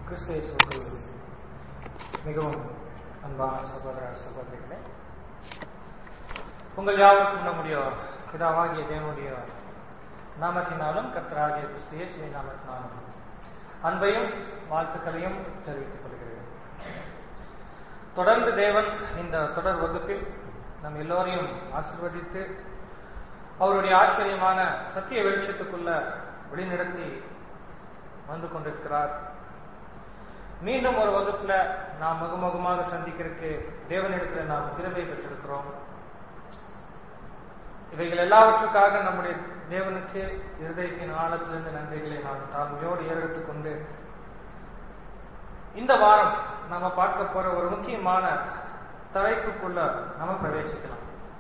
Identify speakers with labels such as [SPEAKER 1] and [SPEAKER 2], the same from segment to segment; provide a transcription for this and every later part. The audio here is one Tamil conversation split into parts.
[SPEAKER 1] கிறிஸ்து இயேசுவுக்குள் மிகவும் அன்பான சகோதர சகோதரிகளே உங்கள் யாவருக்கும் நம்முடைய பிதாவாகிய தேவனுடைய நாமத்தினாலும் கர்த்தராகிய கிறிஸ்து இயேசுவின் நாமத்தினாலும் அன்பையும் வாழ்த்துக்களையும் தெரிவித்துக் கொள்கிறேன் தொடர்ந்து தேவன் இந்த தொடர் வகுப்பில் நம் எல்லோரையும் ஆசிர்வதித்து அவருடைய ஆச்சரியமான சத்திய வெளிச்சத்துக்குள்ள வழிநடத்தி வந்து கொண்டிருக்கிறார் மீண்டும் ஒரு வகுப்புல நாம் முகமுகமாக சந்திக்கிறதுக்கு தேவனிடத்தில் நாம் கிருபை பெற்றிருக்கிறோம் இவைகள் எல்லாவற்றுக்காக நம்முடைய தேவனுக்கு இருதயத்தின் ஆழத்திலிருந்து நன்றிகளை நாம் தாழ்மையோடு ஏறெடுத்துக் கொண்டு இந்த வாரம் நாம பார்க்க போற ஒரு முக்கியமான தலைப்புக்குள்ள நாம பிரவேசிக்கலாம்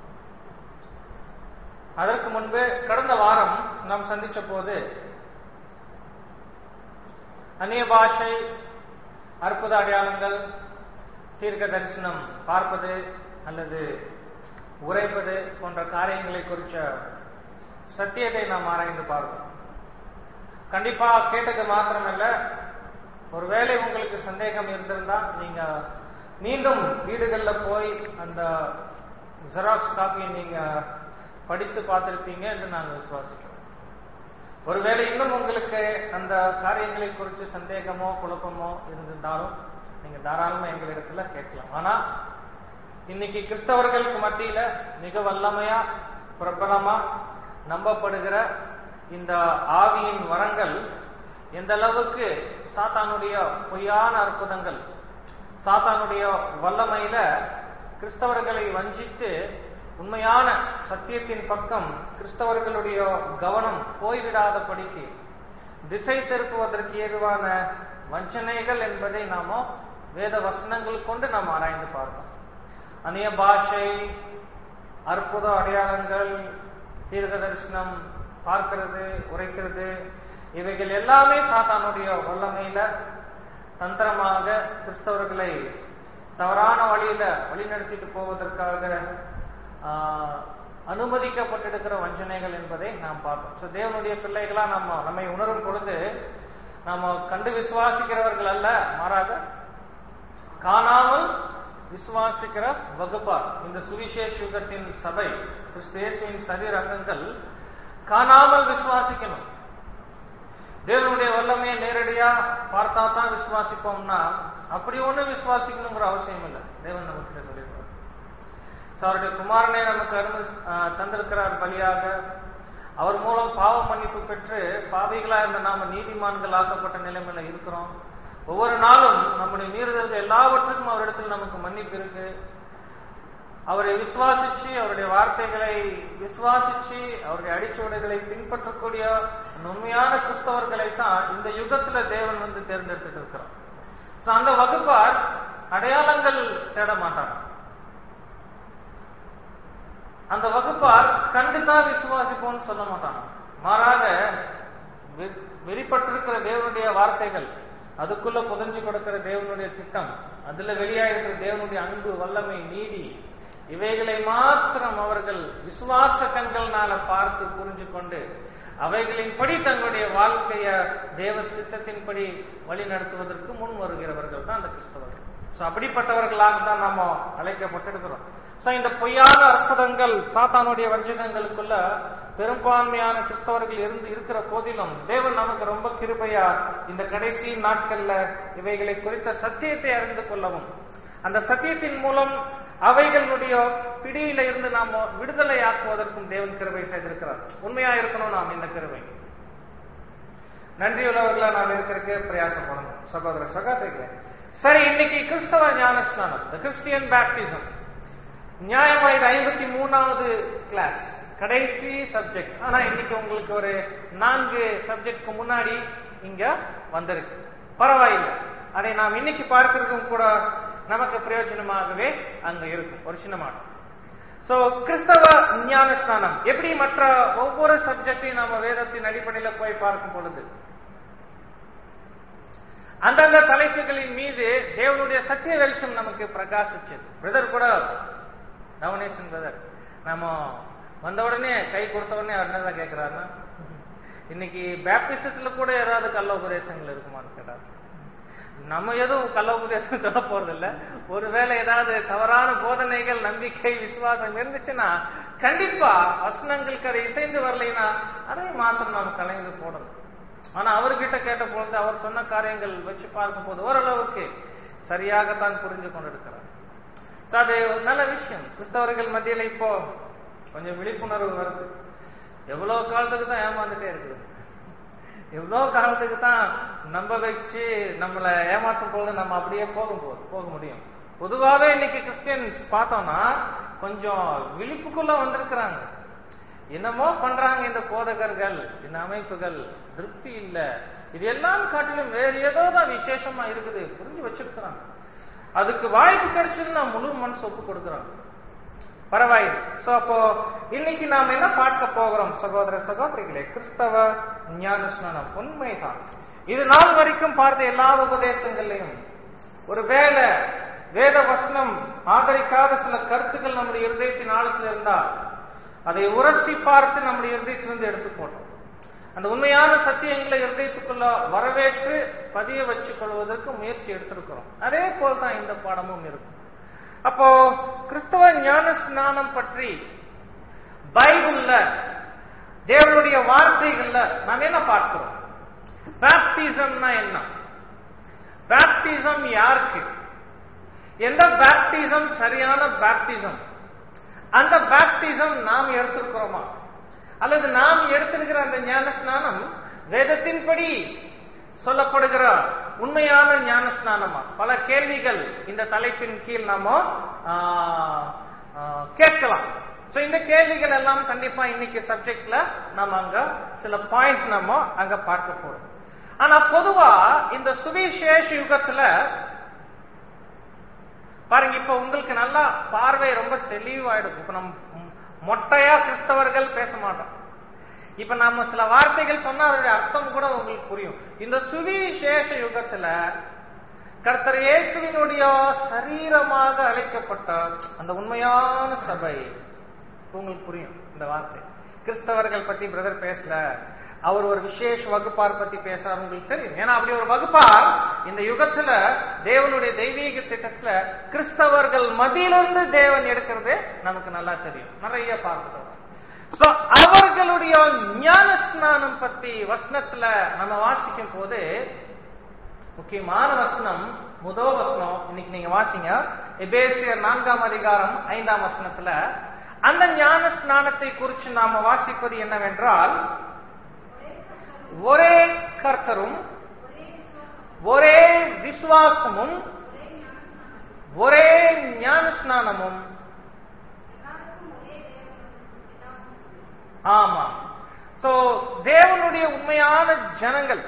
[SPEAKER 1] அதற்கு முன்பு கடந்த வாரம் நாம் சந்திச்ச போது அந்நிய பாஷை அற்புத அடையாளங்கள் தீர்க்க தரிசனம் பார்ப்பது அல்லது உரைப்பது போன்ற காரியங்களை குறித்த சத்தியத்தை நாம் ஆராய்ந்து பார்ப்போம் கண்டிப்பா கேட்டது மாத்திரமல்ல ஒருவேளை உங்களுக்கு சந்தேகம் இருந்திருந்தா நீங்க மீண்டும் வீடுகள்ல போய் அந்த ஜெராக்ஸ் காப்பியை நீங்க படித்து பார்த்திருப்பீங்க என்று நாங்கள் விசுவாசிக்கிறோம் ஒருவேளை இன்னும் உங்களுக்கு அந்த காரியங்களை குறித்து சந்தேகமோ குழப்பமோ இருந்திருந்தாலும் நீங்க தாராளமா எங்களிடத்துல கேட்கலாம் ஆனா இன்னைக்கு கிறிஸ்தவர்களுக்கு மத்தியில மிக வல்லமையா பிரபலமா நம்பப்படுகிற இந்த ஆவியின் வரங்கள் எந்த அளவுக்கு சாத்தானுடைய பொய்யான அற்புதங்கள் சாத்தானுடைய வல்லமையில கிறிஸ்தவர்களை வஞ்சித்து உண்மையான சத்தியத்தின் பக்கம் கிறிஸ்தவர்களுடைய கவனம் போய்விடாதபடிக்கு திசை திருப்புவதற்கு ஏதுவான வஞ்சனைகள் என்பதை நாம வேத வசனங்கள் கொண்டு நாம் ஆராய்ந்து பார்ப்போம் அந்நிய பாஷை அற்புத அடையாளங்கள் தீர்க்க தரிசனம் பார்க்கிறது உரைக்கிறது இவைகள் எல்லாமே சாத்தானுடைய வல்லமையில தந்திரமாக கிறிஸ்தவர்களை தவறான வழியில வழிநடத்திட்டு போவதற்காக அனுமதிக்கப்பட்டிருக்கிற வஞ்சனைகள் என்பதை நாம் பார்ப்போம் ஸோ தேவனுடைய பிள்ளைகளா நம்ம நம்மை உணரும் பொழுது நாம கண்டு விசுவாசிக்கிறவர்கள் அல்ல மாறாக காணாமல் விசுவாசிக்கிற வகுப்பார் இந்த சுவிசேஷ யுகத்தின் சபை கிறிஸ்தேசின் சரீர அங்கங்கள் காணாமல் விசுவாசிக்கணும் தேவனுடைய வல்லமையை நேரடியா பார்த்தா தான் விசுவாசிப்போம்னா அப்படி ஒண்ணு விசுவாசிக்கணுங்கிற அவசியம் இல்லை தேவன் நமக்கு சொல்லியிருக்கார் அவருடைய குமாரனை நமக்கு அருமை தந்திருக்கிறார் பலியாக அவர் மூலம் பாவ மன்னிப்பு பெற்று பாவிகளா இருந்த நாம நீதிமான்கள் ஆக்கப்பட்ட நிலைமையில இருக்கிறோம் ஒவ்வொரு நாளும் நம்முடைய மீறுதல்கள் எல்லாவற்றுக்கும் அவரிடத்தில் நமக்கு மன்னிப்பு இருக்கு அவரை விசுவாசிச்சு அவருடைய வார்த்தைகளை விசுவாசிச்சு அவருடைய அடிச்சுவடைகளை பின்பற்றக்கூடிய உண்மையான கிறிஸ்தவர்களை தான் இந்த யுகத்துல தேவன் வந்து தேர்ந்தெடுத்துட்டு இருக்கிறோம் அந்த வகுப்பார் அடையாளங்கள் தேட மாட்டாங்க அந்த வகுப்பார் கண்டுதான் விசுவாசிப்போம்னு சொல்ல மாட்டாங்க மாறாக வெளிப்பட்டிருக்கிற தேவனுடைய வார்த்தைகள் அதுக்குள்ள புதஞ்சு கொடுக்கிற தேவனுடைய திட்டம் அதுல வெளியாயிருக்கிற தேவனுடைய அன்பு வல்லமை நீதி இவைகளை மாத்திரம் அவர்கள் விசுவாச கண்கள்னால பார்த்து புரிஞ்சு கொண்டு அவைகளின்படி தங்களுடைய வாழ்க்கைய தேவ சித்தத்தின்படி வழி நடத்துவதற்கு முன் வருகிறவர்கள் தான் அந்த கிறிஸ்தவர்கள் சோ அப்படிப்பட்டவர்களாக தான் நாம அழைக்கப்பட்டிருக்கிறோம் சோ இந்த பொய்யான அற்புதங்கள் சாத்தானுடைய வஞ்சகங்களுக்குள்ள பெரும்பான்மையான கிறிஸ்தவர்கள் இருந்து இருக்கிற போதிலும் தேவன் நமக்கு ரொம்ப கிருபையா இந்த கடைசி நாட்கள்ல இவைகளை குறித்த சத்தியத்தை அறிந்து கொள்ளவும் அந்த சத்தியத்தின் மூலம் அவைகளுடைய பிடியில இருந்து நாம் விடுதலை ஆக்குவதற்கும் தேவன் கிருபை செய்திருக்கிறார் உண்மையா இருக்கணும் நாம் இந்த கிருபை நன்றியுள்ளவர்களா நாம் இருக்கிறதுக்கு பிரயாசப்படணும் சகோதர சகோதரிகளே சரி இன்னைக்கு கிறிஸ்தவ ஞான ஸ்நானம் த கிறிஸ்டியன் பேப்டிசம் நியாயமா இது ஐம்பத்தி மூணாவது கிளாஸ் கடைசி சப்ஜெக்ட் ஆனா இன்னைக்கு உங்களுக்கு ஒரு நான்கு சப்ஜெக்ட்க்கு முன்னாடி இங்க வந்திருக்கு பரவாயில்லை அதை நாம் இன்னைக்கு பார்க்கிறதும் கூட நமக்கு பிரயோஜனமாகவே அங்க இருக்கும் ஒரு சின்ன மாற்றம் சோ கிறிஸ்தவ ஞான ஸ்நானம் எப்படி மற்ற ஒவ்வொரு சப்ஜெக்டையும் நாம வேதத்தின் அடிப்படையில போய் பார்க்கும் பொழுது அந்தந்த தலைப்புகளின் மீது தேவனுடைய சத்திய வெளிச்சம் நமக்கு பிரகாசிச்சது பிரதர் கூட நவனேசன் பிரதர் நாம வந்த உடனே கை கொடுத்த உடனே அவர் என்னதான் கேட்கிறாருன்னா இன்னைக்கு பேப்டிசத்துல கூட ஏதாவது கள்ள உபதேசங்கள் இருக்குமான்னு கேட்டார் நம்ம எதுவும் கள்ள உபதேசம் சொல்ல போறதில்ல ஒருவேளை ஏதாவது தவறான போதனைகள் நம்பிக்கை விசுவாசம் இருந்துச்சுன்னா கண்டிப்பா வசனங்களுக்கு அதை இசைந்து வரலைன்னா அதை மாத்திரம் நாம் கலைந்து போடணும் ஆனா அவர்கிட்ட கேட்ட பொழுது அவர் சொன்ன காரியங்கள் வச்சு பார்க்கும்போது ஓரளவுக்கு சரியாகத்தான் புரிஞ்சு கொண்டிருக்கிறார் So, அது ஒரு நல்ல விஷயம் கிறிஸ்தவர்கள் மத்தியில இப்போ கொஞ்சம் விழிப்புணர்வு வருது எவ்வளவு காலத்துக்கு தான் ஏமாந்துட்டே இருக்குது எவ்வளவு காலத்துக்கு தான் நம்ப வச்சு நம்மளை ஏமாற்றும் போது நம்ம அப்படியே போகும் போது போக முடியும் பொதுவாவே இன்னைக்கு கிறிஸ்டியன்ஸ் பார்த்தோம்னா கொஞ்சம் விழிப்புக்குள்ள வந்திருக்கிறாங்க என்னமோ பண்றாங்க இந்த போதகர்கள் இந்த அமைப்புகள் திருப்தி இல்ல இது எல்லாம் காட்டிலும் வேறு ஏதோ தான் விசேஷமா இருக்குது புரிஞ்சு வச்சிருக்கிறாங்க அதுக்கு வாய்ப்பு கிடைச்சதுன்னா முழு மனசு ஒப்பு கொடுக்குறாங்க பரவாயில்லை சோ அப்போ இன்னைக்கு நாம் என்ன பார்க்க போகிறோம் சகோதர சகோதரிகளே கிறிஸ்தவ ஞான ஸ்நானம் உண்மைதான் இது நாள் வரைக்கும் பார்த்த எல்லா உபதேசங்களையும் ஒருவேளை வேத வசனம் ஆதரிக்காத சில கருத்துக்கள் நம்முடைய இருதயத்தின் ஆழத்தில் இருந்தால் அதை உரசி பார்த்து நம்முடைய இருதயத்திலிருந்து எடுத்து போட்டோம் அந்த உண்மையான சத்தியங்களை இருதயத்துக்குள்ள வரவேற்று பதிய வச்சுக் கொள்வதற்கு முயற்சி எடுத்திருக்கிறோம் அதே போல்தான் இந்த பாடமும் இருக்கும் அப்போ கிறிஸ்தவ ஞான ஸ்நானம் பற்றி பைபிள்ல தேவனுடைய வார்த்தைகள்ல நாம் என்ன பார்க்கிறோம் பேப்டிசம்னா என்ன பேப்டிசம் யாருக்கு எந்த பேப்டிசம் சரியான பேப்டிசம் அந்த பேப்டிசம் நாம் எடுத்திருக்கிறோமா அல்லது நாம் எடுத்திருக்கிற அந்த ஞான ஸ்நானம் வேதத்தின்படி சொல்லப்படுகிற உண்மையான ஞான ஸ்நானமா பல கேள்விகள் இந்த தலைப்பின் கீழ் நாம ஆ, ஆ, கேட்கலாம் சோ இந்த கேள்விகள் எல்லாம் கண்டிப்பா இன்னைக்கு சப்ஜெக்ட்ல நாம அங்க சில பாயிண்ட்ஸ் நம்ம அங்க பார்க்க போறோம் ஆனா பொதுவா இந்த சுவிசேஷ யுகத்துல பாருங்க இப்ப உங்களுக்கு நல்லா பார்வை ரொம்ப தெளிவாயிடும் இப்ப நம்ம ம், மொட்டையா கிறிஸ்தவர்கள் பேச மாட்டோம் இப்ப நாம சில வார்த்தைகள் சொன்னா அதோட அர்த்தம் கூட உங்களுக்கு புரியும் இந்த சுவிசேஷ யுகத்துல கர்த்தர் இயேசுவினுடைய சரீரமாக அழைக்கப்பட்ட அந்த உண்மையான சபை உங்களுக்கு புரியும் இந்த வார்த்தை கிறிஸ்தவர்கள் பத்தி பிரதர் பேசல அவர் ஒரு விசேஷ வகுப்பார் பத்தி பேசுறாரு உங்களுக்கு தெரியும் ஏன்னா அப்படி ஒரு வகுப்பார் இந்த யுகத்துல தேவனுடைய தெய்வீக திட்டத்துல கிறிஸ்தவர்கள் மதியிலிருந்து தேவன் எடுக்கிறது நமக்கு நல்லா தெரியும் நிறைய பார்க்கிறோம் So, அவர்களுடைய ஞான ஸ்நானம் பத்தி வசனத்துல நம்ம வாசிக்கும் போது முக்கியமான வசனம் முதல் வசனம் இன்னைக்கு நீங்க வாசிங்க எபேசியர் நான்காம் அதிகாரம் ஐந்தாம் வசனத்துல அந்த ஞான ஸ்நானத்தை குறித்து நாம வாசிப்பது என்னவென்றால் ஒரே கர்த்தரும் ஒரே விசுவாசமும் ஒரே ஞான ஸ்நானமும் ஆமா சோ தேவனுடைய உண்மையான ஜனங்கள்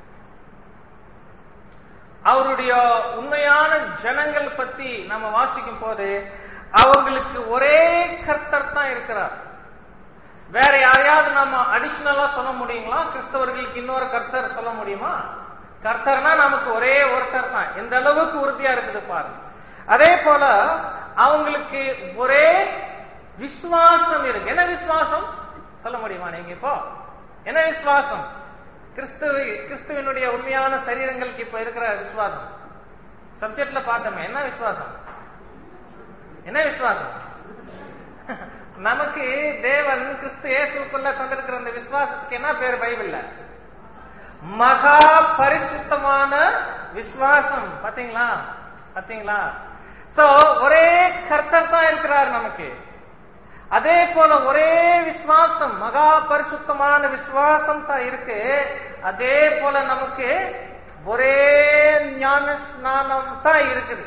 [SPEAKER 1] அவருடைய உண்மையான ஜனங்கள் பத்தி நம்ம வாசிக்கும் போது அவங்களுக்கு ஒரே கர்த்தர் தான் இருக்கிறார் வேற யாரையாவது நம்ம அடிஷனலா சொல்ல முடியுங்களா கிறிஸ்தவர்களுக்கு இன்னொரு கர்த்தர் சொல்ல முடியுமா கர்த்தர்னா நமக்கு ஒரே ஒருத்தர் தான் எந்த அளவுக்கு உறுதியா இருக்குது பாருங்க அதே போல அவங்களுக்கு ஒரே விசுவாசம் இருக்கு என்ன விசுவாசம் சொல்ல முடியுமா நீங்க இப்போ என்ன விசுவாசம் கிறிஸ்துவ கிறிஸ்துவனுடைய உண்மையான சரீரங்களுக்கு இப்ப இருக்கிற விசுவாசம் சப்ஜெக்ட்ல பார்த்தோமே என்ன விசுவாசம் என்ன விசுவாசம் நமக்கு தேவன் கிறிஸ்து இயேசுக்குள்ள தந்திருக்கிற அந்த விசுவாசத்துக்கு என்ன பேர் பைபிள்ல மகா பரிசுத்தமான விசுவாசம் பாத்தீங்களா பாத்தீங்களா சோ ஒரே கர்த்தர் தான் இருக்கிறார் நமக்கு அதே போல ஒரே விசுவாசம் மகா பரிசுத்தமான விசுவாசம் தான் இருக்கு அதே போல நமக்கு ஒரே ஞான ஸ்நானம் தான் இருக்குது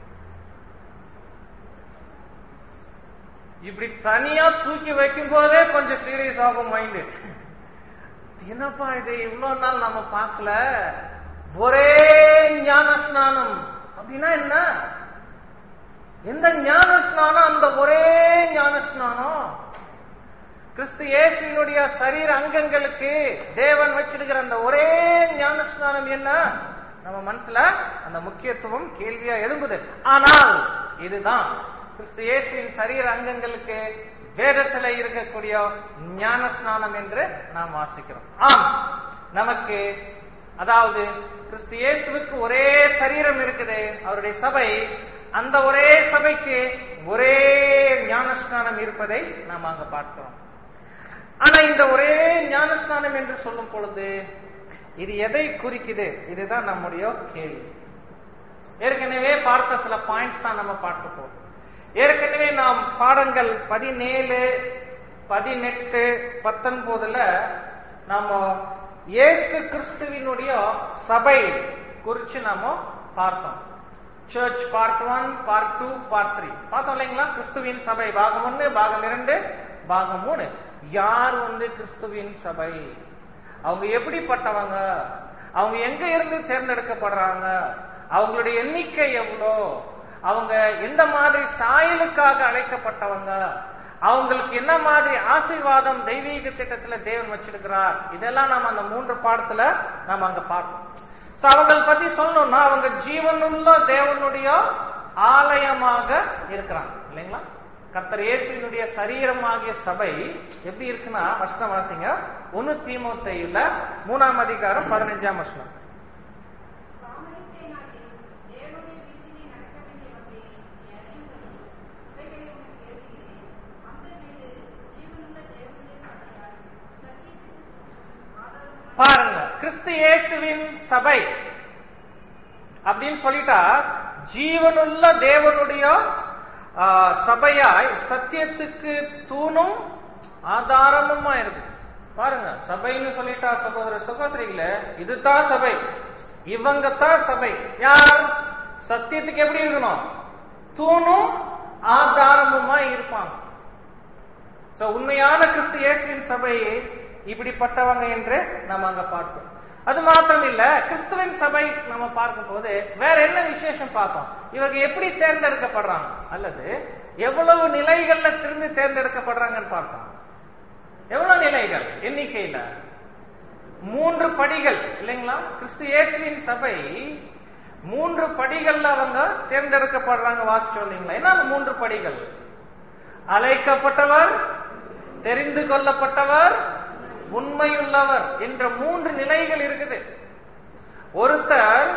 [SPEAKER 1] இப்படி தனியா தூக்கி வைக்கும் போதே கொஞ்சம் சீரியஸ் ஆகும் மைண்டு என்னப்பா இது இவ்வளவு நாள் நம்ம பார்க்கல ஒரே ஞான ஸ்நானம் அப்படின்னா என்ன எந்த ஞான ஸ்நானம் அந்த ஒரே ஞான ஸ்நானம் கிறிஸ்து இயேசுவினுடைய சரீர அங்கங்களுக்கு தேவன் வச்சிருக்கிற அந்த ஒரே ஞான ஸ்நானம் என்ன நம்ம மனசுல அந்த முக்கியத்துவம் கேள்வியா எழும்புது ஆனால் இதுதான் கிறிஸ்து இயேசுவின் சரீர அங்கங்களுக்கு வேதத்துல இருக்கக்கூடிய ஞான ஸ்நானம் என்று நாம் வாசிக்கிறோம் ஆம் நமக்கு அதாவது கிறிஸ்து இயேசுவுக்கு ஒரே சரீரம் இருக்குது அவருடைய சபை அந்த ஒரே சபைக்கு ஒரே ஞானஸ்நானம் இருப்பதை நாம் அங்க பார்க்கிறோம் ஆனா இந்த ஒரே ஞானஸ்நானம் என்று சொல்லும் பொழுது இது எதை குறிக்குது இதுதான் நம்முடைய கேள்வி ஏற்கனவே பார்த்த சில பாயிண்ட்ஸ் தான் நம்ம பார்க்க போறோம் ஏற்கனவே நாம் பாடங்கள் பதினேழு பதினெட்டு பத்தொன்பதுல நாம இயேசு கிறிஸ்துவினுடைய சபை குறிச்சு நாம பார்த்தோம் church part one part two part three பார்த்தோம் இல்லைங்களா கிறிஸ்துவின் சபை பாகம் ஒன்று பாகம் இரண்டு பாகம் மூணு யார் வந்து கிறிஸ்துவின் சபை அவங்க எப்படிப்பட்டவங்க அவங்க எங்க இருந்து தேர்ந்தெடுக்கப்படுறாங்க அவங்களுடைய எண்ணிக்கை எவ்வளோ அவங்க எந்த மாதிரி சாயலுக்காக அழைக்கப்பட்டவங்க அவங்களுக்கு என்ன மாதிரி ஆசீர்வாதம் தெய்வீக திட்டத்துல தேவன் வச்சிருக்கிறார் இதெல்லாம் நம்ம அந்த மூன்று பாடத்துல நம்ம அங்க பார்ப்போம் சோ அவங்களை பத்தி சொல்லணும்னா அவங்க ஜீவனுள்ள தேவனுடைய ஆலயமாக இருக்கிறாங்க இல்லைங்களா கர்த்தர் இயேசுவினுடைய சரீரமாகிய சபை எப்படி இருக்குன்னா வசனம் வாசிங்க ஒன்னு தீமோத்தையுல மூணாம் அதிகாரம் பதினஞ்சாம் வசனம் பாருங்க கிறிஸ்து இயேசுவின் சபை அப்படின்னு சொல்லிட்டா ஜீவனுள்ள தேவனுடைய ஆ, சபையாய் சத்தியத்துக்கு தூணும் ஆதாரமுமா இருக்கு பாருங்க சபைன்னு சொல்லிட்டா சகோதர சகோதரிகளே இதுதான் சபை இவங்க தான் சபை யார் சத்தியத்துக்கு எப்படி இருக்கணும் தூணும் ஆதாரமுமா இருப்பாங்க சோ உண்மையான கிறிஸ்து இயேசுவின் சபை இப்படிப்பட்டவங்க என்று நம்ம அங்க பார்ப்போம் அது மாத்திரம் இல்ல கிறிஸ்துவின் சபை நம்ம பார்க்கும் போது வேற என்ன விசேஷம் பார்ப்போம் இவங்க எப்படி தேர்ந்தெடுக்கப்படுறாங்க அல்லது எவ்வளவு நிலைகள்ல திரும்பி தேர்ந்தெடுக்கப்படுறாங்கன்னு பார்த்தோம் எவ்வளவு நிலைகள் எண்ணிக்கையில மூன்று படிகள் இல்லைங்களா கிறிஸ்து இயேசுவின் சபை மூன்று படிகள்ல அவங்க தேர்ந்தெடுக்கப்படுறாங்க வாசிச்சோம் இல்லைங்களா என்ன அந்த மூன்று படிகள் அழைக்கப்பட்டவர் தெரிந்து கொள்ளப்பட்டவர் உண்மையுள்ளவர் என்ற மூன்று நிலைகள் இருக்குது ஒருத்தர்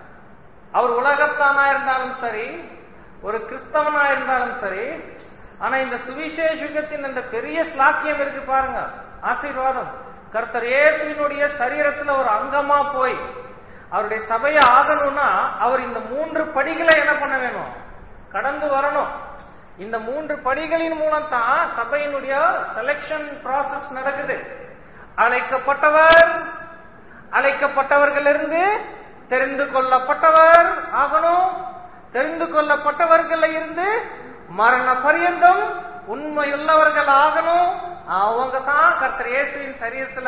[SPEAKER 1] அவர் உலகத்தானா இருந்தாலும் சரி ஒரு கிறிஸ்தவனா இருந்தாலும் சரி ஆனா இந்த சுவிசேஷ யுகத்தின் இந்த பெரிய ஸ்லாக்கியம் இருக்கு பாருங்க ஆசீர்வாதம் கர்த்தர் இயேசுவினுடைய சரீரத்துல ஒரு அங்கமா போய் அவருடைய சபையை ஆகணும்னா அவர் இந்த மூன்று படிகளை என்ன பண்ண வேணும் கடந்து வரணும் இந்த மூன்று படிகளின் மூலம் தான் சபையினுடைய செலெக்ஷன் process நடக்குது அழைக்கப்பட்டவர் அழைக்கப்பட்டவர்களிருந்து தெரிந்து கொள்ளப்பட்டவர் ஆகணும் தெரிந்து கொள்ளப்பட்டவர்கள இருந்து மரண பரியந்தம் உண்மையுள்ளவர்கள் ஆகணும் அவங்க தான் கர்த்தர் இயேசுவின் சரீரத்துல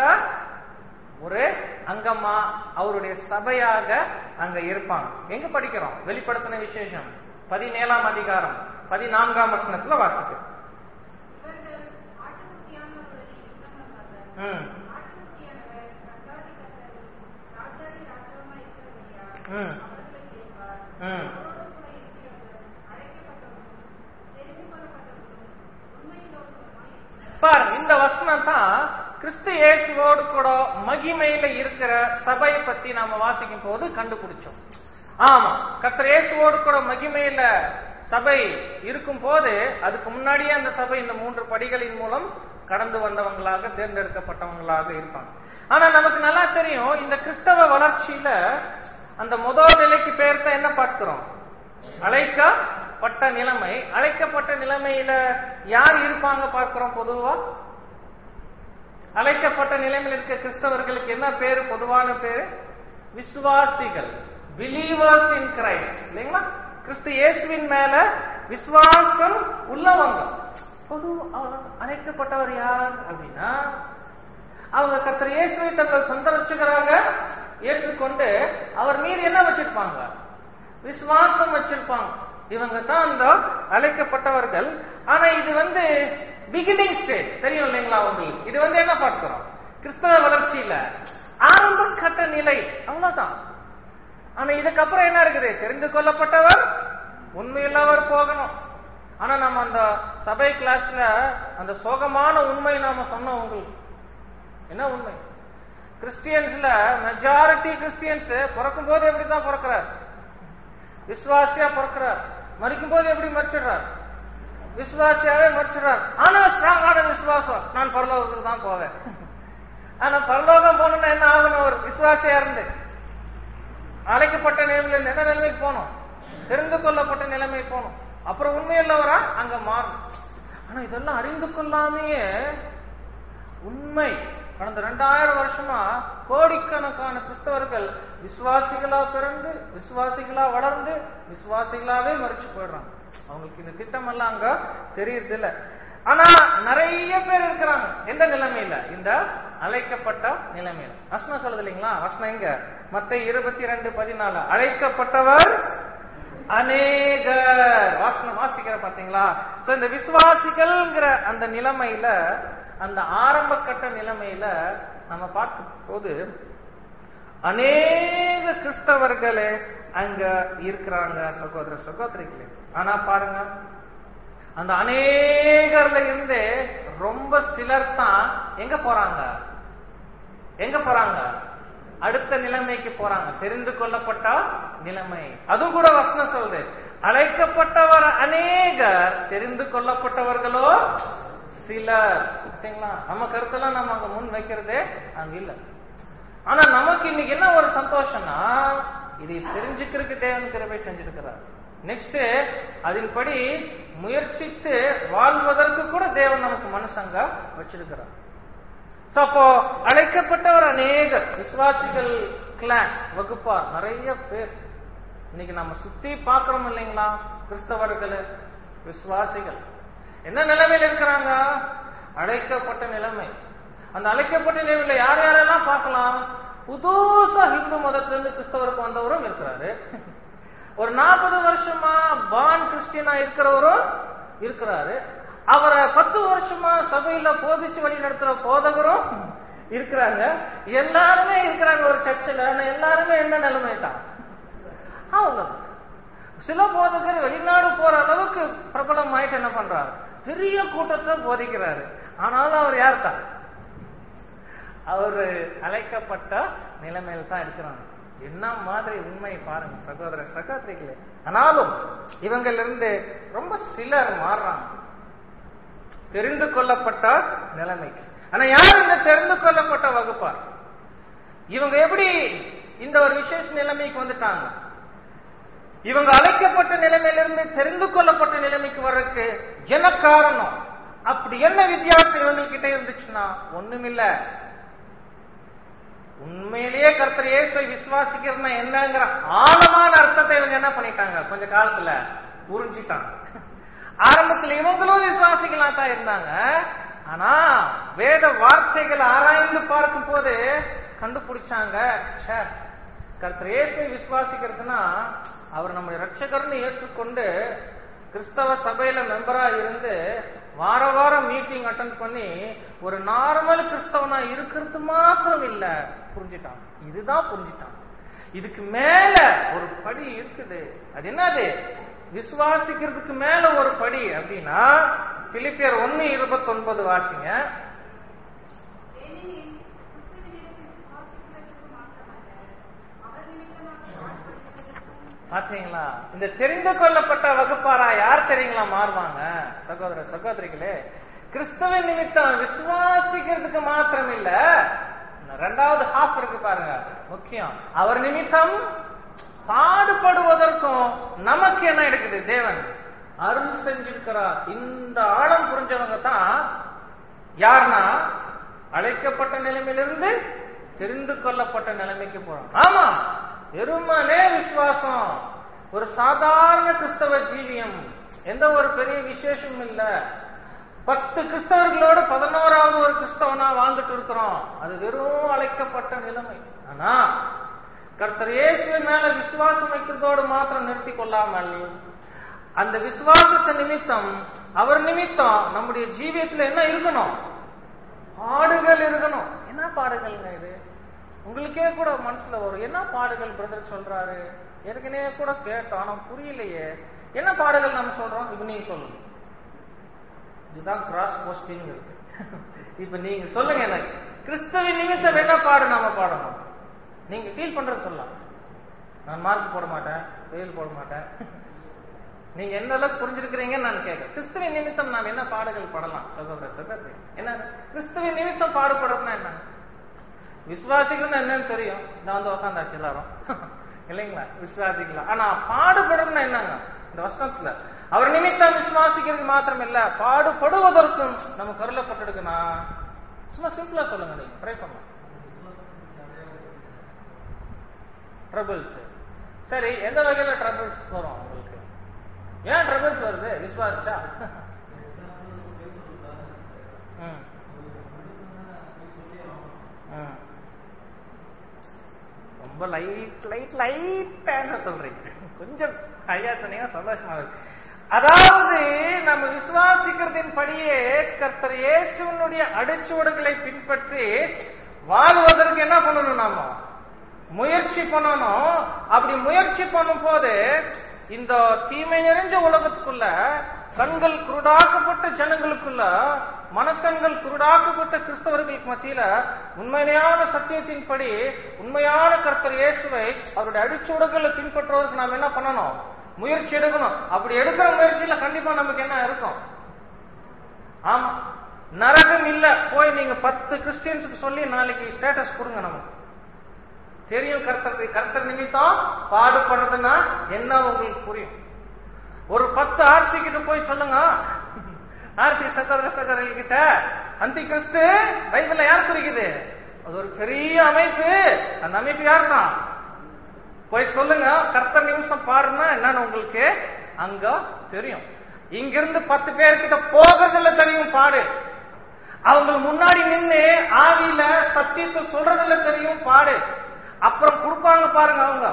[SPEAKER 1] ஒரு அங்கமா அவருடைய சபையாக அங்க இருப்பாங்க எங்க படிக்கிறோம் வெளிப்படுத்தின விசேஷம் பதினேழாம் அதிகாரம் பதினான்காம் வசனத்துல வாசிக்க
[SPEAKER 2] இவர்கள் ஆட்டுக்குட்டியானவர்களை யுத்தம் பண்ணார்கள்.
[SPEAKER 1] ம்
[SPEAKER 2] ஆட்டுக்குட்டியானவர் கர்த்தாதி கர்த்தரும் ராஜாதி ராஜாவுமாய் இருக்கிறபடியால்
[SPEAKER 1] ம்
[SPEAKER 2] அவர்களை ஜெயிப்பார்.
[SPEAKER 1] ம்
[SPEAKER 2] அவரோடு கூட இருக்கிறவர் அழைக்கப்பட்டவரும் தெரிந்து கொள்ளப்பட்டவரும் உண்மையுள்ளவருமாய் இருக்கிறார்.
[SPEAKER 1] பாருங்க இந்த வசனம் தான் கிறிஸ்து இயேசுவோடு கூட மகிமையில இருக்கிற சபையை பத்தி நாம வாசிக்கும் போது கண்டுபிடிச்சோம் ஆமா கர்த்தர் இயேசுவோடு கூட மகிமையில சபை இருக்கும் போது அதுக்கு முன்னாடியே அந்த சபை இந்த மூன்று படிகளின் மூலம் கடந்து வந்தவங்களாக தேர்ந்தெடுக்கப்பட்டவங்களாக இருப்பாங்க ஆனா நமக்கு நல்லா தெரியும் இந்த கிறிஸ்தவ வளர்ச்சியில அந்த முதல் நிலைக்கு பேர் தான் என்ன பார்க்கிறோம் அழைக்கப்பட்ட நிலைமை அழைக்கப்பட்ட நிலைமையில யார் இருப்பாங்க பார்க்கிறோம் பொதுவா அழைக்கப்பட்ட நிலைமையில் இருக்க கிறிஸ்தவர்களுக்கு என்ன பேரு பொதுவான பேரு விசுவாசிகள் பிலீவர்ஸ் இன் கிரைஸ்ட் இல்லைங்களா கிறிஸ்து இயேசுவின் மேல விசுவாசம் உள்ளவங்க பொது அவங்க அழைக்கப்பட்டவர் யார் அப்படின்னா அவங்க கர்த்தர் இயேசுவை தங்கள் சொந்த ரட்சகராக ஏற்றுக்கொண்டு அவர் மீது என்ன வச்சிருப்பாங்க விசுவாசம் வச்சிருப்பாங்க இவங்க தான் அந்த அழைக்கப்பட்டவர்கள் ஆனா இது வந்து பிகினிங் ஸ்டேஜ் தெரியும் இல்லைங்களா உங்களுக்கு இது வந்து என்ன பார்க்கிறோம் கிறிஸ்தவ வளர்ச்சியில ஆரம்ப கட்ட நிலை அவ்வளவுதான் ஆனா இதுக்கப்புறம் என்ன இருக்குது தெரிந்து கொள்ளப்பட்டவர் உண்மையுள்ளவர் போகணும் ஆனா நம்ம அந்த சபை கிளாஸ்ல அந்த சோகமான உண்மை நாம சொன்னோம் உங்களுக்கு என்ன உண்மை கிறிஸ்டியன்ஸ்ல மெஜாரிட்டி கிறிஸ்டியன்ஸ் பிறக்கும் போது எப்படிதான் பிறக்கிறார் விசுவாசியா பிறக்கிறார் மறிக்கும் போது எப்படி மறிச்சிடுறார் விசுவாசியாவே மறிச்சிடுறார் ஆனா ஸ்ட்ராங்கான விசுவாசம் நான் பரலோகத்துக்கு தான் போவேன் ஆனா பரலோகம் போகணும்னா என்ன ஆகணும் ஒரு விசுவாசியா இருந்து அழைக்கப்பட்ட நிலைமையில இருந்து என்ன நிலைமைக்கு போகணும் தெரிந்து கொள்ளப்பட்ட நிலைமைக்கு போகணும் அப்புறம் உண்மையுள்ளவரா அங்க மாறும் ஆனா இதெல்லாம் அறிந்து கொள்ளாமையே உண்மை கடந்த ரெண்டாயிரம் வருஷமா கோடிக்கணக்கான கிறிஸ்தவர்கள் விசுவாசிகளா பிறந்து விசுவாசிகளா வளர்ந்து விசுவாசிகளாவே மறிச்சு போயிடுறாங்க அவங்களுக்கு இந்த திட்டம் எல்லாம் அங்க தெரியறது இல்ல ஆனா நிறைய பேர் இருக்கிறாங்க எந்த நிலைமையில இந்த அழைக்கப்பட்ட நிலைமையில வசனம் சொல்லுது இல்லைங்களா வசனம் எங்க மத்த இருபத்தி ரெண்டு பதினாலு அழைக்கப்பட்டவர் அநேகர் வாசனம் வாசிக்கிற பாத்தீங்களா சோ இந்த விசுவாசிகள்ங்கிற அந்த நிலைமையில அந்த ஆரம்ப கட்ட நிலைமையில நம்ம பார்க்கும் போது அநேக கிறிஸ்தவர்களே அங்க இருக்கிறாங்க சகோதர சகோதரிகளே ஆனா பாருங்க அந்த அநேகர்ல இருந்து ரொம்ப சிலர் தான் எங்க போறாங்க எங்க போறாங்க அடுத்த நிலைமைக்கு போறாங்க தெரிந்து கொள்ளப்பட்ட நிலைமை அதுவும் கூட வசனம் சொல்லுது அழைக்கப்பட்டவர் அநேகர் தெரிந்து கொள்ளப்பட்டவர்களோ சிலர் பார்த்தீங்களா நம்ம கருத்தெல்லாம் நம்ம அங்க முன் வைக்கிறதே அங்க இல்ல ஆனா நமக்கு இன்னைக்கு என்ன ஒரு சந்தோஷம்னா இதை தெரிஞ்சுக்கிறதுக்கு தேவன் கிருபை செஞ்சிருக்கிறார் நெக்ஸ்ட் அதன்படி முயற்சித்து வாழ்வதற்கு கூட தேவன் நமக்கு மனசங்க வச்சிருக்கிறார் So, அப்போ அழைக்கப்பட்டவர் அநேகர் விசுவாசிகள் கிளாஸ் வகுப்பார் நிறைய பேர் இன்னைக்கு நம்ம சுத்தி பார்க்கிறோம் இல்லைங்களா கிறிஸ்தவர்கள் விசுவாசிகள் என்ன நிலைமையில இருக்கிறாங்க அழைக்கப்பட்ட நிலைமை அந்த அழைக்கப்பட்ட நிலைமையில யார் யாரெல்லாம் பார்க்கலாம் புதுசா ஹிந்து மதத்திலிருந்து கிறிஸ்தவருக்கு வந்தவரும் இருக்கிறாரு ஒரு நாற்பது வருஷமா பான் கிறிஸ்டியனா இருக்கிறவரும் இருக்கிறாரு அவரை பத்து வருஷமா சபையில போதிச்சு வழி நடத்துற போதகரும் இருக்கிறாங்க எல்லாருமே இருக்கிறாங்க ஒரு சர்ச்சில் ஆனா எல்லாருமே என்ன நிலைமை தான் அவ்வளவு சில போதகர் வெளிநாடு போற அளவுக்கு பிரபலம் ஆயிட்டு என்ன பண்றாரு பெரிய கூட்டத்தை போதிக்கிறாரு ஆனாலும் அவர் யார் தான் அவரு அழைக்கப்பட்ட நிலைமையில தான் இருக்கிறாங்க என்ன மாதிரி உண்மை பாருங்க சகோதர சகோதரிகளே ஆனாலும் இவங்களிருந்து ரொம்ப சிலர் மாறுறாங்க தெரிந்து கொள்ளப்பட்ட நிலைமைக்கு ஆனா யார் இந்த தெரிந்து கொள்ளப்பட்ட வகுப்பார் இவங்க எப்படி இந்த ஒரு விசேஷ நிலைமைக்கு வந்துட்டாங்க இவங்க அழைக்கப்பட்ட நிலைமையிலிருந்து தெரிந்து கொள்ளப்பட்ட நிலைமைக்கு வர்றதுக்கு என்ன காரணம் அப்படி என்ன வித்தியாசம் இவங்ககிட்ட இருந்துச்சுன்னா ஒண்ணுமில்ல உண்மையிலேயே கர்த்தர் இயேசுவை விசுவாசிக்கிறதுனா என்னங்கிற ஆழமான அர்த்தத்தை இவங்க என்ன பண்ணிட்டாங்க கொஞ்ச காலத்துல புரிஞ்சுட்டாங்க ஆரம்பத்துல இவங்களும் விசுவாசிகளா தான் இருந்தாங்க ஆனா வேத வார்த்தைகளை ஆராய்ந்து பார்க்கும் போது கண்டுபிடிச்சாங்க ச்சே, கர்த்தர் இயேசுவை விசுவாசிக்கிறதுனா அவர் நம்முடைய ரட்சகர்னு ஏற்றுக்கொண்டு கிறிஸ்தவ சபையில மெம்பரா இருந்து வார வாரம் மீட்டிங் அட்டன் பண்ணி ஒரு நார்மல் கிறிஸ்தவனா இருக்கிறது மாத்திரம் இல்ல புரிஞ்சுட்டான் இதுதான் புரிஞ்சுட்டான் இதுக்கு மேல ஒரு படி இருக்குது அது என்னது விசுவாசிக்கிறதுக்கு மேல ஒரு படி அப்படின்னா பிலிப்பியர் ஒன்னு இருபத்தி ஒன்பது வாசிங்க
[SPEAKER 2] ஏனெனில் கிறிஸ்துவினிடத்தில் விசுவாசிக்கிறதற்கு மாத்திரமல்ல, அவர் நிமித்தமாக வாழ்வதற்கும்
[SPEAKER 1] பாத்தீங்களா இந்த தெரிந்து கொள்ளப்பட்ட வகுப்பாரா யார் தெரியுங்களா மாறுவாங்க சகோதர சகோதரிகளே கிறிஸ்தவ நிமித்தம் விசுவாசிக்கிறதுக்கு மாத்திரம் இல்ல இந்த ரெண்டாவது ஹாஃப் இருக்கு பாருங்க முக்கியம் அவர் நிமித்தம் பாடுபடுவதற்கும் நமக்கு என்ன எடுக்குது தேவன் அருள் செஞ்சிருக்கிறார் இந்த ஆழம் புரிஞ்சவங்க தான் யாருன்னா அழைக்கப்பட்ட நிலைமையிலிருந்து தெரிந்து கொள்ளப்பட்ட நிலைமைக்கு போறோம் ஆமா வெறுமனே விசுவாசம் ஒரு சாதாரண கிறிஸ்தவ ஜீவியம் எந்த ஒரு பெரிய விசேஷமும் இல்ல பத்து கிறிஸ்தவர்களோட பதினோராவது ஒரு கிறிஸ்தவனா வாழ்ந்துட்டு இருக்கிறோம் அது வெறும் அழைக்கப்பட்ட நிலைமை ஆனா கர்த்தர் இயேசுவின் மேல விசுவாசம் வைக்கிறதோடு மாத்திரம் நிறுத்திக் கொள்ளாமல் அந்த விசுவாசத்தை நிமித்தம் அவர் நிமித்தம் நம்முடைய ஜீவியத்துல என்ன இருக்கணும் பாடுகள் இருக்கணும் என்ன பாடுகள்ங்க இது உங்களுக்கே கூட மனசுல வரும் என்ன பாடுகள் பிரதர் சொல்றாரு ஏற்கனவே கூட கேட்டோம் ஆனா புரியலையே என்ன பாடுகள் நம்ம சொல்றோம் இப்ப நீங்க சொல்லுங்க இதுதான் கிராஸ் போஸ்டிங் இருக்கு இப்ப நீங்க சொல்லுங்க எனக்கு கிறிஸ்துவின் நிமித்தம் என்ன பாடு நாம பாடணும் நீங்க ஃபீல் பண்றது சொல்லலாம் நான் மார்க் போட மாட்டேன் ஃபெயில் போட மாட்டேன் நீங்க எந்த அளவுக்கு புரிஞ்சிருக்கிறீங்கன்னு நான் கேட்கிறேன் கிறிஸ்துவின் நிமித்தம் நாம் என்ன பாடுகள் படலாம் சகோதர சகோதரி என்ன கிறிஸ்துவின் நிமித்தம் பாடுபடுறதுன்னா என்ன விசுவாசிக்கணும் என்னன்னு தெரியும் நான் வந்து உட்காந்தாச்சு எல்லாரும் இல்லைங்களா விசுவாசிக்கலாம் ஆனா பாடுபடுறதுன்னா என்னங்க இந்த வசனத்துல அவர் நிமித்தம் விசுவாசிக்கிறது மாத்திரம் இல்ல பாடுபடுவதற்கும் நம்ம கருளப்பட்டிருக்குன்னா சும்மா சிம்பிளா சொல்லுங்க நீங்க ட்ரை பண்ணலாம் ட்ரபிள்ஸ் சரி எந்த வகையில ட்ரபிள்ஸ் வரும் உங்களுக்கு ஏன் ட்ரபிள்ஸ் வருது விசுவாசிச்சா ம். ம். ரொம்ப லைட் லைட் லைட் சொல்றீங்க கொஞ்சம் ஹையா சொன்னீங்க சந்தோஷமா இருக்கு அதாவது நம்ம விசுவாசிக்கிறதின் படியே கர்த்தர் இயேசுவனுடைய அடிச்சுவடுகளை பின்பற்றி வாழ்வதற்கு என்ன பண்ணணும் நாம முயற்சி பண்ணணும் அப்படி முயற்சி பண்ணும் போது இந்த தீமை நிறைஞ்ச உலகத்துக்குள்ள கண்கள் குருடாக்கப்பட்ட ஜனங்களுக்குள்ள மனக்கண்கள் குருடாக்கப்பட்ட கிறிஸ்தவர்களுக்கு மத்தியில உண்மையான சத்தியத்தின்படி உண்மையான கர்த்தர் இயேசுவை அவருடைய அடிச்சுவடுகளை பின்பற்றுவதற்கு நாம் என்ன பண்ணணும் முயற்சி எடுக்கணும் அப்படி எடுக்கிற முயற்சியில கண்டிப்பா நமக்கு என்ன இருக்கும் ஆமா நரகம் இல்ல போய் நீங்க பத்து கிறிஸ்டியன்ஸுக்கு சொல்லி நாளைக்கு ஸ்டேட்டஸ் கொடுங்க நமக்கு தெரியும் கர்த்தர் கர்த்தர் நிமித்தம் பாடுபடுறதுன்னா என்ன உங்களுக்கு புரியும் ஒரு பத்து ஆர்சி கிட்ட போய் சொல்லுங்க ஆர்சி சகோதர சகோதரிகள் கிட்ட அந்தி கிறிஸ்து பைபிள்ல யார் குறிக்குது அது ஒரு பெரிய அமைப்பு அந்த அமைப்பு யார் தான் போய் சொல்லுங்க கர்த்தர் நிமிஷம் பாருன்னா என்னன்னு உங்களுக்கு அங்க தெரியும் இங்கிருந்து பத்து பேர்கிட்ட போகிறதுல தெரியும் பாடு அவங்க முன்னாடி நின்னு ஆவியில சத்தியத்தை சொல்றதுல தெரியும் பாடு அப்புறம் கொடுப்பாங்க பாருங்க அவங்க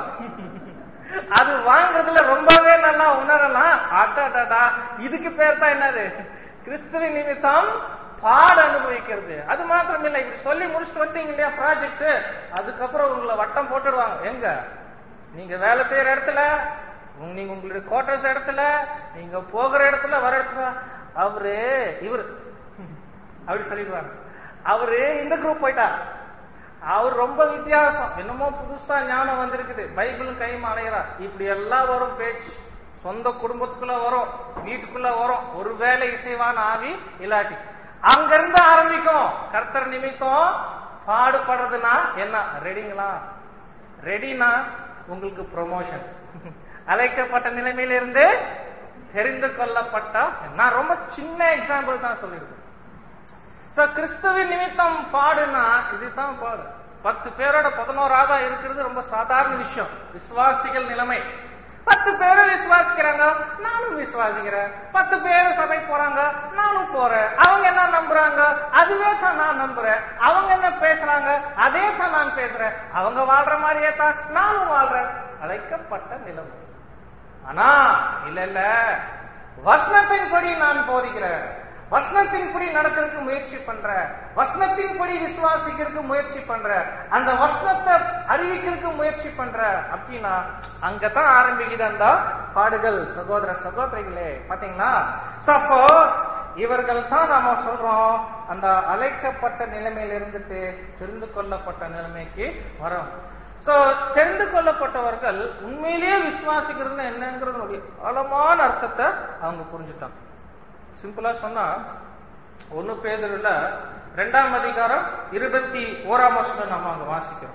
[SPEAKER 1] அது வாங்குறதுல ரொம்பவே நல்லா உணரலாம் அடாடா இதுக்கு பேர் தான் என்னது கிறிஸ்துவின் நிமித்தம் பாடு அனுபவிக்கிறது அது மாத்திரம் இல்ல இப்படி சொல்லி முடிச்சுட்டு வந்தீங்க இல்லையா ப்ராஜெக்ட் அதுக்கப்புறம் உங்களை வட்டம் போட்டுடுவாங்க எங்க நீங்க வேலை செய்யற இடத்துல உங்க- நீங்க உங்களுடைய குவார்டர்ஸ் இடத்துல நீங்க போகிற இடத்துல வர இடத்துல அவரு இவர் அப்படி சொல்லிடுவாங்க அவரு இந்த குரூப் போயிட்டார் அவர் ரொம்ப வித்தியாசம் என்னமோ புதுசா ஞானம் வந்திருக்குது பைபிளும் கையும் அலைகிறார் இப்படி எல்லாம் வரும் பேச்சு சொந்த குடும்பத்துக்குள்ள வரும் வீட்டுக்குள்ள வரும் ஒருவேளை இசைவான ஆவி இல்லாட்டி அங்கிருந்து ஆரம்பிக்கும் கர்த்தர் நிமித்தம் பாடுபடுறதுன்னா என்ன ரெடிங்களா ரெடினா உங்களுக்கு ப்ரொமோஷன் அழைக்கப்பட்ட நிலைமையிலிருந்து தெரிந்து கொள்ளப்பட்ட நான் ரொம்ப சின்ன எக்ஸாம்பிள் தான் சொல்லியிருக்கேன் சோ கிறிஸ்துவின் நிமித்தம் பாடுனா இதுதான் பாடு பத்து பேரோட பதினோராவதா இருக்கிறது ரொம்ப சாதாரண விஷயம் விசுவாசிகள் நிலைமை பத்து பேரும் விசுவாசிக்கிறாங்க நானும் விசுவாசிக்கிறேன் பத்து பேரும் சபை போறாங்க நானும் போறேன் அவங்க என்ன நம்புறாங்க அதுவே தான் நான் நம்புறேன் அவங்க என்ன பேசுறாங்க அதே தான் நான் பேசுறேன் அவங்க வாழ்ற மாதிரியே தான் நானும் வாழ்றேன் அழைக்கப்பட்ட நிலைமை ஆனா இல்ல இல்ல வசனத்தின்படி நான் போதிக்கிறேன் வசனத்தின்படி நடக்கிறதுக்கு முயற்சி பண்ற வசனத்தின்படி விசுவாசிக்கிறதுக்கு முயற்சி பண்ற அந்த வசனத்தை அறிவிக்கிறதுக்கு முயற்சி பண்ற அப்படின்னா அங்கதான் ஆரம்பிக்குது அந்த பாடுகள் சகோதர சகோதரிகளே பாத்தீங்களா So, அப்போ இவர்கள் தான் நாம சொல்றோம் அந்த அழைக்கப்பட்ட நிலைமையில இருந்துட்டு தெரிந்து கொள்ளப்பட்ட நிலைமைக்கு வரோம் சோ தெரிந்து கொள்ளப்பட்டவர்கள் உண்மையிலேயே விசுவாசிக்கிறது என்னங்கிறது ஆழமான அர்த்தத்தை அவங்க புரிஞ்சுட்டாங்க சிம்பிளா சொன்னா ஒன்னு பேதருல ரெண்டாம் அதிகாரம் இருபத்தி ஓராம் வருஷம் நாம அங்க வாசிக்கிறோம்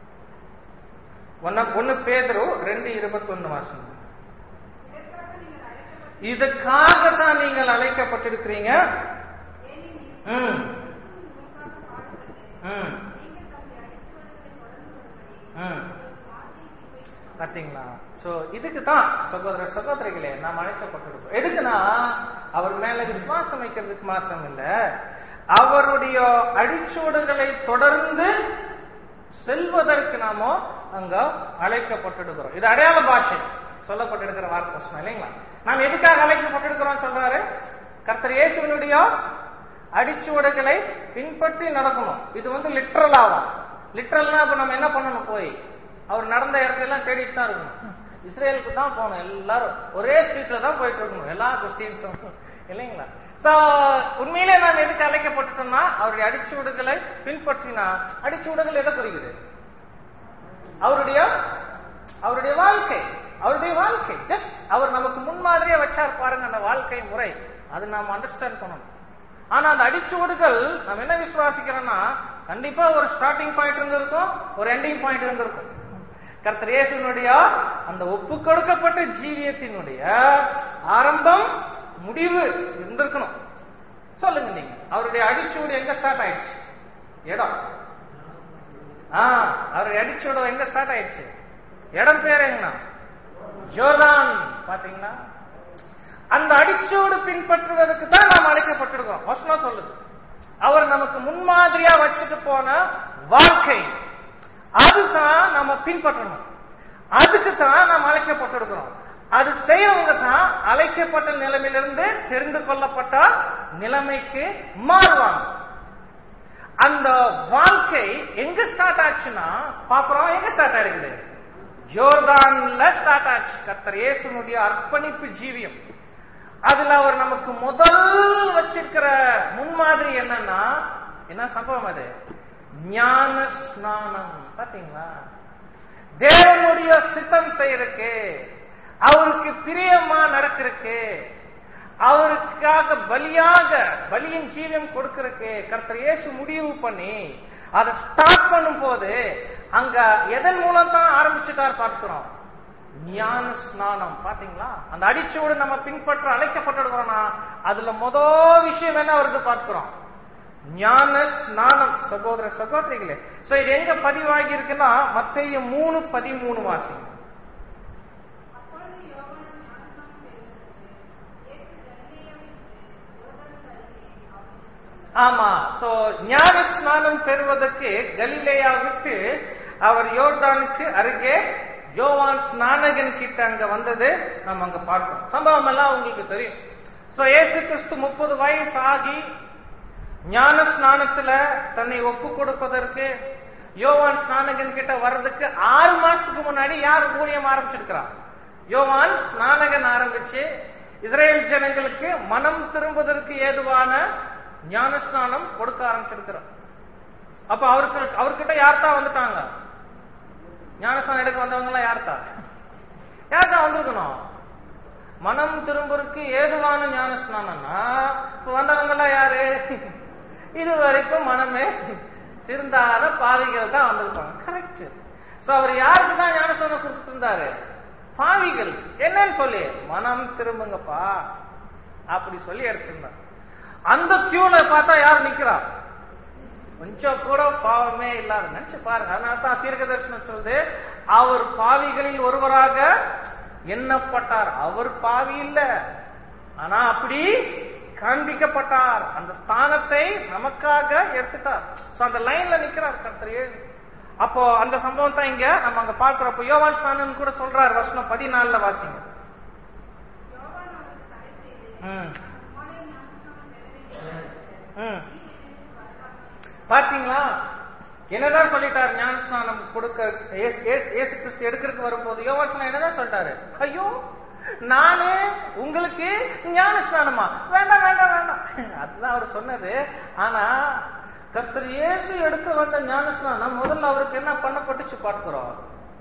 [SPEAKER 1] ஒன்னு ஒன்னு பேதரு ரெண்டு இருபத்தி வாசிக்கிறோம் இதுக்காக தான் நீங்கள் அழைக்கப்பட்டிருக்கிறீங்க ம் ம் ம் பாத்தீங்களா சோ இதுக்கு தான் சகோதர சகோதரிகளே நாம் அழைக்கப்பட்டிருக்கோம் எதுக்குன்னா அவர் மேல விசுவாசம் வைக்கிறதுக்கு மாத்திரம் இல்ல அவருடைய அடிச்சோடுகளை தொடர்ந்து செல்வதற்கு நாம அங்க அழைக்கப்பட்டிருக்கிறோம் இது அடையாள பாஷை சொல்லப்பட்டிருக்கிற வார்த்தை வசனம் இல்லைங்களா நாம் எதுக்காக அழைக்கப்பட்டிருக்கிறோம் சொல்றாரு கர்த்தர் இயேசுவினுடைய அடிச்சுவடுகளை பின்பற்றி நடக்கணும் இது வந்து லிட்ரல் ஆகும் லிட்ரல்னா இப்ப நம்ம என்ன பண்ணணும் போய் அவர் நடந்த இடத்தெல்லாம் தேடிட்டு தான் இருக்கணும் இஸ்ரேலுக்கு தான் போகணும் எல்லாரும் ஒரே ஸ்ட்ரீட்ல தான் போயிட்டு இருக்கணும் எல்லா கிறிஸ்டியன்ஸும் இல்லைங்களா So, உண்மையிலே நாம் எதுக்கு அழைக்கப்பட்டுட்டோம்னா அவருடைய அடிச்சுவடுகளை பின்பற்றினா அடிச்சுவடுகள் எதை குறிக்குது அவருடைய அவருடைய வாழ்க்கை அவருடைய வாழ்க்கை ஜஸ்ட் அவர் நமக்கு முன்மாதிரியா வச்சார் பாருங்க அந்த வாழ்க்கை முறை அது நாம் அண்டர்ஸ்டாண்ட் பண்ணணும் ஆனா அந்த அடிச்சுவடுகள் நம்ம என்ன விசுவாசிக்கிறோம்னா கண்டிப்பா ஒரு ஸ்டார்டிங் பாயிண்ட் இருந்திருக்கும் ஒரு எண்டிங் பாயிண்ட் இருந்திருக்கும் கர்த்தர் இயேசுனுடைய அந்த ஒப்பு கொடுக்கப்பட்ட ஜீவியத்தினுடைய ஆரம்பம் முடிவு இருந்திருக்கணும் சொல்லுங்க நீங்க அவருடைய அடிச்சுவடு எங்க ஸ்டார்ட் ஆயிடுச்சு இடம் ஆ அவருடைய அடிச்சுவடு எங்க ஸ்டார்ட் ஆயிடுச்சு இடம் பேர் என்ன ஜோர்தான் பாத்தீங்களா அந்த அடிச்சோடு பின்பற்றுவதற்கு தான் நாம் அழைக்கப்பட்டிருக்கோம் வசனம் சொல்லுது அவர் நமக்கு முன்மாதிரியா வச்சுட்டு போன வாழ்க்கை அதுதான் நம்ம பின்பற்றணும் அதுக்கு தான் நாம் அழைக்கப்பட்டிருக்கிறோம் அது செய்யறவங்க தான் அழைக்கப்பட்ட நிலைமையிலிருந்து தெரிந்து கொள்ளப்பட்ட நிலைமைக்கு மாறுவாங்க அந்த வாழ்க்கை எங்க ஸ்டார்ட் ஆச்சுன்னா பாக்குறோம் எங்க ஸ்டார்ட் ஆயிருக்குது ஜோர்தான்ல ஸ்டார்ட் ஆச்சு கர்த்தர் இயேசுனுடைய அர்ப்பணிப்பு ஜீவியம் அதுல அவர் நமக்கு முதல் வச்சிருக்கிற முன்மாதிரி என்னன்னா என்ன சம்பவம் அது ஞான ஸ்நானம் பாத்தீங்களா தேவனுடைய சித்தம் செய்யறதுக்கு அவருக்கு பிரியமா நடக்கிறதுக்கு அவருக்காக பலியாக பலியின் ஜீவியம் கொடுக்கறதுக்கு கர்த்தர் இயேசு முடிவு பண்ணி அதை ஸ்டார்ட் பண்ணும் போது அங்க எதன் மூலம் தான் ஆரம்பிச்சுட்டார் பார்க்கிறோம் ஞான ஸ்நானம் பாத்தீங்களா அந்த அடிச்சோடு நம்ம பின்பற்ற அழைக்கப்பட்டிருக்கிறோம்னா அதுல மொத விஷயம் என்ன வருது பார்க்கிறோம் ஞான ஸ்நானம் சகோதர சகோதரிகளே சோ இது எங்க பதிவாகி இருக்குன்னா மத்திய மூணு பதிமூணு வாசிங்க
[SPEAKER 2] அப்பொழுது யோவான் ஞானஸ்நானம் பெறுவதற்கு இயேசு கலிலேயாவை விட்டு யோர்தான் கரையிலே அவனை
[SPEAKER 1] ஆமா சோ ஞான ஸ்நானம் பெறுவதற்கு கலிலேயா விட்டு அவர் யோர்தானுக்கு அருகே யோவான் ஸ்நானகன் கிட்ட அங்க வந்தது நம்ம அங்க பார்க்கிறோம் சம்பவம் எல்லாம் உங்களுக்கு தெரியும் சோ இயேசு கிறிஸ்து முப்பது வயசு ஆகி ஞான ஸ்நானத்துல தன்னை ஒப்பு கொடுப்பதற்கு யோவான் ஸ்நானகன் கிட்ட வர்றதுக்கு ஆறு மாசத்துக்கு முன்னாடி யார் ஊழியம் ஆரம்பிச்சிருக்கிறார் யோவான் ஸ்நானகன் ஆரம்பிச்சு இஸ்ரேல் ஜனங்களுக்கு மனம் திரும்புவதற்கு ஏதுவான ஞானஸ்நானம் கொடுக்க ஆரம்பிச்சிருக்கிறார் அப்ப அவருக்கு அவர்கிட்ட யார் தான் வந்துட்டாங்க ஞானஸ்நானம் எடுக்க வந்தவங்க எல்லாம் யார் தான் யார் தான் வந்திருக்கணும் மனம் திரும்புறதுக்கு ஏதுவான ஞானஸ்நானம்னா இப்ப வந்தவங்க எல்லாம் யாரு இது வரைக்கும் மனமே திருந்தாத பாவிகள் தான் வந்திருப்பாங்க கரெக்ட் சோ அவர் யாருக்கு தான் ஞானஸ்நானம் கொடுத்துட்டு இருந்தாரு பாவிகள் என்னன்னு சொல்லி மனம் திரும்புங்கப்பா அப்படி சொல்லி எடுத்திருந்தார் அந்த கியூல பார்த்தா யார் நிக்கிறா கொஞ்சம் கூட பாவமே இல்லாத நினைச்சு பாருங்க அதனால தான் தீர்க்க தரிசனம் சொல்லுது அவர் பாவிகளில் ஒருவராக எண்ணப்பட்டார் அவர் பாவி இல்ல ஆனா அப்படி காண்பிக்கப்பட்டார் அந்த ஸ்தானத்தை நமக்காக எடுத்துட்டார் So, அந்த லைன்ல நிக்கிறார் கர்த்தர் ஏழு அப்போ அந்த சம்பவம் தான் இங்க நம்ம அங்க பார்க்கிறப்போ யோவான் ஸ்நானம் கூட சொல்றார் வசனம் பதினாலுல வாசிங்க
[SPEAKER 2] யோவான் அவருக்கு தடை செய்து
[SPEAKER 1] ம்,
[SPEAKER 2] மோனை ஞானஸ்நானம் பெற வேண்டிய
[SPEAKER 1] ம். பாத்தீங்களா என்னதான் சொல்லிட்டார் ஞானஸ்நானம் கொடுக்க இயேசு இயேசு- இயேசு கிறிஸ்து எடுக்கிறதுக்கு வரும்போது யோவான் என்னதான் சொல்லிட்டாரு ஐயோ நானே உங்களுக்கு ஞானஸ்நானமா வேண்டாம் வேண்டாம் வேண்டாம் அதுதான் அவர் சொன்னது ஆனா கர்த்தர் இயேசு எடுக்க வந்த ஞானஸ்நானம் முதல்ல அவருக்கு என்ன பண்ணப்பட்டுச்சு பார்க்கிறோம்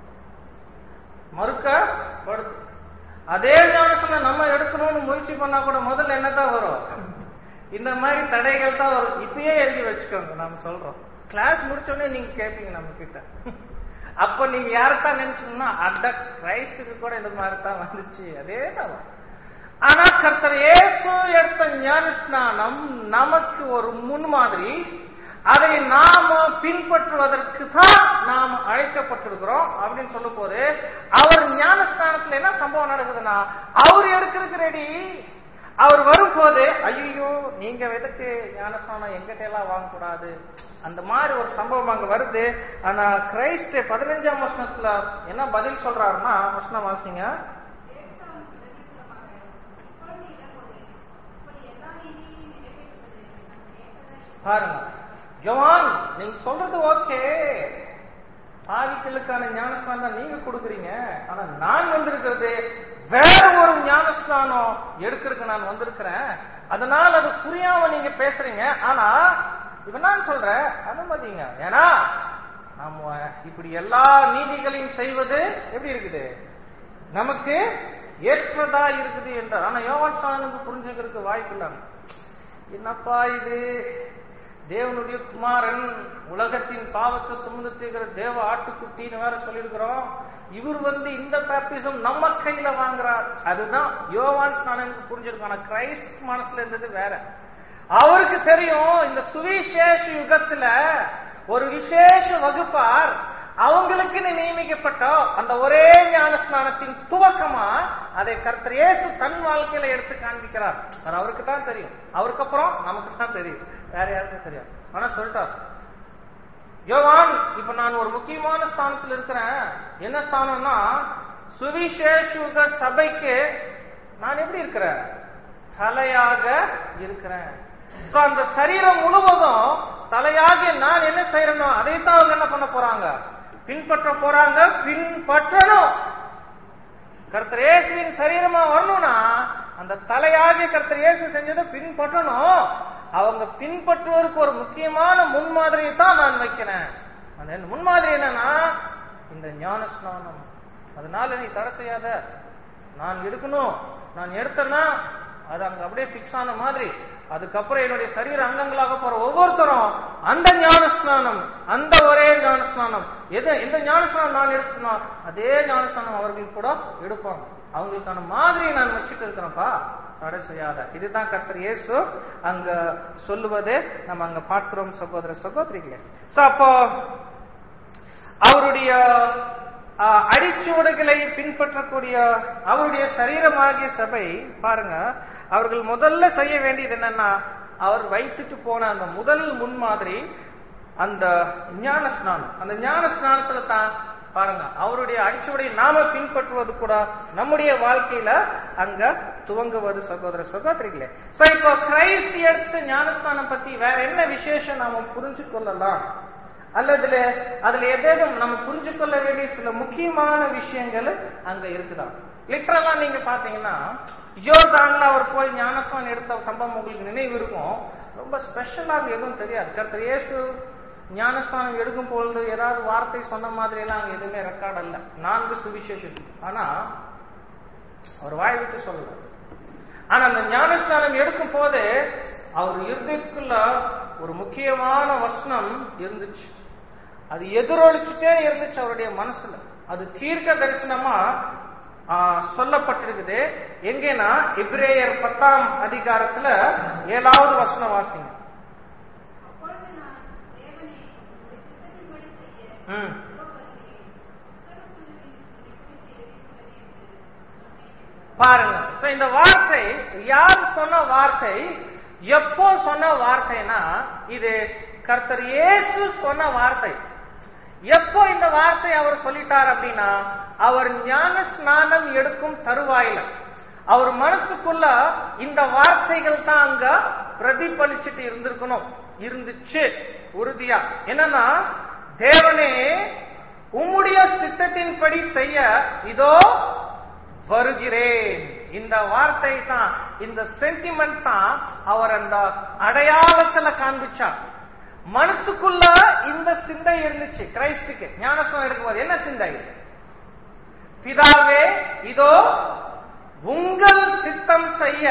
[SPEAKER 1] மறுக்கப்படுது அதே ஞானஸ்நானம் நம்ம எடுக்கணும்னு முயற்சி பண்ணா கூட முதல்ல என்னதான் வரும் இந்த மாதிரி தடைகள் தான் வரும் இப்பயே எழுதி வச்சுக்கோங்க நாம சொல்றோம் கிளாஸ் முடிச்சோடனே நீங்க கேட்பீங்க நம்ம கிட்ட அப்ப நீங்க யாரைத்தான் நினைச்சீங்கன்னா அட கிரைஸ்டுக்கு கூட இந்த மாதிரி தான் வந்துச்சு அதே தான் வரும். ஆனா கர்த்தர் இயேசு எடுத்த ஞான ஸ்நானம் நமக்கு ஒரு முன்மாதிரி அதை நாம பின்பற்றுவதற்கு தான் நாம் அழைக்கப்பட்டிருக்கிறோம் அப்படின்னு சொல்லும் போது அவர் ஞானஸ்தானத்துல என்ன சம்பவம் நடக்குதுன்னா அவர் எடுக்கிறதுக்கு ரெடி அவர் வரும்போது ஐயோ நீங்க எதுக்கு ஞானஸ்தானம் எங்கிட்ட எல்லாம் வாங்கக்கூடாது அந்த மாதிரி ஒரு சம்பவம் அங்க வருது ஆனா கிரைஸ்ட் பதினஞ்சாம் வருஷத்துல என்ன பதில் சொல்றாருன்னா வசனம் வாசிங்க
[SPEAKER 2] ஏசாவும் பிரதிபலமாக இப்பொழுது இடம்போது இப்படி எல்லா நீதியையும் நிறைவேற்றுவது நம் ஏற்றதாய்
[SPEAKER 1] பாருங்க ஜவான் நீங்க சொல்றது ஓகே பாவிகளுக்கான ஞானஸ்தானம் தான் நீங்க கொடுக்குறீங்க ஆனா நான் வந்திருக்கிறது வேற ஒரு ஞானஸ்தானம் எடுக்கிறதுக்கு நான் வந்திருக்கிறேன் அதனால அது புரியாம நீங்க பேசுறீங்க ஆனா இப்ப நான் சொல்றேன் அனுமதிங்க ஏன்னா நம்ம இப்படி எல்லா நீதிகளையும் செய்வது எப்படி இருக்குது நமக்கு ஏற்றதா இருக்குது என்றார் ஆனா யோவான் ஸ்நானனுக்கு புரிஞ்சுக்கிறதுக்கு வாய்ப்பு இல்லாம என்னப்பா இது தேவனுடைய குமாரன் உலகத்தின் பாவத்தை சுமந்து தீர்க்கிற தேவ ஆட்டுக்குட்டின்னு வேற சொல்லியிருக்கிறோம் இவர் வந்து இந்த பேப்டிசம் நம்ம கையில வாங்குறார் அதுதான் யோவான் ஸ்நானனுக்கு புரிஞ்சிருக்கும் ஆனா கிரைஸ்ட் மனசுல இருந்தது வேற அவருக்கு தெரியும் இந்த சுவிசேஷ யுகத்துல ஒரு விசேஷ வகுப்பார் அவங்களுக்குன்னு நியமிக்கப்பட்ட அந்த ஒரே ஞான ஸ்நானத்தின் துவக்கமா அதை கர்த்தர் இயேசு தன் வாழ்க்கையில எடுத்து காண்பிக்கிறார் அது அவருக்கு தான் தெரியும் அவருக்கு அப்புறம் நமக்கு தான் தெரியும் வேற யாருக்கும் தெரியும் ஆனா சொல்லிட்டார் யோவான் இப்ப நான் ஒரு முக்கியமான ஸ்தானத்தில் இருக்கிறேன் என்ன ஸ்தானம்னா சுவிசேஷ சபைக்கு நான் எப்படி இருக்கிறேன் தலையாக இருக்கிறேன் So, அந்த சரீரம் முழுவதும் தலையாகி நான் என்ன செய்யறனோ அதைத்தான் அவங்க என்ன பண்ண போறாங்க பின்பற்ற போறாங்க பின்பற்றணும் கர்த்தர் இயேசுவின் சரீரமா வரணும்னா அந்த தலையாகிய கர்த்தர் இயேசு செஞ்சதை பின்பற்றணும் அவங்க பின்பற்றுவதற்கு ஒரு முக்கியமான முன்மாதிரியை தான் நான் வைக்கிறேன் அந்த முன்மாதிரி என்னன்னா இந்த ஞான ஸ்நானம் அதனால நீ தடை செய்யாத நான் எடுக்கணும் நான் எடுத்தேன்னா அது அங்க அப்படியே பிக்ஸ் ஆன மாதிரி அதுக்கப்புறம் என்னுடைய சரீர அங்கங்களாக போற ஒவ்வொருத்தரும் அந்த ஞான ஸ்நானம் அந்த ஒரே ஞான ஸ்நானம் எது எந்த ஞான ஸ்நானம் நான் எடுத்துனா அதே ஞான ஸ்நானம் அவர்கள் கூட எடுப்பாங்க அவங்களுக்கான மாதிரியை நான் வச்சுட்டு இருக்கிறேன்ப்பா தடை செய்யாத இதுதான் கர்த்தர் இயேசு அங்க சொல்லுவது நம்ம அங்க பார்க்கிறோம் சகோதர சகோதரிகளே So, அப்போ அவருடைய ஆஹ், அடிச்சுவடுகளை பின்பற்றக்கூடிய அவருடைய சரீரமாகிய சபை பாருங்க அவர்கள் முதல்ல செய்ய வேண்டியது என்னன்னா அவர் வைத்துட்டு போன அந்த முதல் முன்மாதிரி அந்த ஞான ஸ்நானம் அந்த ஞான ஸ்நானத்துல தான் பாருங்க அவருடைய அடிச்சுவடை நாம பின்பற்றுவது கூட நம்முடைய வாழ்க்கையில அங்க துவங்குவது சகோதர சகோதரிகளே சோ இப்போ கிரைஸ்ட் எடுத்த ஞானஸ்தானம் பத்தி வேற என்ன விசேஷம் நாம புரிஞ்சு கொள்ளலாம் அல்லது அதுல ஏதேனும் நம்ம புரிஞ்சு கொள்ள வேண்டிய சில முக்கியமான விஷயங்கள் அங்க இருக்குதான் லிட்டரலா நீங்க பாத்தீங்கன்னா ஜோர்தான்ல அவர் போய் ஞானஸ்தானம் எடுத்த சம்பவம் உங்களுக்கு நினைவு இருக்கும் ரொம்ப ஸ்பெஷலா அங்க எதுவும் தெரியாது கர்த்தர் இயேசு ஞானஸ்தானம் எடுக்கும் பொழுது ஏதாவது வார்த்தை சொன்ன மாதிரி எல்லாம் அங்க எதுவுமே ரெக்கார்ட் அல்ல நான்கு சுவிசேஷம் ஆனா அவர் வாய் விட்டு சொல்லல ஆனா அந்த ஞானஸ்தானம் எடுக்கும் போது அவர் இருதயத்துக்குள்ள ஒரு முக்கியமான வசனம் இருந்துச்சு அது எதிரொலிச்சுட்டே இருந்துச்சு அவருடைய மனசுல அது தீர்க்க தரிசனமா ஆ, சொல்லப்பட்டிருக்குது எங்கன்னா எபிரேயர் பத்தாம் அதிகாரத்துல ஏழாவது வசனம் வாசிங்க
[SPEAKER 2] அப்பொழுது நான் தேவனே உம்முடைய சித்தத்தின்படி செய்ய
[SPEAKER 1] ம்.
[SPEAKER 2] இதோ வருகிறேன். புஸ்தகக்குழுவின் நிக்குறித்து எழுதியுள்ளது என்று சொன்னேன்.
[SPEAKER 1] பாருங்க So, இந்த வார்த்தை யார் சொன்ன வார்த்தை எப்போ சொன்ன வார்த்தைனா இது கர்த்தர் இயேசு சொன்ன வார்த்தை எப்போ இந்த வார்த்தை அவர் சொல்லிட்டார் அப்படின்னா அவர் ஞான ஸ்நானம் எடுக்கும் தருவாயில அவர் மனசுக்குள்ள இந்த வார்த்தைகள் தான் அங்க பிரதிபலிச்சுட்டு இருந்திருக்கணும் இருந்துச்சு உறுதியா என்னன்னா தேவனே உம்முடைய சித்தத்தின்படி செய்ய இதோ வருகிறேன் இந்த வார்த்தை தான் இந்த சென்டிமெண்ட் தான் அவர் அந்த அடையாளத்துல காண்பிச்சார் மனசுக்குள்ள இந்த சிந்தை இருந்துச்சு கிரைஸ்டுக்கு ஞானஸ்நானம் இருக்கும்போது என்ன சிந்தை பிதாவே இதோ உங்கள் சித்தம் செய்ய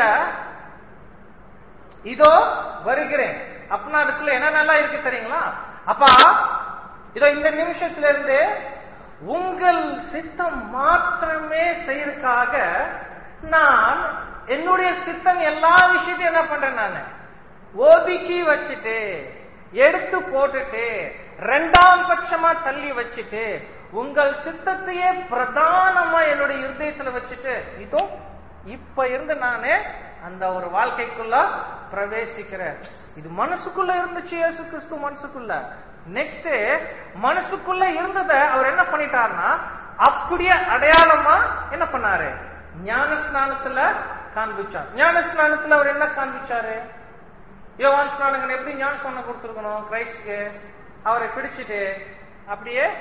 [SPEAKER 1] இதோ வருகிறேன் அப்படின்னா அதுக்குள்ள என்னென்னலாம் இருக்கு தெரியுங்களா அப்பா இதோ இந்த நிமிஷத்துல இருந்து உங்கள் சித்தம் மாத்திரமே செய்யறதுக்காக நான் என்னுடைய சித்தம் எல்லா விஷயத்தையும் என்ன பண்றேன் நான் ஒதுக்கி வச்சுட்டு எடுத்து போட்டுட்டு ரெண்டாம் பட்சமா தள்ளி வச்சுட்டு உங்கள் சித்தத்தையே பிரதானமா என்னுடைய இருதயத்துல வச்சுட்டு இதோ இப்ப இருந்து நானே அந்த ஒரு வாழ்க்கைக்குள்ள பிரவேசிக்கிறேன் இது மனசுக்குள்ள இருந்துச்சு இயேசு கிறிஸ்து மனசுக்குள்ள நெக்ஸ்ட் மனசுக்குள்ள இருந்தத அவர் என்ன பண்ணிட்டாருன்னா அப்படியே அடையாளமா என்ன பண்ணாரு ஞான ஸ்நானத்துல காண்பிச்சார் ஞான ஸ்நானத்துல அவர் என்ன காண்பிச்சாரு யோவான் ஸ்நானகன் எப்படி ஞான ஸ்நானம் கொடுத்துருக்கணும் கிரைஸ்டுக்கு அவரை பிடிச்சிட்டு அப்படியே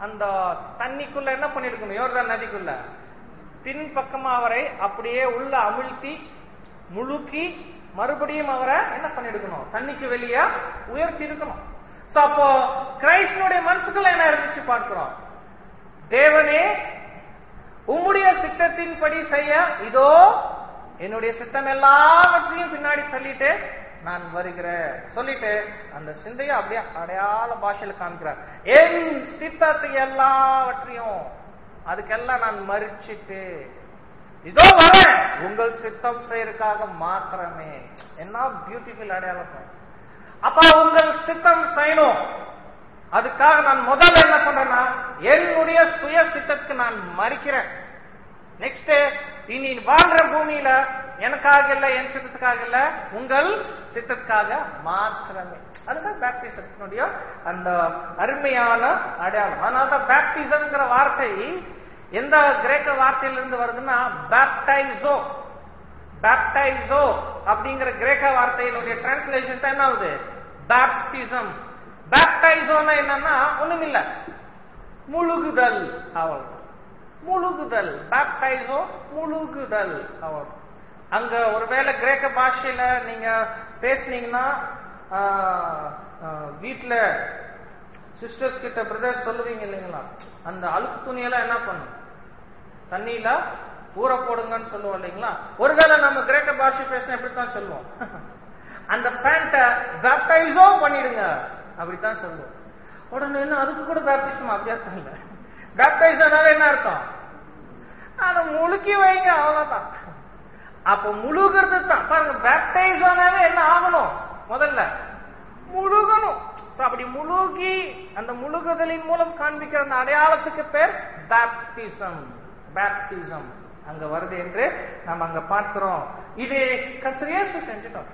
[SPEAKER 1] அந்த தண்ணிக்குள்ள என்ன பண்ணிருக்கணும் யோர்தான் நதிக்குள்ள பின்பக்கமா அவரை அப்படியே உள்ள அமிழ்த்தி முழுக்கி மறுபடியும் அவரை என்ன பண்ணிருக்கணும் தண்ணிக்கு வெளியே உயர்த்தி இருக்கணும் சோ அப்போ கிரைஸ்டனுடைய மனசுக்குள்ள என்ன இருந்துச்சு பார்க்கிறோம் தேவனே உம்முடைய சித்தத்தின்படி செய்ய இதோ என்னுடைய சித்தம் எல்லாவற்றையும் பின்னாடி தள்ளிட்டு நான் வருகிறேன் சொல்லிட்டு அந்த சிந்தையை அப்படியே அடையாள பாஷையில காமிக்கிறார் என் சித்தத்தை எல்லாவற்றையும் அதுக்கெல்லாம் நான் மறிச்சிட்டு இதோ வரேன் உங்கள் சித்தம் செய்யறதுக்காக மாத்திரமே என்ன பியூட்டிஃபுல் அடையாளம் அப்ப உங்கள் சித்தம் செய்யணும் அதுக்காக நான் முதல்ல என்ன பண்றேன்னா என்னுடைய சுய சித்தத்துக்கு நான் மறிக்கிறேன் நெக்ஸ்ட் இனி வாழ்ற பூமியில எனக்காக இல்ல என் சித்தத்துக்காக இல்ல உங்கள் சித்தத்துக்காக மாத்திரமே அதுதான் பேப்டிசத்தினுடைய அந்த அருமையான அடையாளம் அதனால்தான் பேப்டிசம்ங்கிற வார்த்தை எந்த கிரேக்க வார்த்தையிலிருந்து வருதுன்னா பேப்டைசோ பேப்டைசோ அப்படிங்கிற கிரேக்க வார்த்தையினுடைய டிரான்ஸ்லேஷன் தான் என்ன ஆகுது பேப்டிசம் பேப்டைசோன்னா என்னன்னா ஒண்ணும் இல்ல முழுகுதல் அவள் முழுகுதல் பேப்டைசோ முழுகுதல் அவள் அங்க ஒருவேளை கிரேக்க பாஷையில நீங்க பேசுனீங்கன்னா வீட்டுல சிஸ்டர்ஸ் கிட்ட பிரதர்ஸ் சொல்லுவீங்க இல்லைங்களா அந்த அழுக்கு துணியெல்லாம் என்ன பண்ணும் தண்ணியில ஊற போடுங்கன்னு சொல்லுவோம் இல்லைங்களா ஒருவேளை நம்ம கிரேக்க பாஷை பேசினா எப்படித்தான் சொல்லுவோம் அந்த பேண்ட பேப்டைஸோ பண்ணிடுங்க அப்படித்தான் சொல்லுவோம் உடனே என்ன அதுக்கு கூட பேப்டிசம் அபியாசம் இல்ல பேப்டைஸானாவே என்ன அர்த்தம் அதை முழுக்கி வைங்க அவ்வளவுதான் அப்ப முழுகிறது தான் பாருங்க பேப்டைஸ் ஆனாவே என்ன ஆகணும் முதல்ல முழுகணும் அப்படி முழுகி அந்த முழுகுதலின் மூலம் காண்பிக்கிற அந்த அடையாளத்துக்கு பேர் பேப்டிசம் பேப்டிசம் அங்க வருது என்று நம்ம அங்க பார்க்கிறோம் இது கத்திரியேசு செஞ்சுட்டோம்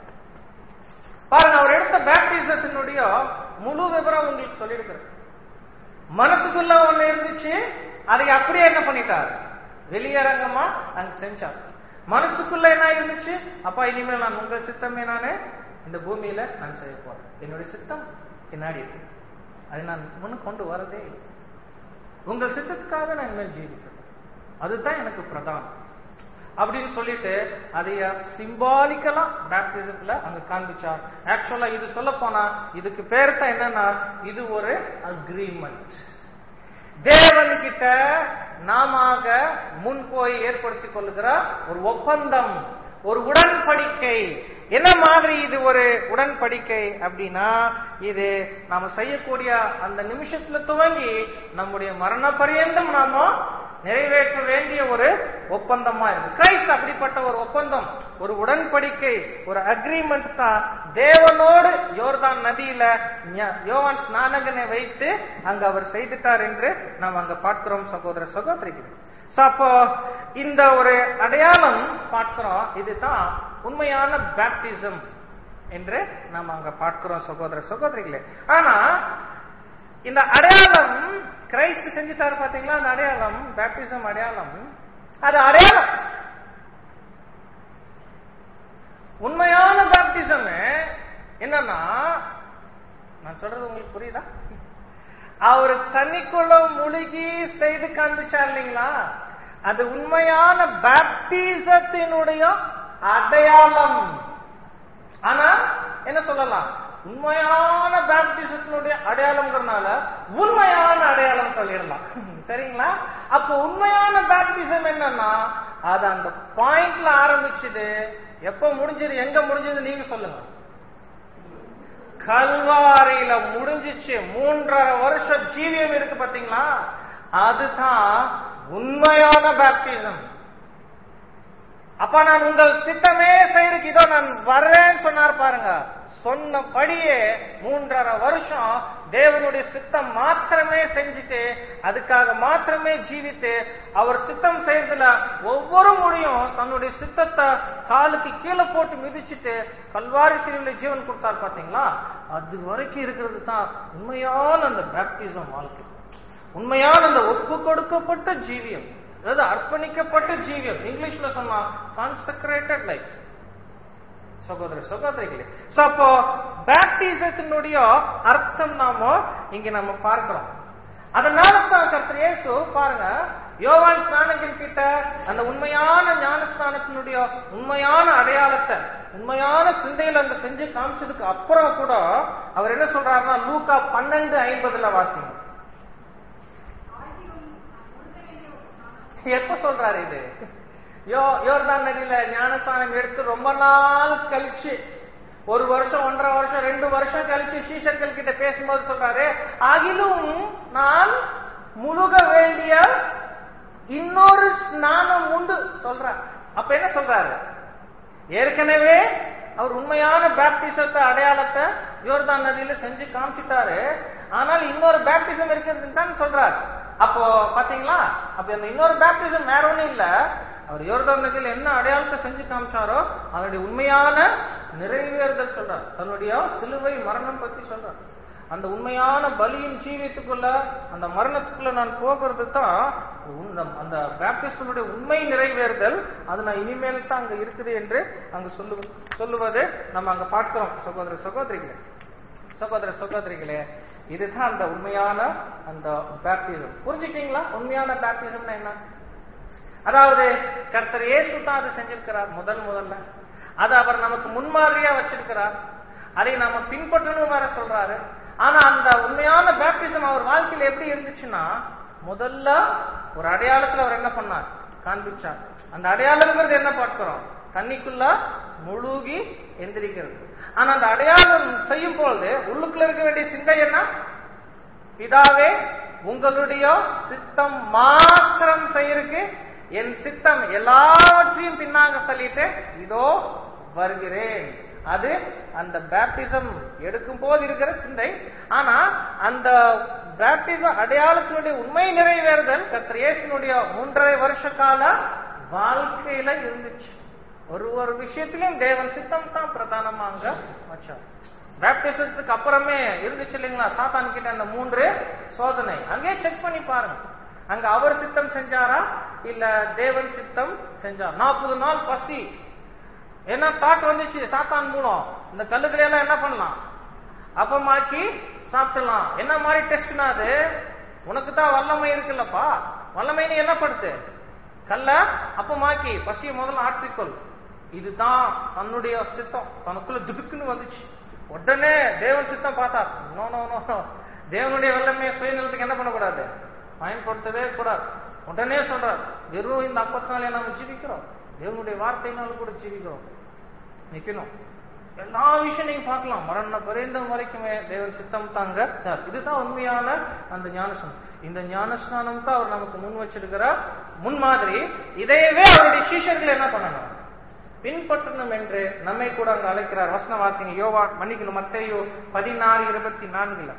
[SPEAKER 1] பாருங்க அவர் எடுத்த பேப்டிசத்தினுடைய முழு விவரம் உங்களுக்கு சொல்லியிருக்கிறது மனசுக்குள்ள ஒண்ணு இருந்துச்சு அதை அப்படியே என்ன பண்ணிட்டார் வெளியரங்கமா அங்க செஞ்சார் மனசுக்குள்ள என்ன இருந்துச்சு அப்பா இனிமேல் நான் உங்க சித்தமே நானு இந்த பூமியில நான் செய்ய போறேன் என்னுடைய சித்தம் பின்னாடி இருக்கு அதை நான் முன்னு கொண்டு வரதே இல்லை உங்கள் சித்தத்துக்காக நான் இனிமேல் ஜீவிக்கிறேன் அதுதான் எனக்கு பிரதானம் அப்படின்னு சொல்லிட்டு அதைய சிம்பாலிக்கலா பேப்டிசத்துல அங்க காண்பிச்சார் ஆக்சுவலா இது சொல்ல போனா இதுக்கு பேர் தான் என்னன்னா இது ஒரு அக்ரிமெண்ட் தேவன் கிட்ட நாம முன் போய் ஏற்படுத்திக் கொள்ளுகிற ஒரு ஒப்பந்தம் ஒரு உடன்படிக்கை என்ன மாதிரி இது ஒரு உடன்படிக்கை அப்படின்னா இது நாம செய்யக்கூடிய அந்த நிமிஷத்துல துவங்கி நம்முடைய மரண பரியந்தம் நாம நிறைவேற்ற வேண்டிய ஒரு ஒப்பந்தமா இருக்கு கிரைஸ்ட் அப்படிப்பட்ட ஒரு ஒப்பந்தம் ஒரு உடன்படிக்கை ஒரு அக்ரிமெண்ட் தான் தேவனோடு யோர்தான் நதியில யோவான் ஸ்நானகனை வைத்து அங்க அவர் செய்துட்டார் என்று நாம் அங்க பார்க்கிறோம் சகோதர சகோதரிகள் சோ அப்போ இந்த ஒரு அடையாளம் பார்க்கிறோம் இதுதான் உண்மையான பேப்டிசம் என்று நாம் அங்க பார்க்கிறோம் சகோதர சகோதரிகளே ஆனா இந்த அடையாளம் கிரைஸ்ட் செஞ்சுட்டாரு பாத்தீங்களா அந்த அடையாளம் பேப்டிசம் அடையாளம் அது அடையாளம் உண்மையான பேப்டிசம் என்னன்னா நான் சொல்றது உங்களுக்கு புரியுதா அவர் தண்ணிக்குள்ள முழுகி செய்து காண்பிச்சார் இல்லைங்களா அது உண்மையான பேப்டிசத்தினுடைய அடையாளம் ஆனா என்ன சொல்லலாம் உண்மையான பேப்டிசத்தினுடைய அடையாளம்ங்கிறதுனால உண்மையான அடையாளம் சொல்லிடலாம் சரிங்களா அப்போ உண்மையான பேப்டிசம் என்னன்னா அது அந்த பாயிண்ட்ல ஆரம்பிச்சது எப்ப முடிஞ்சது எங்க முடிஞ்சது நீங்க சொல்லுங்க கல்வாரியில முடிஞ்சிச்சு மூன்றரை வருஷம் ஜீவியம் இருக்கு பாத்தீங்களா அதுதான் உண்மையான பேப்டிசம் அப்ப நான் உங்கள் சித்தமே செய்யறதுக்கு இதோ நான் வர்றேன்னு சொன்னார் பாருங்க சொன்னபடியே மூன்றரை வருஷம் தேவனுடைய சித்தம் மாத்திரமே செஞ்சுட்டு அதுக்காக மாத்திரமே ஜீவித்து அவர் சித்தம் செய்யறதுல ஒவ்வொரு மொழியும் தன்னுடைய சித்தத்தை காலுக்கு கீழே போட்டு மிதிச்சுட்டு கல்வாரி சிறுவில ஜீவன் கொடுத்தார் பாத்தீங்களா அது வரைக்கும் இருக்கிறது தான் உண்மையான அந்த பேப்டிசம் வாழ்க்கை உண்மையான அந்த ஒப்பு கொடுக்கப்பட்ட ஜீவியம் அதாவது அர்ப்பணிக்கப்பட்ட ஜீவியம் இங்கிலீஷ்ல சொன்னா கான்செக்ரேட்டட் லைஃப் சகோதர சகோதரிகளே சோ அப்போ பேப்டிசத்தினுடைய அர்த்தம் நாம இங்க நம்ம பார்க்கிறோம் அதனால தான் கர்த்தர் இயேசு பாருங்க யோவான் ஸ்நானகன் கிட்ட அந்த உண்மையான ஞானஸ்நானத்தினுடைய உண்மையான அடையாளத்தை உண்மையான சிந்தையில அங்க செஞ்சு காமிச்சதுக்கு அப்புறம் கூட அவர் என்ன சொல்றாருன்னா லூக்கா பன்னெண்டு ஐம்பதுல வாசிங்க
[SPEAKER 2] ஆகியும் நான் முழுக வேண்டிய ஒரு ஸ்நானம்
[SPEAKER 1] எப்ப சொல்றாரு இது யோ யோர்தான் நதியில ஞானஸ்தானம் எடுத்து ரொம்ப நாள் கழிச்சு ஒரு வருஷம் ஒன்றரை வருஷம் ரெண்டு வருஷம் கழிச்சு சீஷர்கள் கிட்ட பேசும்போது சொல்றாரு ஆகிலும் நான் முழுக வேண்டிய இன்னொரு ஸ்நானம் உண்டு சொல்றார் அப்ப என்ன சொல்றாரு ஏற்கனவே அவர் உண்மையான பேப்டிசத்தை அடையாளத்தை யோர்தான் நதியில செஞ்சு காமிச்சிட்டாரு ஆனால் இன்னொரு பேப்டிசம் இருக்கிறது தான் சொல்றாரு அப்போ பாத்தீங்களா அப்ப அந்த இன்னொரு பேப்டிசம் வேற ஒண்ணும் இல்ல அவர் யோர்தான் நதியில என்ன அடையாளத்தை செஞ்சு காமிச்சாரோ அதனுடைய உண்மையான நிறைவேறுதல் சொல்றார் தன்னுடைய சிலுவை மரணம் பத்தி சொல்றார் அந்த உண்மையான பலியின் ஜீவியத்துக்குள்ள அந்த மரணத்துக்குள்ள நான் போகிறது தான் உன்- அந்த பேப்டிஸ்டுடைய உண்மை நிறைவேறுதல் அது நான் இனிமேல் தான் அங்க இருக்குது என்று அங்க சொல்லு சொல்லுவது நம்ம அங்க பார்க்கிறோம் சகோதர சகோதரிகளே சகோதர சகோதரிகளே இதுதான் அந்த உண்மையான அந்த பேப்டிசம் புரிஞ்சுட்டீங்களா உண்மையான பேப்டிசம்னா என்ன அதாவது கர்த்தர் இயேசு தான் அதை செஞ்சிருக்கிறார் முதல் முதல்ல அது அவர் நமக்கு முன்மாதிரியா வச்சிருக்கிறார் அதை நாம பின்பற்றணும் வேற சொல்றாரு ஆனா அந்த உண்மையான பேப்டிசம் அவர் வாழ்க்கையில எப்படி இருந்துச்சுன்னா முதல்ல ஒரு அடையாளத்துல அவர் என்ன பண்ணார் காண்பிச்சார் அந்த அடையாளம்ங்கிறது என்ன பார்க்கிறோம் தண்ணிக்குள்ள முழுகி எந்திரிக்கிறது ஆனா அந்த அடையாளம் செய்யும் பொழுது உள்ளுக்குள்ள இருக்க வேண்டிய சிந்தை என்ன பிதாவே உங்களுடைய சித்தம் மாத்திரம் செய்யறதுக்கு என் சித்தம் எல்லாவற்றையும் பின்னாங்க சொல்லிட்டு இதோ வருகிறேன் அது அந்த பேப்டிசம் எடுக்கும் போது இருக்கிற சிந்தை ஆனா அந்த பேப்டிசம் அடையாளத்தினுடைய உண்மை நிறைவேறுதல் கர்த்தர் இயேசுனுடைய மூன்றரை வருஷ கால வாழ்க்கையில இருந்துச்சு ஒரு ஒரு விஷயத்திலும் தேவன் சித்தம் தான் பிரதானமா அங்க வச்சார் பேப்டிசத்துக்கு அப்புறமே இருந்துச்சு இல்லைங்களா சாத்தான் கிட்ட அந்த மூன்று சோதனை அங்கே செக் பண்ணி பாருங்க அங்க அவர் சித்தம் செஞ்சாரா இல்ல தேவன் சித்தம் செஞ்சார் நாற்பது நாள் பசி என்ன தாட் வந்துச்சு சாத்தான் மூலம் இந்த கல்லுகளை எல்லாம் என்ன பண்ணலாம் அப்பமாக்கி சாப்பிடலாம் என்ன மாதிரி டெஸ்ட்னா அது உனக்கு தான் வல்லமை இருக்குல்லப்பா வல்லமை நீ என்ன படுத்து கல்ல அப்பமாக்கி பசியை முதல்ல ஆற்றிக்கொள் இதுதான் தன்னுடைய சித்தம் தனக்குள்ள துடுக்குன்னு வந்துச்சு உடனே தேவன் சித்தம் பார்த்தார் நோ நோ நோ நோ. தேவனுடைய வல்லமையை சுயநலத்துக்கு என்ன பண்ணக்கூடாது பயன்படுத்தவே கூடாது உடனே சொல்றார் வெறும் இந்த அப்பத்தினாலே நம்ம ஜீவிக்கிறோம் தேவனுடைய வார்த்தையினால கூட ஜீவிக்கிறோம் நிக்கணும் எல்லா விஷயம் நீங்க பார்க்கலாம் மரண பரிந்தம் வரைக்குமே தேவன் சித்தம் தாங்க சார் இதுதான் உண்மையான அந்த ஞானஸ்நானம் இந்த ஞானஸ்நானம் தான் அவர் நமக்கு முன் வச்சிருக்கிற முன்மாதிரி இதையவே அவருடைய சீஷர்கள் என்ன பண்ணணும் பின்பற்றணும் என்று நம்மை கூட அங்க அழைக்கிறார் வசன வார்த்தைங்க யோவா மன்னிக்கணும் மத்தேயோ பதினாறு இருபத்தி நான்குல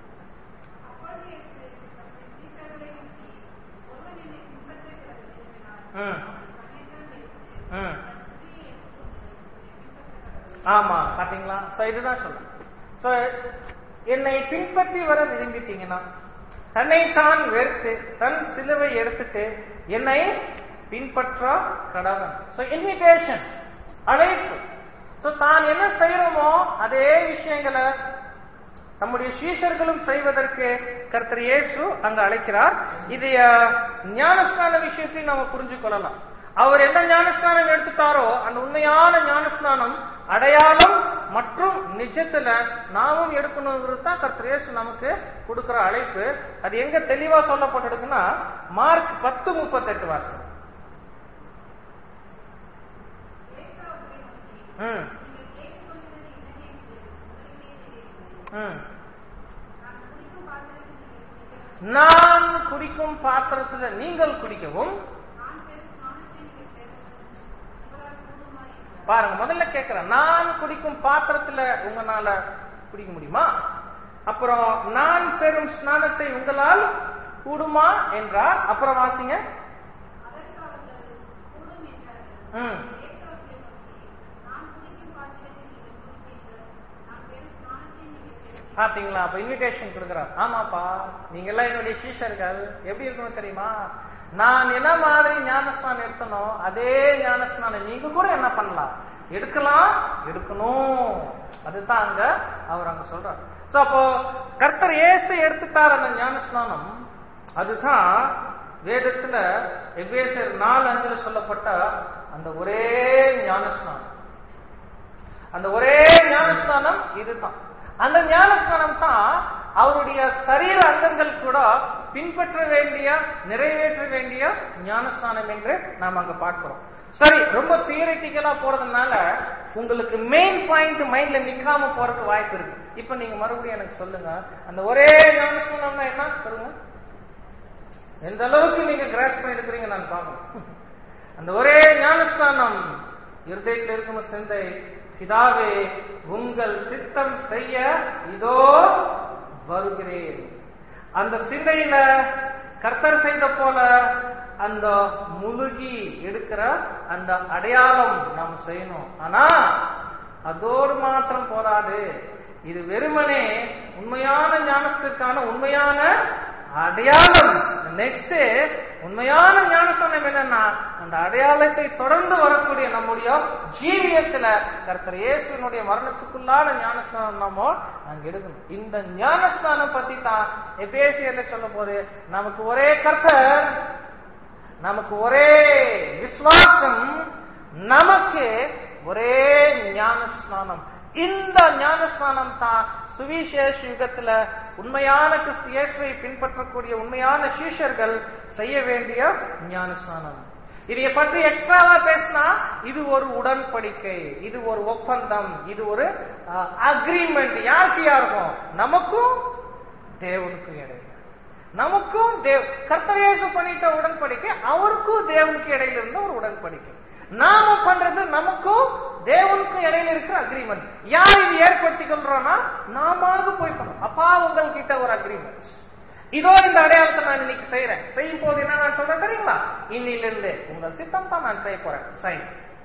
[SPEAKER 2] அப்பொழுது இயேசு தம்முடைய சீஷர்களை நோக்கி, ஒருவன் என்னை பின்பற்ற விரும்பினால்
[SPEAKER 1] ம்,
[SPEAKER 2] தன்னைத்தான் வெறுத்து,
[SPEAKER 1] ம்.
[SPEAKER 2] தன் சிலுவையை எடுத்துக்கொண்டு என்னை பின்பற்ற
[SPEAKER 1] ஆமா பாத்தீங்களா சோ இதுதான் சொல்றேன் சோ என்னை பின்பற்றி வர விரும்பிட்டீங்கன்னா தன்னைத்தான் வெறுத்து தன் சிலுவை எடுத்துட்டு என்னை பின்பற்ற கடவன் சோ இன்விடேஷன் அழைப்பு சோ தான் என்ன செய்யறோமோ அதே விஷயங்களை நம்முடைய சீஷர்களும் செய்வதற்கு கர்த்தர் இயேசு அங்க அழைக்கிறார் இது அஹ், ஞானஸ்நான விஷயத்தையும் நம்ம புரிஞ்சு கொள்ளலாம் அவர் எந்த ஞானஸ்நானம் எடுத்துட்டாரோ அந்த உண்மையான ஞானஸ்நானம் அடையாளம் மற்றும் நிஜத்துல நாமும் எடுக்கணுங்கிறது தான் கர்த்தர் இயேசு நமக்கு கொடுக்கிற அழைப்பு அது எங்க தெளிவா சொல்லப்பட்டிருக்குன்னா மார்க் பத்து முப்பத்தெட்டு வாசம்
[SPEAKER 2] இயேசு அவர்களை நோக்கி,
[SPEAKER 1] ம்
[SPEAKER 2] நீங்கள் கேட்டுக்கொள்கிறது என்னவென்று உங்களுக்கே தெரியவில்லை.
[SPEAKER 1] ம்
[SPEAKER 2] நான் குடிக்கும் பாத்திரத்தில் நீங்கள் குடிக்கவும்,
[SPEAKER 1] நான் குடிக்கும் பாத்திரத்துல நீங்கள் குடிக்கவும்
[SPEAKER 2] நான் பெறும் ஸ்நானத்தை நீங்கள் பெறவும் உங்களால் கூடுமா என்றார்.
[SPEAKER 1] பாருங்க முதல்ல கேட்கிறேன் நான் குடிக்கும் பாத்திரத்துல உங்களால குடிக்க முடியுமா அப்புறம் நான் பெறும் ஸ்நானத்தை உங்களால் கூடுமா என்றார் அப்புறம் வாசிங்க
[SPEAKER 2] அதற்கு அவர்கள் கூடும் என்றார்கள்.
[SPEAKER 1] ம்.
[SPEAKER 2] இயேசு அவர்களை நோக்கி, நான் குடிக்கும் பாத்திரத்தில் நீங்கள் குடிப்பீர்கள், நான் பெறும் ஸ்நானத்தை நீங்கள் பெறுவீர்கள்.
[SPEAKER 1] பாத்தீங்களா அப்ப இன்விடேஷன் கொடுக்குறார் ஆமாப்பா நீங்க எல்லாம் என்னுடைய சீஷர்கள் எப்படி இருக்கணும் தெரியுமா நான் என்ன மாதிரி ஞானஸ்நானம் எடுத்தனோ அதே ஞானஸ்நானம் நீங்க கூட என்ன பண்ணலாம் எடுக்கலாம் எடுக்கணும் அதுதான் அங்க அவர் அங்க சொல்றார் சோ அப்போ கர்த்தர் இயேசு எடுத்துட்டார் அந்த ஞானஸ்நானம் அதுதான் வேதத்துல எபேசர் நாலு அஞ்சுல சொல்லப்பட்ட அந்த ஒரே ஞானஸ்நானம் அந்த ஒரே ஞானஸ்நானம் இதுதான் அந்த ஞானஸ்நானம் தான் அவருடைய சரீர அங்கங்கள் கூட பின்பற்ற வேண்டிய நிறைவேற்ற வேண்டிய ஞானஸ்நானம் என்று நாம் அங்க பார்க்கிறோம் சரி ரொம்ப தியரிட்டிக்கலா போறதுனால உங்களுக்கு மெயின் பாயிண்ட் மைண்ட்ல நிக்காம போறதுக்கு வாய்ப்பு இருக்கு இப்ப நீங்க மறுபடியும் எனக்கு சொல்லுங்க அந்த ஒரே ஞானஸ்நானம்னா என்ன சொல்லுங்க எந்த அளவுக்கு நீங்க கிராஸ் பண்ணிருக்கிறீங்க நான் பார்க்கணும் அந்த ஒரே ஞானஸ்தானம் இருதயத்தில் இருக்கும் சிந்தை பிதாவே உங்கள் சித்தம் செய்ய இதோ வருகிறேன் அந்த சிந்தையில கர்த்தர் செய்த போல அந்த முழுகி எடுக்கிற அந்த அடையாளம் நாம் செய்யணும் ஆனா அதோடு மாத்திரம் போராது இது வெறுமனே உண்மையான ஞானத்திற்கான உண்மையான அடையாளம் நெக்ஸ்ட் உண்மையான ஞானஸ்தானம் என்னன்னா அந்த அடையாளத்தை தொடர்ந்து வரக்கூடிய நம்முடைய ஜீவியத்துல கர்த்தர் இயேசுனுடைய மரணத்துக்குள்ளான ஞானஸ்தானம் நாம அங்க எடுக்கணும் இந்த ஞானஸ்தானம் பத்தி தான் எபேசியர்ல சொல்லும் போது நமக்கு ஒரே கர்த்தர் நமக்கு ஒரே விசுவாசம் நமக்கு ஒரே ஞானஸ்நானம் இந்த ஞானஸ்நானம் தான் சுவிசேஷ யுகத்துல உண்மையான கிறிஸ்து இயேசுவை பின்பற்றக்கூடிய உண்மையான சீஷர்கள் செய்ய வேண்டிய ஞானஸ்நானம் இதைய பற்றி எக்ஸ்ட்ராவா பேசினா இது ஒரு உடன்படிக்கை இது ஒரு ஒப்பந்தம் இது ஒரு அக்ரிமெண்ட் யாருக்கு யாருக்கும் நமக்கும் தேவனுக்கும் இடையில நமக்கும் தேவ் கர்த்தரேசு பண்ணிட்ட உடன்படிக்கை அவருக்கும் தேவனுக்கு இடையில இருந்த ஒரு உடன்படிக்கை நாம பண்றது நமக்கும் தேவனுக்கும் இடையில இருக்கிற அக்ரிமெண்ட் யார் இது ஏற்படுத்தி கொள்றோம்னா நாம போய் பண்ணோம் அப்பா உங்கள்கிட்ட ஒரு அக்ரிமெண்ட் இதோ இந்த அடையாளத்தை நான் இன்னைக்கு செய்யறேன் செய்யும் போது என்ன நான் சொல்றேன் தெரியுங்களா இன்னிலிருந்து உங்கள் சித்தம் தான் நான் செய்ய போறேன் சைன்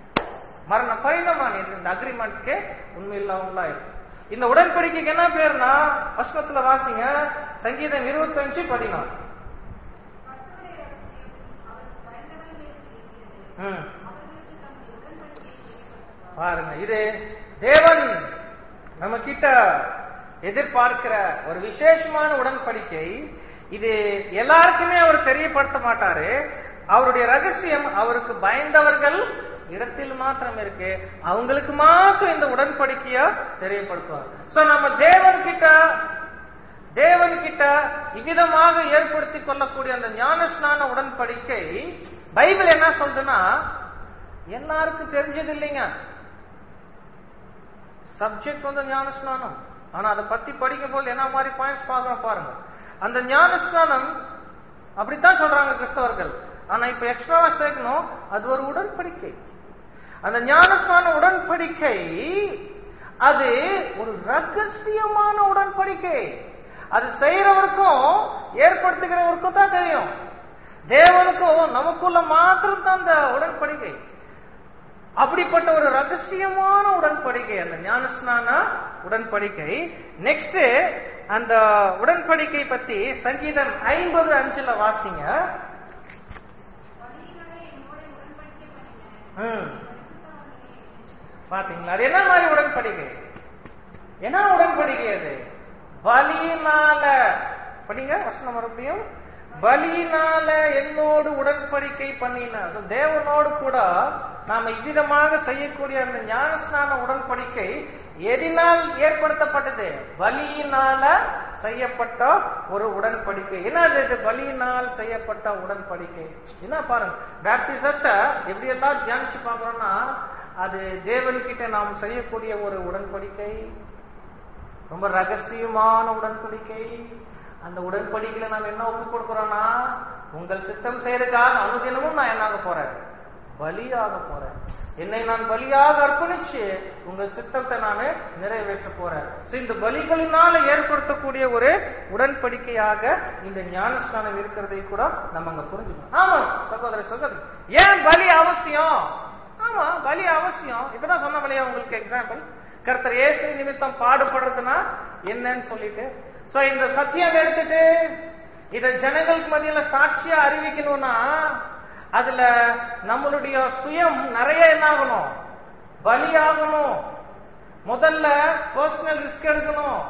[SPEAKER 1] மரண பரிணம் நான் இந்த அக்ரிமெண்ட்க்கு உண்மையில்லாமலா இருக்கும் இந்த உடன்படிக்கைக்கு என்ன பேருனா வசனத்துல வாசிங்க சங்கீதம் இருபத்தஞ்சு பதினாலு
[SPEAKER 2] கர்த்தருடைய ரகசியம் அவருக்கு பயந்தவர்களுக்கு இருக்கிறது
[SPEAKER 1] ம்.
[SPEAKER 2] அவர்களுக்கு தம்முடைய உடன்படிக்கையை தெரியப்படுத்துவார்
[SPEAKER 1] பாருங்க இது தேவன் நம்ம கிட்ட எதிர்பார்க்கிற ஒரு விசேஷமான உடன்படிக்கை இது எல்லாருக்குமே அவர் தெரியப்படுத்த மாட்டாரு அவருடைய ரகசியம் அவருக்கு பயந்தவர்கள் இடத்தில் மாத்திரம் இருக்கு அவங்களுக்கு மாத்திரம் இந்த உடன்படிக்கைய தெரியப்படுத்துவார் சோ நம்ம தேவன் கிட்ட தேவன் கிட்ட இவ்விதமாக ஏற்படுத்திக் கொள்ளக்கூடிய அந்த ஞானஸ்நான உடன்படிக்கை பைபிள் என்ன சொல்றதுன்னா எல்லாருக்கும் தெரிஞ்சது இல்லைங்க சப்ஜெக்ட் வந்து ஞானஸ்நானம் ஆனா அதை பத்தி படிக்கும் போது என்ன மாதிரி பாயிண்ட்ஸ் பார்க்கணும் பாருங்க அந்த ஞானஸ்நானம் அப்படித்தான் சொல்றாங்க கிறிஸ்தவர்கள் ஆனா இப்ப எக்ஸ்ட்ராவா சேர்க்கணும் அது ஒரு உடன்படிக்கை அந்த ஞானஸ்நான உடன்படிக்கை அது ஒரு ரகசியமான உடன்படிக்கை அது செய்யறவருக்கும் ஏற்படுத்துகிறவருக்கும் தான் தெரியும் தேவனுக்கும் நமக்குள்ள மாத்திரம் தான் அந்த உடன்படிக்கை அப்படிப்பட்ட ஒரு ரகசியமான உடன்படிக்கை அந்த ஞானஸ்நான உடன்படிக்கை நெக்ஸ்ட் அந்த உடன்படிக்கை பத்தி சங்கீதம் ஐம்பது அஞ்சுல வாசிங்க
[SPEAKER 2] வழியினாலே என்னோட உடன்படிக்கை பண்ணினேன்
[SPEAKER 1] ம்.
[SPEAKER 2] பரிசுத்தவான்களே,
[SPEAKER 1] பாத்தீங்களா அது என்ன மாதிரி உடன்படிக்கை என்ன உடன்படிக்கை அது பலியினால படிங்க வசனம் மறுபடியும் பலியினால என்னோடு உடன்படிக்கை பண்ணின So, தேவனோடு கூட நாம இவ்விதமாக செய்யக்கூடிய அந்த ஞானஸ்நான உடன்படிக்கை எதினால் ஏற்படுத்தப்பட்டது பலியினால செய்யப்பட்ட ஒரு உடன்படிக்கை என்னது இது பலியினால் செய்யப்பட்ட உடன்படிக்கை என்ன பாருங்க பேப்டிசத்தை எப்படி எல்லாம் தியானிச்சு பார்க்கறோம்னா அது தேவன்கிட்ட நாம் செய்யக்கூடிய ஒரு உடன்படிக்கை ரொம்ப ரகசியமான உடன்படிக்கை அந்த உடன்படிக்கையில நாம் என்ன ஒப்பு கொடுக்கிறோம்னா உங்கள் சித்தம் செய்யறதுக்காக அனுதினமும் நான் என்னாக போறேன் பலியாக போறேன் என்னை நான் பலியாக அர்ப்பணிச்சு உங்கள் சித்தத்தை நான் நிறைவேற்ற போறேன் So, இந்த பலிகளினால ஏற்படுத்தக்கூடிய ஒரு உடன்படிக்கையாக இந்த ஞானஸ்தானம் இருக்கிறதை கூட நம்ம அங்க புரிஞ்சுக்கணும் ஆமா சகோதர சகோதரி ஏன் பலி அவசியம் ஆமா பலி அவசியம் இப்பதான் சொன்ன பலியா உங்களுக்கு எக்ஸாம்பிள் கர்த்தர் இயேசு நிமித்தம் பாடுபடுறதுன்னா என்னன்னு சொல்லிட்டு சோ இந்த சத்தியம் எடுத்துட்டு இத ஜனங்களுக்கு மத்தியில சாட்சியா அறிவிக்கணும்னா அதுல நம்மளுடைய சுயம் நிறைய என்ன ஆகணும் பலியாகணும் முதல்ல பர்சனல் ரிஸ்க் எடுக்கணும்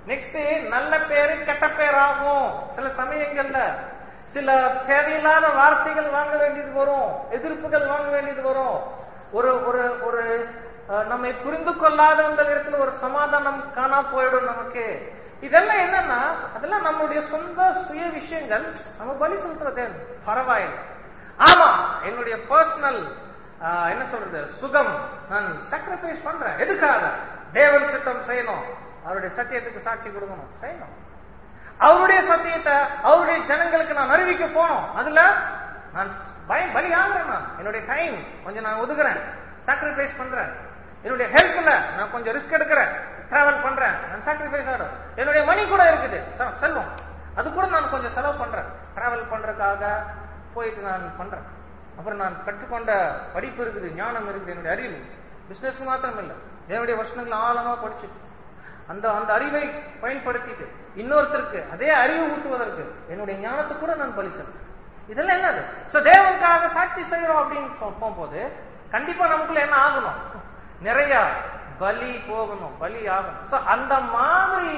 [SPEAKER 1] நெக்ஸ்ட் நல்ல பேரு கெட்ட பேர் ஆகும் சில சமயங்கள்ல சில தேவையில்லாத வார்த்தைகள் வாங்க வேண்டியது வரும் எதிர்ப்புகள் வாங்க வேண்டியது வரும் ஒரு ஒரு ஒரு அஹ், நம்மை புரிந்து கொள்ளாதவங்க இடத்துல ஒரு சமாதானம் காணா போயிடும் நமக்கு இதெல்லாம் என்னன்னா அதெல்லாம் நம்மளுடைய சொந்த சுய விஷயங்கள் நம்ம பலி சொல்றது பரவாயில்லை ஆமா என்னுடைய பர்சனல் என்ன சொல்றது சுகம் நான் சாக்ரிஃபைஸ் பண்றேன் எதுக்காக தேவன் சித்தம் செய்யணும் அவருடைய சத்தியத்துக்கு சாட்சி கொடுக்கணும் செய்யணும் அவருடைய சத்தியத்தை அவருடைய ஜனங்களுக்கு நான் அறிவிக்க போனோம் அதுல நான் பயம் பலி ஆகுறேன் நான் என்னுடைய டைம் கொஞ்சம் நான் ஒதுக்குறேன் சாக்ரிஃபைஸ் பண்றேன் என்னுடைய ஹெல்ப்ல நான் கொஞ்சம் ரிஸ்க் எடுக்கிறேன் டிராவல் பண்றேன் நான் சாக்ரிஃபைஸ் ஆடும் என்னுடைய மணி கூட இருக்குது செ- செல்வம் அது கூட நான் கொஞ்சம் செலவு பண்றேன் டிராவல் பண்றதுக்காக போயிட்டு நான் பண்றேன் அப்புறம் நான் கற்றுக்கொண்ட படிப்பு இருக்குது ஞானம் இருக்குது என்னுடைய அறிவு பிசினஸ் மாத்திரம் இல்லை என்னுடைய வருஷங்கள் ஆழமா படிச்சுட்டு அந்த அந்த அறிவை பயன்படுத்திட்டு இன்னொருத்தருக்கு அதே அறிவு ஊட்டுவதற்கு என்னுடைய ஞானத்தை கூட நான் பலி செலுத்தேன் இதெல்லாம் என்னது சோ தேவனுக்காக சாட்சி செய்யறோம் அப்படின்னு சொ- போகும்போது கண்டிப்பா நமக்குள்ள என்ன ஆகணும் நிறைய பலி போகணும் பலி ஆகணும் சோ அந்த மாதிரி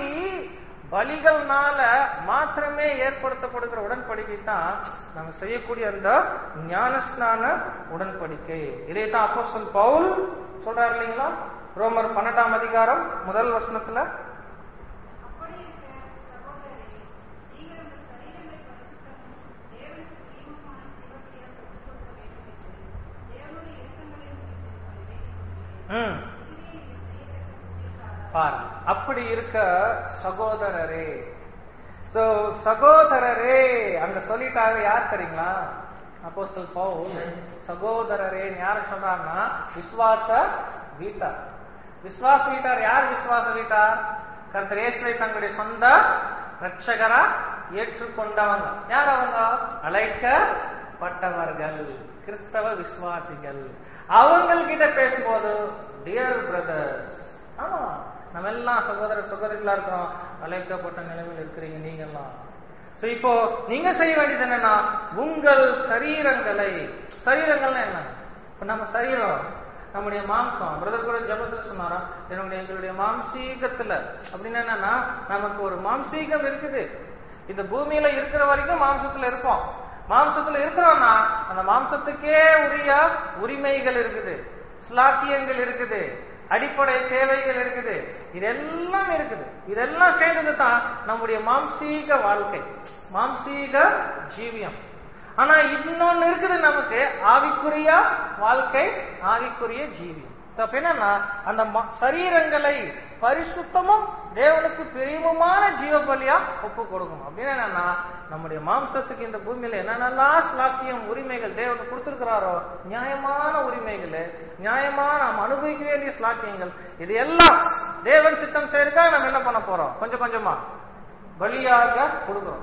[SPEAKER 1] பலிகள்னால மாத்திரமே ஏற்படுத்தப்படுகிற உடன்படிக்கை தான் நம்ம செய்யக்கூடிய அந்த ஞானஸ்நான உடன்படிக்கை இதைத்தான் அப்போஸ்தலன் பவுல் சொல்றாரு இல்லைங்களா ரோமர் பன்னெண்டாம் அதிகாரம் முதல் வசனத்துல
[SPEAKER 2] அப்படி இருக்க சகோதரரே நீங்கள் உங்கள் சரீரங்களை பரிசுத்தமும் தேவனுக்கு பிரியமுமான சிவபலியாக ஒப்புக் கொடுக்க வேண்டும் என்று தேவனுடைய இரக்கங்களை குறித்து சொல்லி வேண்டிக்
[SPEAKER 1] ம்
[SPEAKER 2] இதுவே நீங்கள் செய்யத்தக்க புத்திரக்காரர்
[SPEAKER 1] பாரு அப்படி இருக்க சகோதரரே சோ சகோதரரே அங்க சொல்லிட்டாங்க யார் தெரியுங்களா அப்போஸ்தல் பவுல் சகோதரரே யார சொல்றாங்கன்னா விசுவாச வீட்டார் விசுவாச வீட்டார் யார் விசுவாச வீட்டார் கர்த்தர் இயேசுவை தங்களுடைய சொந்த ரட்சகரா ஏற்றுக்கொண்டவங்க யார் அவங்க அழைக்கப்பட்டவர்கள் கிறிஸ்தவ விசுவாசிகள் அவங்கள்கிட்ட பேசும்போது டியர் பிரதர்ஸ் ஆமா நம்ம எல்லாம் சகோதர சகோதரிகளா இருக்கிறோம் அழைக்கப்பட்ட நிலைமையில் இருக்கிறீங்க நீங்க எல்லாம் சோ இப்போ நீங்க செய்ய வேண்டியது என்னன்னா உங்கள் சரீரங்களை சரீரங்கள்னா என்ன இப்ப நம்ம சரீரம் நம்முடைய மாம்சம் பிரதர் கூட ஜபத்துல சொன்னாரா என்னுடைய எங்களுடைய மாம்சீகத்துல அப்படின்னு என்னன்னா நமக்கு ஒரு மாம்சீகம் இருக்குது இந்த பூமியில இருக்கிற வரைக்கும் மாம்சத்துல இருப்போம் மாம்சத்துல இருக்கிறோம்னா அந்த மாம்சத்துக்கே உரிய உரிமைகள் இருக்குது ஸ்லாக்கியங்கள் இருக்குது அடிப்படை தேவைகள் இருக்குது இதெல்லாம் இருக்குது இதெல்லாம் சேர்ந்தது தான் நம்முடைய மாம்சீக வாழ்க்கை மாம்சீக ஜீவியம் ஆனா இன்னொன்னு இருக்குது நமக்கு ஆவிக்குரிய வாழ்க்கை ஆவிக்குரிய ஜீவியம் So, அப்ப என்னன்னா அந்த ம- சரீரங்களை பரிசுத்தமும் தேவனுக்கு பிரியமுமான ஜீவபலியா ஒப்பு கொடுக்கணும் அப்படின்னு என்னன்னா நம்முடைய மாம்சத்துக்கு இந்த பூமியில என்னென்னலாம் ஸ்லாக்கியம் உரிமைகள் தேவன் கொடுத்திருக்கிறாரோ நியாயமான உரிமைகள் நியாயமான நாம் அனுபவிக்க வேண்டிய ஸ்லாக்கியங்கள் இது எல்லாம் தேவன் சித்தம் செய்யறதுக்காக நம்ம என்ன பண்ண போறோம் கொஞ்சம் கொஞ்சமா பலியாக கொடுக்கிறோம்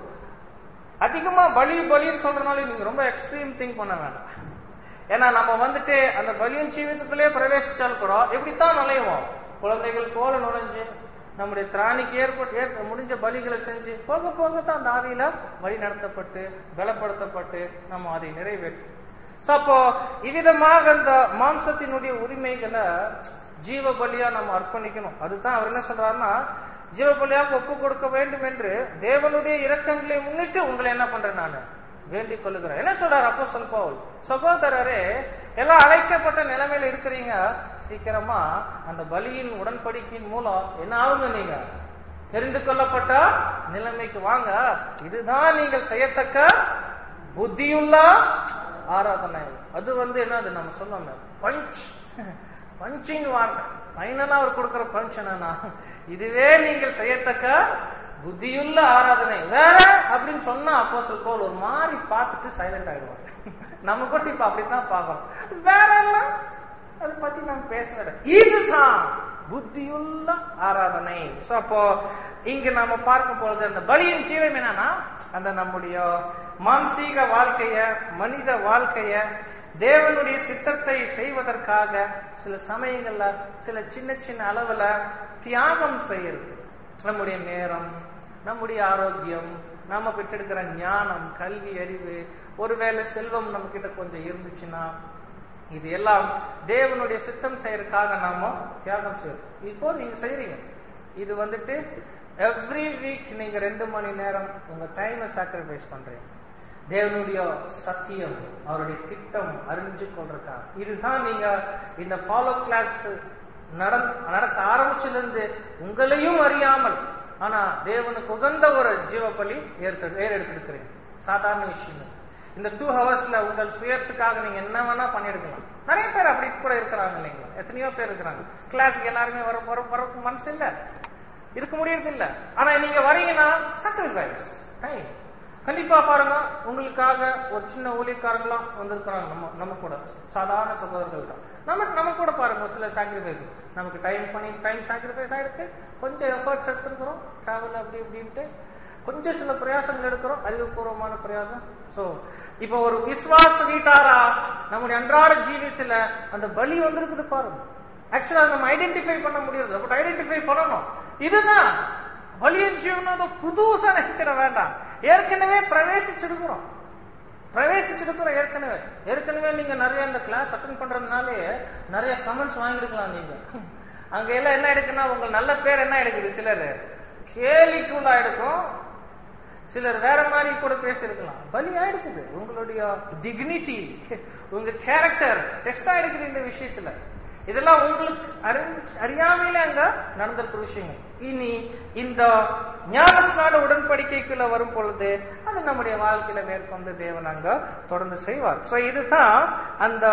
[SPEAKER 1] அதிகமா பலி பலின்னு சொல்றதுனால நீங்க ரொம்ப எக்ஸ்ட்ரீம் திங்க் பண்ண வேண்டாம் ஏன்னா நம்ம வந்துட்டு அந்த பலியின் ஜீவிதத்திலே பிரவேசிச்சால் கூட எப்படித்தான் நுழைவோம் குழந்தைகள் போல நுழைஞ்சு நம்முடைய திராணிக்கு ஏற்பட்டு ஏற்ப முடிஞ்ச பலிகளை செஞ்சு போக போக தான் அந்த ஆவியில வழி நடத்தப்பட்டு பலப்படுத்தப்பட்டு நம்ம அதை நிறைவேற்றும் So, அப்போ இவ்விதமாக அந்த மாம்சத்தினுடைய உரிமைகளை ஜீவ பலியா நம்ம அர்ப்பணிக்கணும் அதுதான் அவர் என்ன சொல்றாருன்னா ஜீவ பலியாக ஒப்பு கொடுக்க வேண்டும் என்று தேவனுடைய இரக்கங்களை முன்னிட்டு உங்களை என்ன பண்றேன் நான் வேண்டிக் கொள்ளுகிறேன் என்ன சொல்றாரு அப்போ சொல் பவுல் சகோதரரே எல்லாம் அழைக்கப்பட்ட நிலைமையில இருக்கிறீங்க சீக்கிரமா அந்த பலியின் உடன்படிக்கையின் மூலம் என்ன ஆகுங்க நீங்க தெரிந்து கொள்ளப்பட்ட நிலைமைக்கு வாங்க இதுதான் நீங்கள் செய்யத்தக்க புத்தியுள்ள ஆராதனை அது வந்து என்னது நம்ம சொன்னோம் பஞ்ச் பஞ்சிங் வார்த்தை ஃபைனலா அவர் கொடுக்கிற பஞ்ச் என்னன்னா இதுவே நீங்கள் செய்யத்தக்க புத்தியுள்ள ஆராதனை வேற அப்படின்னு சொன்னா அப்போ போல் ஒரு மாதிரி பார்த்துட்டு சைலண்ட் ஆயிடுவாங்க நம்ம கூட இப்ப அப்படித்தான் பார்க்கணும் வேற எல்லாம் அதை பத்தி நான் பேசுறேன் இதுதான் புத்தியுள்ள ஆராதனை So, அப்போ இங்க நாம பார்க்கும் பொழுது அந்த பலியின் ஜீவம் என்னன்னா அந்த நம்முடைய மாம்சீக வாழ்க்கைய மனித வாழ்க்கைய தேவனுடைய சித்தத்தை செய்வதற்காக சில சமயங்கள்ல சில சின்ன சின்ன அளவுல தியாகம் செய்யறது நம்முடைய நேரம் நம்முடைய ஆரோக்கியம் நாம பெற்றெடுக்கிற ஞானம் கல்வி அறிவு ஒருவேளை செல்வம் நம்ம கிட்ட கொஞ்சம் இருந்துச்சுன்னா இது எல்லாம் தேவனுடைய சித்தம் செய்யறதுக்காக நாம தியாகம் செய்யறோம் இப்போ நீங்க செய்றீங்க இது வந்துட்டு எவ்ரி வீக் நீங்க ரெண்டு மணி நேரம் உங்க டைமை சாக்ரிஃபைஸ் பண்றீங்க தேவனுடைய சத்தியம் அவருடைய திட்டம் அறிஞ்சு கொண்டிருக்காங்க இதுதான் நீங்க இந்த ஃபாலோ கிளாஸ் நடத்த ஆரம்பிச்சதுல இருந்து உங்களையும் அறியாமல் ஆனா தேவனுக்கு உகந்த ஒரு ஜீவ பலி ஏறெடுத்திருக்கிறீங்க சாதாரண விஷயம் இல்லை. இந்த டூ ஹவர்ஸ்ல உங்கள் சுயத்துக்காக நீங்க என்ன வேணா பண்ணிருக்கலாம் நிறைய பேர் அப்படி கூட இருக்கிறாங்க இல்லைங்களா எத்தனையோ பேர் இருக்கிறாங்க கிளாஸ்க்கு எல்லாருமே வர வர வர மனசு இல்ல இருக்க முடியறது இல்ல ஆனா நீங்க வரீங்கன்னா சாக்ரிஃபைஸ் டைம் கண்டிப்பா பாருங்க உங்களுக்காக ஒரு சின்ன ஊழியக்காரங்களாம் வந்திருக்கிறாங்க நம்ம நம்ம கூட சாதாரண சகோதரர்கள் தான் நம்ம நம்ம கூட பாருங்க ஒரு சில சாக்ரிஃபைஸ் நமக்கு டைம் பண்ணி டைம் சாக்ரிஃபைஸ் ஆயிருக்கு கொஞ்சம் எஃபர்ட்ஸ் எடுத்துருக்கிறோம் டிராவல் அப்படி இப்படின்ட்டு கொஞ்சம் சில பிரயாசங்கள் எடுக்கிறோம் அறிவுபூர்வமான பிரயாசம் சோ இப்ப ஒரு விசுவாச வீட்டாரா நம்முடைய அன்றாட ஜீவியத்துல அந்த பலி வந்திருக்குது பாருங்க ஆக்சுவலா நம்ம ஐடென்டிஃபை பண்ண முடியாது பட் ஐடென்டிஃபை பண்ணணும் இதுதான் பலியின் ஜீவனம் புதுசா நினைச்சிட வேண்டாம் ஏற்கனவே பிரவேசிச்சிருக்கிறோம் பிரவேசிச்சிருக்கிறோம் ஏற்கனவே ஏற்கனவே நீங்க நிறைய இந்த கிளாஸ் அட்டன் பண்றதுனாலே நிறைய கமெண்ட்ஸ் வாங்கிருக்கலாம் நீங்க அங்க எல்லாம் என்ன எடுக்குன்னா உங்க நல்ல பேர் என்ன எடுக்குது சிலர் கேலிக்குள்ளா எடுக்கும் சிலர் வேற மாதிரி கூட பேசிருக்கலாம் பலி ஆயிடுக்குது உங்களுடைய டிக்னிட்டி உங்க கேரக்டர் டெஸ்ட் ஆயிடுக்குது இந்த விஷயத்துல இதெல்லாம் உங்களுக்கு அறியாமையில அங்க நடந்திருக்கிற விஷயங்கள் இனி இந்த ஞானஸ்நான உடன்படிக்கைக்குள்ள வரும் பொழுது அது நம்முடைய வாழ்க்கையில மேற்கொண்டு தேவன் அங்க தொடர்ந்து செய்வார் சோ இதுதான் அந்த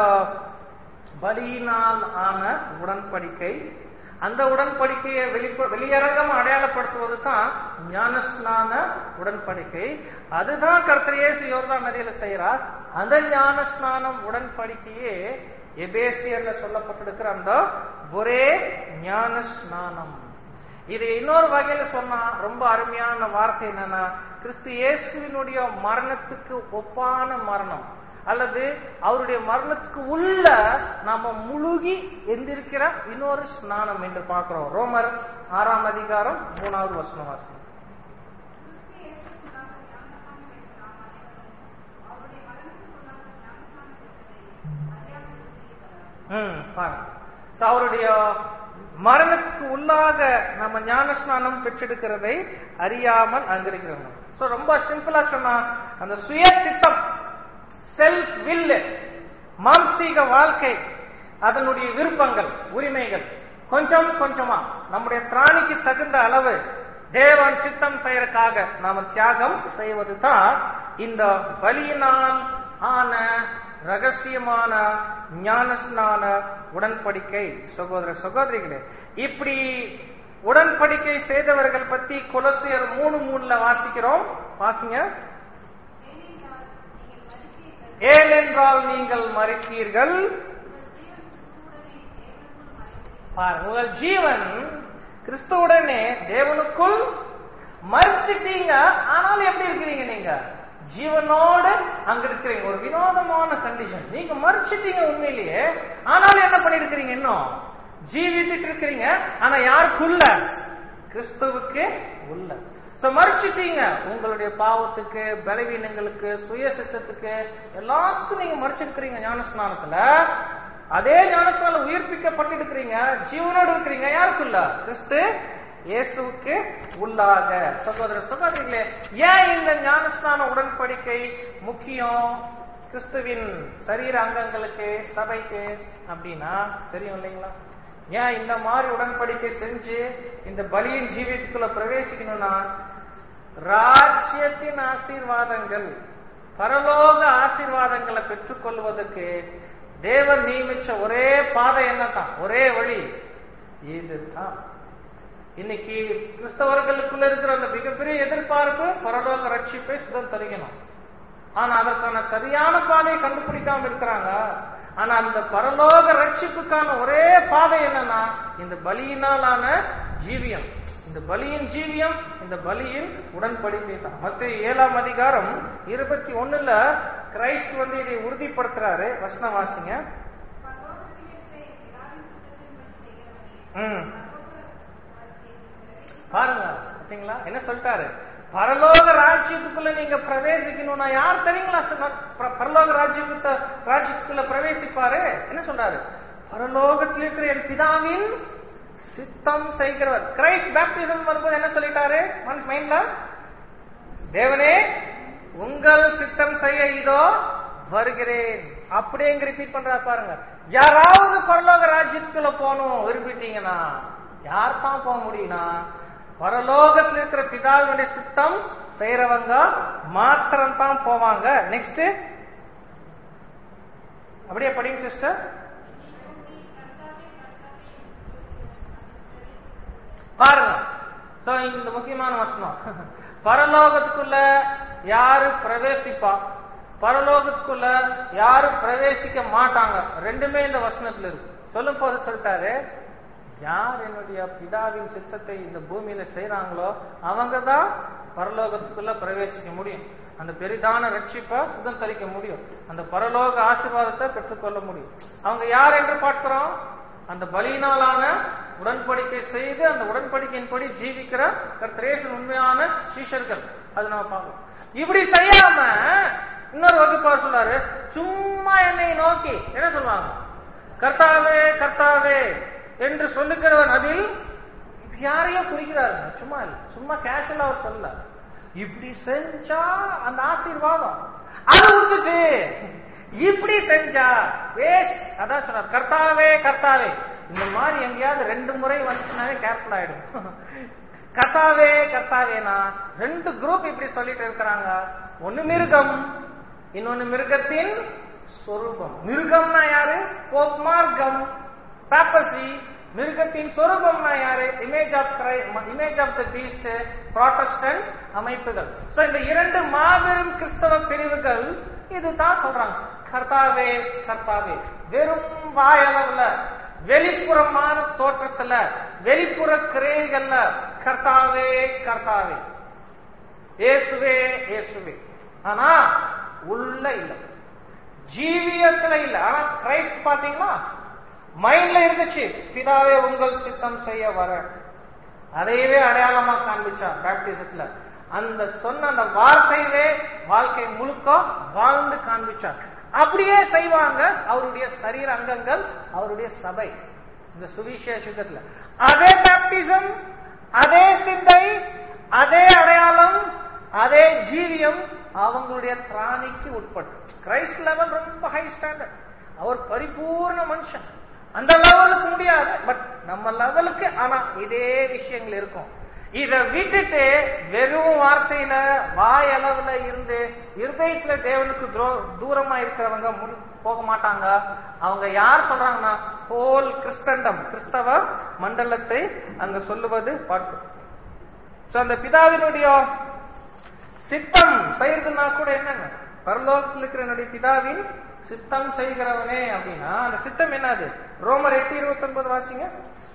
[SPEAKER 1] பலியினால் ஆன உடன்படிக்கை அந்த உடன்படிக்கையை வெளிப்ப வெளியரங்கம் அடையாளப்படுத்துவது தான் ஞானஸ்நான உடன்படிக்கை அதுதான் கர்த்தரேசு யோர்தான் நதியில செய்யறார் அந்த ஞானஸ்நானம் உடன்படிக்கையே எபேசியர்ல சொல்லப்பட்டிருக்கிற அந்த ஒரே ஞான ஸ்நானம் இது இன்னொரு வகையில சொன்னா ரொம்ப அருமையான வார்த்தை என்னன்னா கிறிஸ்து இயேசுவினுடைய மரணத்துக்கு ஒப்பான மரணம் அல்லது அவருடைய மரணத்துக்கு உள்ள நாம முழுகி எந்திருக்கிற இன்னொரு ஸ்நானம் என்று பார்க்கிறோம் ரோமர் ஆறாம் அதிகாரம் மூணாவது வசனம் வாசனம்
[SPEAKER 2] கிறிஸ்து இயேசுவுக்குள்ளாக ஞானஸ்நானம் பெற்ற நாம் அனைவரும் அவருடைய மரணத்துக்குள்ளாக ஞானஸ்நானம் பெற்றதை அறியாமல் இருக்கிறார்
[SPEAKER 1] ம், பாருங்க So, அவருடைய மரணத்துக்கு உள்ளாக நம்ம ஞானஸ்நானம் பெற்றெடுக்கிறதை அறியாமல் அங்கிருக்கிறோம் சோ ரொம்ப சிம்பிளா சொன்னா அந்த சுய திட்டம் செல்ஃப் வில் மாம்சீக வாழ்க்கை அதனுடைய விருப்பங்கள் உரிமைகள் கொஞ்சம் கொஞ்சமா நம்முடைய திராணிக்கு தகுந்த அளவு தேவன் சித்தம் செய்யறதுக்காக நாம தியாகம் செய்வதுதான் இந்த பலியினால் ஆன ரகசியமான ஞானஸ்நான உடன்படிக்கை சகோதர சகோதரிகளே இப்படி உடன்படிக்கை செய்தவர்கள் பத்தி கொலசியர் மூணு மூணுல வாசிக்கிறோம் வாசிங்க
[SPEAKER 2] ஏனென்றால் நீங்கள் மறித்தீர்கள்
[SPEAKER 1] ஏனென்றால் நீங்கள் மறித்தீர்கள் பாருங்க உங்கள்
[SPEAKER 2] உங்கள் ஜீவன் கிறிஸ்துவுடனே தேவனுக்குள் மறைத்தீர்கள்
[SPEAKER 1] ஜீவன் கிறிஸ்துவுடனே தேவனுக்குள் மறிச்சிட்டீங்க ஆனாலும் எப்படி இருக்கிறீங்க நீங்க ஜீவனோடு அங்க இருக்கிறீங்க ஒரு வினோதமான கண்டிஷன் நீங்க மறிச்சிட்டீங்க உண்மையிலேயே ஆனாலும் என்ன பண்ணிருக்கிறீங்க இன்னும் ஜீவித்துட்டு இருக்கிறீங்க ஆனா யாருக்குள்ள கிறிஸ்துவுக்கு உள்ள சோ மறிச்சிட்டீங்க உங்களுடைய பாவத்துக்கு பலவீனங்களுக்கு சுய சித்தத்துக்கு எல்லாத்துக்கும் நீங்க மறிச்சிருக்கிறீங்க ஞானஸ்நானத்துல அதே ஞானத்தால உயிர்ப்பிக்கப்பட்டிருக்கிறீங்க ஜீவனோடு இருக்கிறீங்க யாருக்குள்ள கிறிஸ்து இயேசுவுக்கு உள்ளாக சகோதர சகோதரிகளே ஏன் இந்த ஞானஸ்நான உடன்படிக்கை முக்கியம் கிறிஸ்துவின் சரீர அங்கங்களுக்கு சபைக்கு அப்படின்னா தெரியும் இல்லைங்களா ஏன் இந்த மாதிரி உடன்படிக்கை செஞ்சு இந்த பலியின் ஜீவியத்துக்குள்ள பிரவேசிக்கணும்னா ராஜ்யத்தின் ஆசீர்வாதங்கள் பரலோக ஆசீர்வாதங்களை பெற்றுக்கொள்வதற்கு தேவன் நியமிச்ச ஒரே பாதை என்னதான் ஒரே வழி இதுதான் இன்னைக்கு கிறிஸ்தவர்களுக்குள்ள இருக்கிற அந்த மிகப்பெரிய எதிர்பார்ப்பு பரலோக ரட்சிப்பை சுதம் தருகணும் ஆனா அதற்கான சரியான பாதையை கண்டுபிடிக்காம இருக்கிறாங்க ஆனா அந்த பரலோக ரட்சிப்புக்கான ஒரே பாதை என்னன்னா இந்த பலியினாலான ஜீவியம் இந்த பலியின் ஜீவியம் இந்த பலியின் உடன்படிக்கை தான் மத்த ஏழாம் அதிகாரம் இருபத்தி ஒண்ணுல கிரைஸ்ட் வந்து இதை உறுதிப்படுத்துறாரு வசன வாசிங்க
[SPEAKER 2] பரலோகத்திலிருக்கிற என் பிதாவின் சித்தத்தின்படி செய்கிறவனே
[SPEAKER 1] ம்
[SPEAKER 2] பரலோக ராஜ்யத்தில் பிரவேசிப்பான்.
[SPEAKER 1] பாருங்க பாத்தீங்களா என்ன சொல்லிட்டாரு பரலோக ராஜ்யத்துக்குள்ள நீங்க பிரவேசிக்கணும்னா யார் தெரியுங்களா சொன்னார்? பர- பரலோக ராஜ்யத்துக்கு ராஜ்யத்துக்குள்ள பிரவேசிப்பாரு என்ன சொல்றாரு பரலோகத்தில் இருக்கிற என் பிதாவின் சித்தம் செய்கிறவர் கிரைஸ்ட் பேப்டிசம் வரும்போது என்ன சொல்லிட்டாரு மனசு மைண்ட்ல தேவனே உங்கள் சித்தம் செய்ய இதோ வருகிறேன் அப்படியே இங்க ரிப்பீட் பண்றா பாருங்க யாராவது பரலோக ராஜ்யத்துக்குள்ள போகணும் விரும்பிட்டீங்கன்னா யார் தான் போக முடியும்னா பரலோகத்தில் இருக்கிற பிதாவினுடைய சித்தம் செய்யறவங்க மாத்திரம் தான் போவாங்க நெக்ஸ்ட் அப்படியே படிங்க சிஸ்டர் பாருங்க So, இந்த முக்கியமான வசனம் பரலோகத்துக்குள்ள யாரு பிரவேசிப்பா பரலோகத்துக்குள்ள யாரு பிரவேசிக்க மாட்டாங்க ரெண்டுமே இந்த வசனத்துல இருக்கு சொல்லும் போது சொல்லிட்டாரு யார் என்னுடைய பிதாவின் சித்தத்தை இந்த பூமியில செய்றாங்களோ அவங்க தான் பரலோகத்துக்குள்ள பிரவேசிக்க முடியும் அந்த பெரிதான ரட்சிப்பை சுதந்திரிக்க முடியும் அந்த பரலோக ஆசீர்வாதத்தை பெற்றுக்கொள்ள முடியும் அவங்க யார் என்று பார்க்கிறோம் அந்த பலியினாலான உடன்படிக்கை செய்து அந்த உடன்படிக்கையின்படி ஜீவிக்கிற கர்த்தரேசன் உண்மையான சீஷர்கள் அது நம்ம பார்க்கணும் இப்படி செய்யாம இன்னொரு வகுப்பார் சொன்னாரு சும்மா என்னை நோக்கி என்ன சொல்லுவாங்க கர்த்தாவே கர்த்தாவே என்று சொல்லுகிறவன் அதில் இது யாரையோ குறிக்கிறாரு சும்மா இல்ல சும்மா கேஷுவலா அவர் சொல்ல இப்படி செஞ்சா அந்த ஆசீர்வாதம் அது விட்டுட்டு இப்படி செஞ்சா வேஸ்ட் அதான் சொன்னார் கர்த்தாவே கர்த்தாவே இந்த மாதிரி எங்கேயாவது ரெண்டு முறை வந்துச்சுனாவே கேர்ஃபுல் ஆயிடும் கர்த்தாவே கர்த்தாவேனா ரெண்டு குரூப் இப்படி சொல்லிட்டு இருக்கிறாங்க ஒண்ணு மிருகம் இன்னொன்னு மிருகத்தின் சொரூபம் மிருகம்னா யாரு போப் மார்க்கம் பாப்பசி மிருகத்தின் சொரூபம்னா யாரு image of image of the beast protestant அமைப்புகள் சோ இந்த இரண்டு மாபெரும் கிறிஸ்தவ பிரிவுகள் இதுதான் சொல்றாங்க கர்த்தாவே கர்த்தாவே வெறும் வாயளவுல வெளிப்புறமான தோற்றத்துல வெளிப்புற கிரைகள்ல கர்த்தாவே கர்த்தாவே இயேசுவே இயேசுவே ஆனா உள்ள இல்ல ஜீவியத்துல இல்ல ஆனா கிரைஸ்ட் பாத்தீங்களா மைண்ட்ல இருந்துச்சு பிதாவே உங்கள் சித்தம் செய்ய வர அதையவே அடையாளமா காண்பிச்சார் பேப்டிசத்துல அந்த சொன்ன அந்த வார்த்தையிலே வாழ்க்கை முழுக்க வாழ்ந்து காண்பிச்சார் அப்படியே செய்வாங்க அவருடைய சரீர அங்கங்கள் அவருடைய சபை இந்த சுவிசேஷத்துல அதே பேப்டிசம் அதே சிந்தை அதே அடையாளம் அதே ஜீவியம் அவங்களுடைய திராணிக்கு உட்பட்டு கிரைஸ்ட் லெவல் ரொம்ப ஹை ஸ்டாண்டர்ட் அவர் பரிபூர்ண மனுஷன் அந்த லெவலுக்கு முடியாது பட் நம்ம லெவலுக்கு ஆனா இதே விஷயங்கள் இருக்கும் இத விட்டுட்டு வெறும் வார்த்தையில வாய் அளவுல இருந்து இருதயத்துல தேவனுக்கு துரோ- தூரமா இருக்கிறவங்க முன் போக மாட்டாங்க அவங்க யார் சொல்றாங்கன்னா ஹோல் கிறிஸ்தண்டம் கிறிஸ்தவ மண்டலத்தை அங்க சொல்லுவது பார்க்கும் So, அந்த பிதாவினுடைய சித்தம் செய்யறதுன்னா கூட என்னங்க பரலோகத்தில் இருக்கிற என்னுடைய பிதாவின் சித்தம் செய்கிறவனே அப்படின்னா அந்த சித்தம் என்னது ரோமர் எட்டு இருபத்தி ஒன்பது வாசிங்க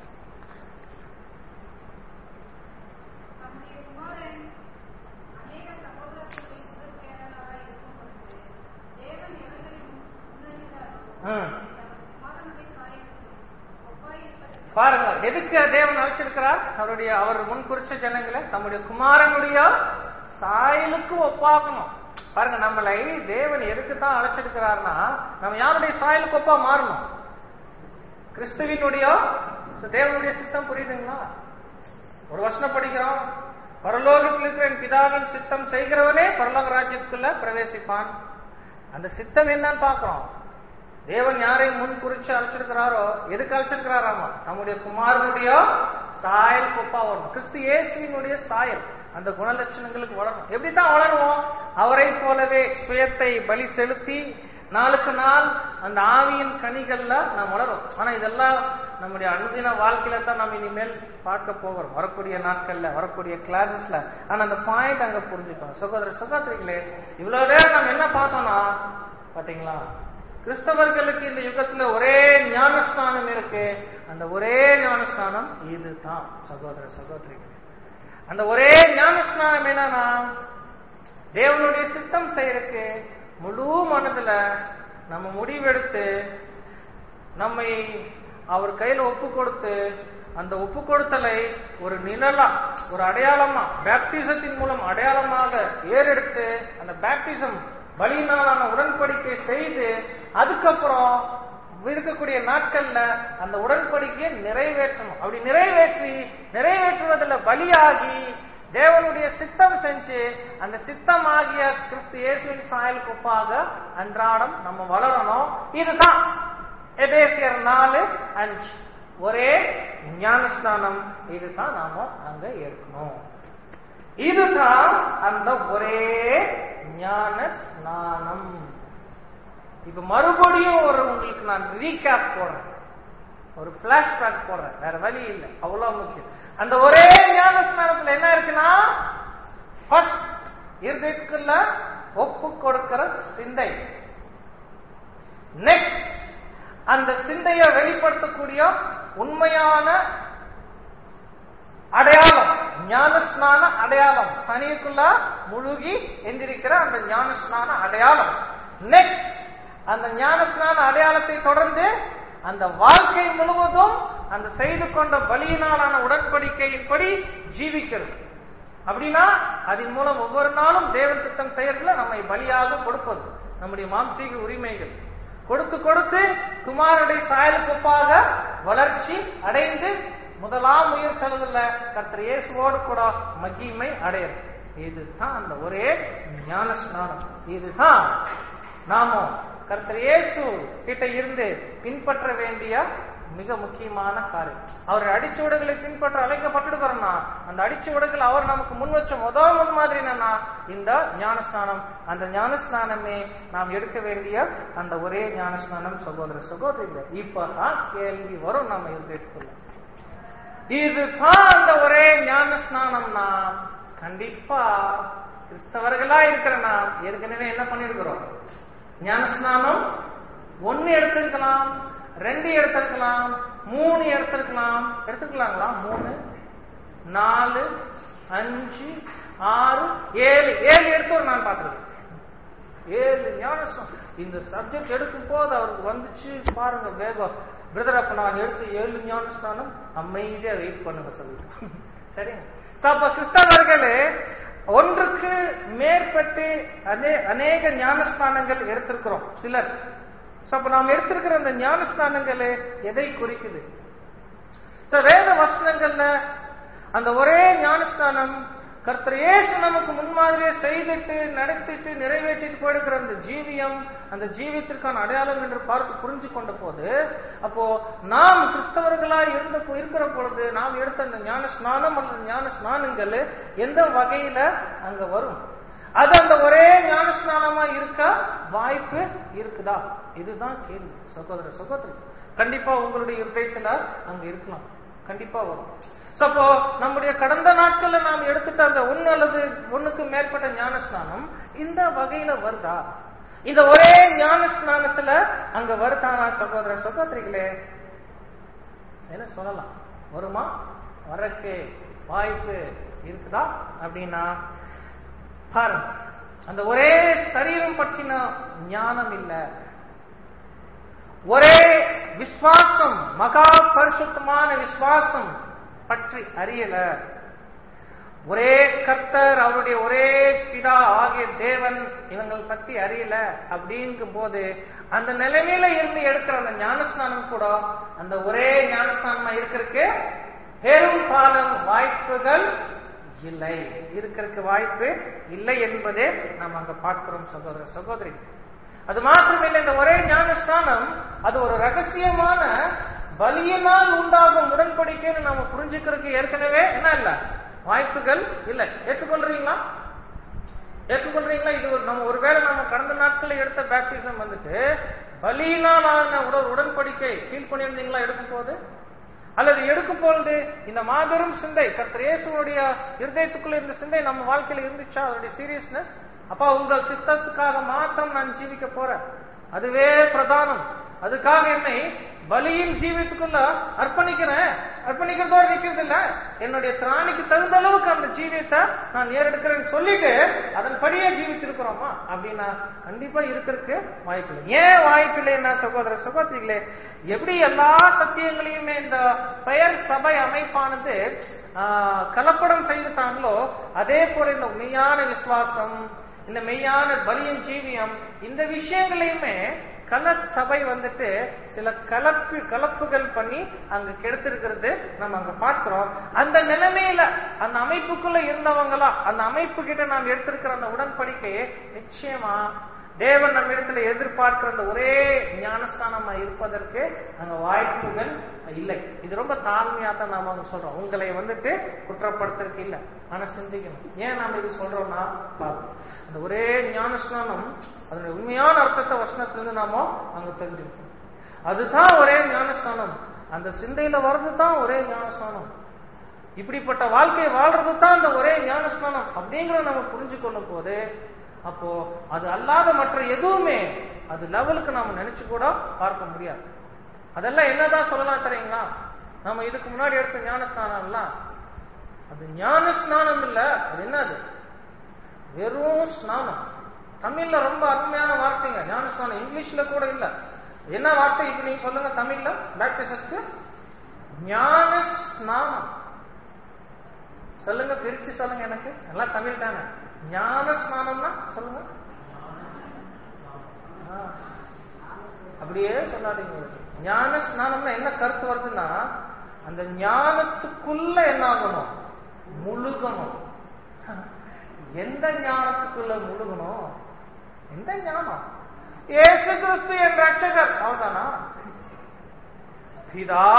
[SPEAKER 2] தம்முடைய குமாரன் அநேக சகோதரர்களின் முதற்பேரனாய் இருக்கும் பொழுது, தேவன் எவர்களையும் முன்னறிந்தாரோ,
[SPEAKER 1] ம்.
[SPEAKER 2] தமது குமாரனுடைய சாயலுக்கு ஒப்பாயிருப்பதற்கு
[SPEAKER 1] பாருங்க எதுக்கு தேவன் அழைச்சிருக்கிறார் அவருடைய அவர் முன் குறிச்ச ஜனங்களை தம்முடைய குமாரனுடைய சாயலுக்கு ஒப்பாகணும் பாருங்க நம்மளை தேவன் எதுக்கு தான் அழைச்சிருக்கிறார்னா நம்ம யாருடைய சாயலுக்கு ஒப்பா மாறணும் கிறிஸ்துவினுடைய தேவனுடைய சித்தம் புரியுதுங்களா ஒரு வசனம் படிக்கிறோம் பரலோகத்தில் இருக்கிற என் பிதாவின் சித்தம் செய்கிறவனே பரலோக ராஜ்யத்துக்குள்ள பிரவேசிப்பான் அந்த சித்தம் என்னன்னு பார்க்கிறோம் தேவன் யாரை முன் குறிச்சு அழைச்சிருக்கிறாரோ எதுக்கு அழைச்சிருக்கிறாராமா நம்முடைய குமாரனுடைய சாயல் கொப்பா வரணும் கிறிஸ்து இயேசுவினுடைய சாயல் அந்த குணலட்சணங்களுக்கு வளரணும் எப்படித்தான் வளருவோம் அவரை போலவே சுயத்தை பலி செலுத்தி நாளுக்கு நாள் அந்த ஆவியின் கனிகள்ல நாம் வளரும் ஆனா இதெல்லாம் நம்முடைய அனுதின வாழ்க்கையில தான் நம்ம இனிமேல் பார்க்க போகிறோம் வரக்கூடிய நாட்கள்ல வரக்கூடிய கிளாஸஸ்ல ஆனா அந்த பாயிண்ட் அங்க புரிஞ்சுக்கணும் சகோதர சகோதரிகளே இவ்வளவு நேரம் நம்ம என்ன பார்த்தோம்னா பாத்தீங்களா கிறிஸ்தவர்களுக்கு இந்த யுகத்துல ஒரே ஞானஸ்நானம் இருக்கு அந்த ஒரே ஞானஸ்நானம் இதுதான் சகோதர சகோதரிகளே அந்த ஒரே ஞானஸ்நானம் என்னன்னா தேவனுடைய சித்தம் செய்யறதுக்கு முழு மனதுல நம்ம முடிவெடுத்து நம்மை அவர் கையில ஒப்பு கொடுத்து அந்த ஒப்பு கொடுத்தலை ஒரு நிழலா ஒரு அடையாளமா பேப்டிசத்தின் மூலம் அடையாளமாக ஏறெடுத்து அந்த பேப்டிசம் பலியினாலான உடன்படிக்கை செய்து அதுக்கப்புறம் இருக்கக்கூடிய நாட்கள்ல அந்த உடன்படிக்கையை நிறைவேற்றணும் அப்படி நிறைவேற்றி நிறைவேற்றுவதில் பலியாகி தேவனுடைய சித்தம் செஞ்சு அந்த சித்தமாகிய கிறிஸ்து இயேசுவின் சாயலுக்கு ஒப்பாக அன்றாடம் நம்ம வளரணும் இதுதான் எபேசியர் நாலு அஞ்சு ஒரே ஞானஸ்நானம் இதுதான் நாம அங்க எடுக்கணும் இதுதான் அந்த ஒரே ஞான ஸ்நானம் இப்ப மறுபடியும் ஒரு உங்களுக்கு நான் ரீகேப் போடுறேன் ஒரு பிளாஷ்பேக் போடுறேன் வேற வழி இல்லை அவ்வளவு முக்கியம் அந்த ஒரே ஞான ஸ்நானத்துல என்ன இருக்குன்னா ஃபர்ஸ்ட் இருதயத்துக்குள்ள ஒப்பு கொடுக்கிற சிந்தை நெக்ஸ்ட் அந்த சிந்தையை வெளிப்படுத்தக்கூடிய உண்மையான அடையாளம் ஞானஸ்நான அடையாளம் தனியுக்குள்ள முழுகி எந்திரிக்கிற அந்த ஞானஸ்நான அடையாளம் நெக்ஸ்ட் அந்த ஞானஸ்நான அடையாளத்தை தொடர்ந்து அந்த வாழ்க்கை முழுவதும் அந்த செய்து கொண்ட பலியினாலான உடன்படிக்கையின்படி ஜீவிக்கிறது அப்படின்னா அதன் மூலம் ஒவ்வொரு நாளும் தேவன் சித்தம் செய்யறதுல நம்மை பலியாக கொடுப்பது நம்முடைய மாம்சீக உரிமைகள் கொடுத்து கொடுத்து குமாரனுடைய சாயலுக்கு ஒப்பாக வளர்ச்சி அடைந்து முதலாம் உயிர் தழுதல கர்த்தர் இயேசுவோடு கூட மகிமை அடையிறது இதுதான் அந்த ஒரே ஞான ஸ்நானம் இதுதான் நாம கர்த்தர் இயேசு கிட்ட இருந்து பின்பற்ற வேண்டிய மிக முக்கியமான காரியம் அவர் அடிச்சுவடுகளை பின்பற்ற அழைக்கப்பட்டிருக்கிறோம்னா அந்த அடிச்சுவடுகள் அவர் நமக்கு முன் வச்ச முதல் முன் மாதிரி என்னன்னா இந்த ஞானஸ்நானம் அந்த ஞானஸ்நானமே நாம் எடுக்க வேண்டிய அந்த ஒரே ஞானஸ்நானம் சகோதர சகோதரிகள் இப்பதான் கேள்வி வரும் நம்ம இருந்துக்குள்ள இதுதான் அந்த ஒரே ஞான ஸ்நானம்னா கண்டிப்பா கிறிஸ்தவர்களா இருக்கிற நாம் ஏற்கனவே என்ன பண்ணிருக்கிறோம் ஞான ஸ்நானம் ஒன்னு எடுத்திருக்கலாம் ரெண்டு எடுத்திருக்கலாம் மூணு எடுத்திருக்கலாம் எடுத்துக்கலாங்களா மூணு நாலு அஞ்சு ஆறு ஏழு ஏழு எடுத்து நான் பார்த்திருக்கேன் ஏழு ஞானஸ்நானம் இந்த சப்ஜெக்ட் எடுக்கும் போது அவருக்கு வந்துச்சு பாருங்க வேகம் பிரதர் அப்ப நான் எடுத்து ஏழு ஞானஸ்தானம் அமைதியா வெயிட் பண்ணுங்க சொல்லிட்டு சரிங்க So, அப்ப கிறிஸ்தவர்களே ஒன்றுக்கு மேற்பட்டு அதே அநேக ஞானஸ்தானங்கள் எடுத்திருக்கிறோம் சிலர் So, அப்ப நாம் எடுத்திருக்கிற அந்த ஞானஸ்தானங்களே எதை குறிக்குது So, வேத வசனங்கள்ல அந்த ஒரே ஞானஸ்தானம் கர்த்தர் இயேசு நமக்கு முன்மாதிரியே செய்துட்டு நடத்திட்டு நிறைவேற்றிட்டு போயிருக்கிற அந்த ஜீவியம் அந்த ஜீவியத்திற்கான அடையாளம் என்று பார்த்து புரிஞ்சு கொண்ட போது அப்போ நாம் கிறிஸ்தவர்களா இருந்த இருக்கிற பொழுது நாம் எடுத்த அந்த ஞான ஸ்நானம் அல்லது ஞான ஸ்நானங்கள் எந்த வகையில அங்க வரும் அது அந்த ஒரே ஞான ஸ்நானமா இருக்க வாய்ப்பு இருக்குதா இதுதான் கேள்வி சகோதர சகோதரி கண்டிப்பா உங்களுடைய இருதயத்துல அங்க இருக்கலாம் கண்டிப்பா வரும் அப்போ நம்முடைய கடந்த நாட்கள்ல நாம் எடுத்துட்ட அந்த ஒன்னு அல்லது ஒண்ணுக்கு மேற்பட்ட ஞான ஸ்நானம் இந்த வகையில வருதா இந்த ஒரே ஞான ஸ்நானத்துல அங்க வருதானா சகோதர சகோதரிகளே என்ன சொல்லலாம் வருமா வரக்கு வாய்ப்பு இருக்குதா அப்படின்னா பாருங்க அந்த ஒரே சரீரம் பற்றின ஞானம் இல்ல ஒரே விசுவாசம் மகா பரிசுத்தமான விசுவாசம் பற்றி அறியல ஒரே கர்த்தர் அவருடைய ஒரே பிதா ஆகிய தேவன் இவங்கள் பத்தி அறியல அப்படிங்கும் போது அந்த நிலைமையில இருந்து எடுக்கிற அந்த ஞானஸ்நானம் கூட அந்த ஒரே ஞானஸ்நானமா இருக்கிறதுக்கு பெரும் காலம் வாய்ப்புகள் இல்லை இருக்கிறதுக்கு வாய்ப்பு இல்லை என்பதே நாம் அங்க பார்க்கிறோம் சகோதர சகோதரி அது மாத்திரமில்லை இந்த ஒரே ஞானஸ்தானம் அது ஒரு ரகசியமான பலியினால் உண்டாகும் உடன்படிக்கைன்னு நாம புரிஞ்சுக்கிறதுக்கு ஏற்கனவே என்ன இல்ல வாய்ப்புகள் இல்லை ஏற்றுக்கொள்றீங்களா ஏற்றுக்கொள்றீங்களா இது ஒரு நம்ம ஒருவேளை நம்ம கடந்த நாட்களில் எடுத்த பேப்டிசம் வந்துட்டு பலியினால் ஆன உடல் உடன்படிக்கை ஃபீல் பண்ணியிருந்தீங்களா எடுக்கும் போது அல்லது எடுக்கும் பொழுது இந்த மாபெரும் சிந்தை கர்த்தர் இயேசுடைய இருதயத்துக்குள்ள இருந்த சிந்தை நம்ம வாழ்க்கையில இருந்துச்சா அதோடைய சீரியஸ்னஸ் அப்பா உங்கள் சித்தத்துக்காக மாத்திரம் நான் ஜீவிக்க போறேன் அதுவே பிரதானம் அதுக்காக என்னை பலியின் ஜீவியத்துக்குள்ள அர்ப்பணிக்கிறேன் அர்ப்பணிக்கிறதோடு நிக்கிறது இல்ல என்னுடைய திராணிக்கு தகுந்த அளவுக்கு அந்த ஜீவியத்தை நான் ஏறெடுக்கிறேன்னு சொல்லிட்டு அதன்படியே ஜீவித்திருக்கிறோமா அப்படின்னா கண்டிப்பா இருக்கிறதுக்கு வாய்ப்பு இல்லை ஏன் வாய்ப்பு இல்லைன்னா சகோதர சகோதரிகளே எப்படி எல்லா சத்தியங்களையுமே இந்த பெயர் சபை அமைப்பானது ஆஹ், கலப்படம் செய்துட்டாங்களோ அதே போல இந்த மெய்யான விசுவாசம் இந்த மெய்யான பலியின் ஜீவியம் இந்த விஷயங்களையுமே கல சபை வந்துட்டு சில கலப்பு கலப்புகள் பண்ணி அங்க கெடுத்திருக்கிறது நம்ம அங்க பார்க்கிறோம் அந்த நிலைமையில அந்த அமைப்புக்குள்ள இருந்தவங்களா அந்த அமைப்பு கிட்ட நாம் எடுத்திருக்கிற அந்த உடன்படிக்கையை நிச்சயமா தேவன் நம்ம இடத்துல எதிர்பார்க்கிற அந்த ஒரே ஞானஸ்தானமா இருப்பதற்கு அங்க வாய்ப்புகள் இல்லை இது ரொம்ப தாழ்மையா தான் நாம அங்க சொல்றோம் உங்களை வந்துட்டு குற்றப்படுத்துறதுக்கு இல்லை ஆனா சிந்திக்கணும் ஏன் நாம இது சொல்றோம்னா பார்ப்போம் அந்த ஒரே ஞானஸ்நானம் அதனுடைய உண்மையான அர்த்தத்தை வசனத்திலிருந்து நாம அங்க தெரிஞ்சுக்கணும் அதுதான் ஒரே ஞானஸ்தானம் அந்த சிந்தையில வர்றது தான் ஒரே ஞானஸ்தானம் இப்படிப்பட்ட வாழ்க்கையை வாழ்றது தான் அந்த ஒரே ஞானஸ்தானம் அப்படிங்கிறத நம்ம புரிஞ்சு கொள்ளும் போது அப்போ அது அல்லாத மற்ற எதுவுமே அது லெவலுக்கு நாம நினைச்சு கூட பார்க்க முடியாது அதெல்லாம் என்னதான் சொல்லலாம் தெரியுங்களா நம்ம இதுக்கு முன்னாடி எடுத்த ஞானஸ்தானம்லாம் அது ஞான ஸ்நானம் இல்ல அது என்னது வெறும் ஸ்நானம் தமிழ்ல ரொம்ப அருமையான வார்த்தைங்க ஞான ஸ்நானம் இங்கிலீஷ்ல கூட இல்ல என்ன வார்த்தை இது நீங்க சொல்லுங்க தமிழ்ல பேப்டிசத்துக்கு ஞான ஸ்நானம் சொல்லுங்க பிரிச்சு சொல்லுங்க எனக்கு எல்லாம் தமிழ் தானே ஞான ஸ்நானம்னா சொல்லுங்க ஆ. அப்படியே சொல்லாதீங்க ஞான ஸ்நானம்னா என்ன கருத்து வருதுன்னா அந்த ஞானத்துக்குள்ள என்ன ஆகணும் முழுகணும் எந்த ஞானத்துக்குள்ள முழுகணும் எந்த ஞானம் ஏசு கிறிஸ்து என் ரட்சகர் அவ்வளவுதானா பிதா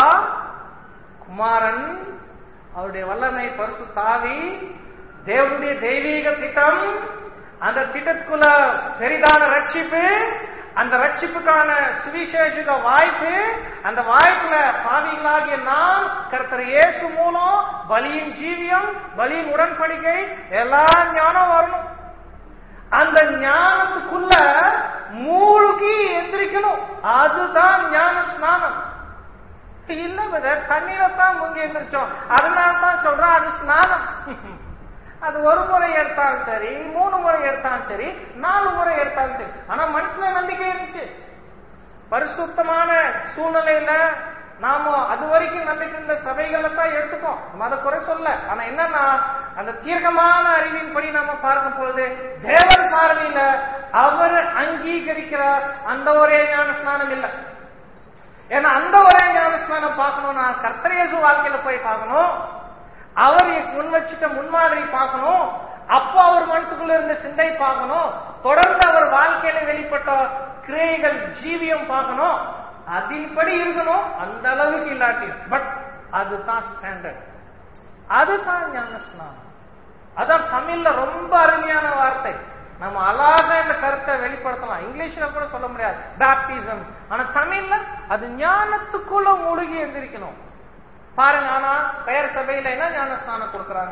[SPEAKER 1] குமாரன் அவருடைய வல்லமை பரிசு தாவி தேவனுடைய தெய்வீக திட்டம் அந்த திட்டத்துக்குள்ள பெரிதான ரட்சிப்பு அந்த ரட்சிப்புக்கான சுவிசேஷக வாய்ப்பு அந்த வாய்ப்புல பாவிகளாகிய நாம் கர்த்தர் இயேசு மூலம் பலியின் ஜீவியம் பலியின் உடன்படிக்கை எல்லா ஞானம் வரணும் அந்த ஞானத்துக்குள்ள மூழ்கி எந்திரிக்கணும் அதுதான் ஞான ஸ்நானம் இல்ல பிரதர் தண்ணீரை தான் முங்கி எந்திரிச்சோம் அதனால தான் சொல்றேன் அது ஸ்நானம் அது ஒரு முறை எடுத்தாலும் சரி மூணு முறை எடுத்தாலும் சரி நாலு முறை எடுத்தாலும் சரி ஆனா மனசுல நம்பிக்கை இருந்துச்சு பரிசுத்தமான சூழ்நிலையில நாம அது வரைக்கும் நம்பிக்கை இருந்த சபைகளை தான் எடுத்துக்கோம் நம்ம அதை குறை சொல்ல ஆனா என்னன்னா அந்த தீர்க்கமான அறிவின்படி நாம பார்க்கும் பொழுது தேவன் பார்வையில அவர் அங்கீகரிக்கிற அந்த ஒரே ஞான ஸ்நானம் இல்லை ஏன்னா அந்த ஒரே ஞான ஸ்நானம் பார்க்கணும்னா கர்த்தரேசு வாழ்க்கையில போய் பார்க்கணும் அவர் முன் வச்சுட்ட முன்மாதிரி பார்க்கணும் அப்போ அவர் மனசுக்குள்ள இருந்த சிந்தை பார்க்கணும் தொடர்ந்து அவர் வாழ்க்கையில வெளிப்பட்ட கிரியைகள் ஜீவியம் பார்க்கணும் அதின்படி இருக்கணும் அந்த அளவுக்கு இல்லாட்டி பட் அதுதான் ஸ்டாண்டர்ட் அதுதான் ஞானஸ்நானம் அதான் தமிழ்ல ரொம்ப அருமையான வார்த்தை நம்ம அழகா இந்த கருத்தை வெளிப்படுத்தலாம் இங்கிலீஷ்ல கூட சொல்ல முடியாது பேப்டிசம் ஆனா தமிழ்ல அது ஞானத்துக்குள்ள மூழ்கி எந்திரிக்கணும் பாருங்க ஆனா பெயர் சபையில என்ன ஞானஸ்நானம் கொடுக்கறாங்க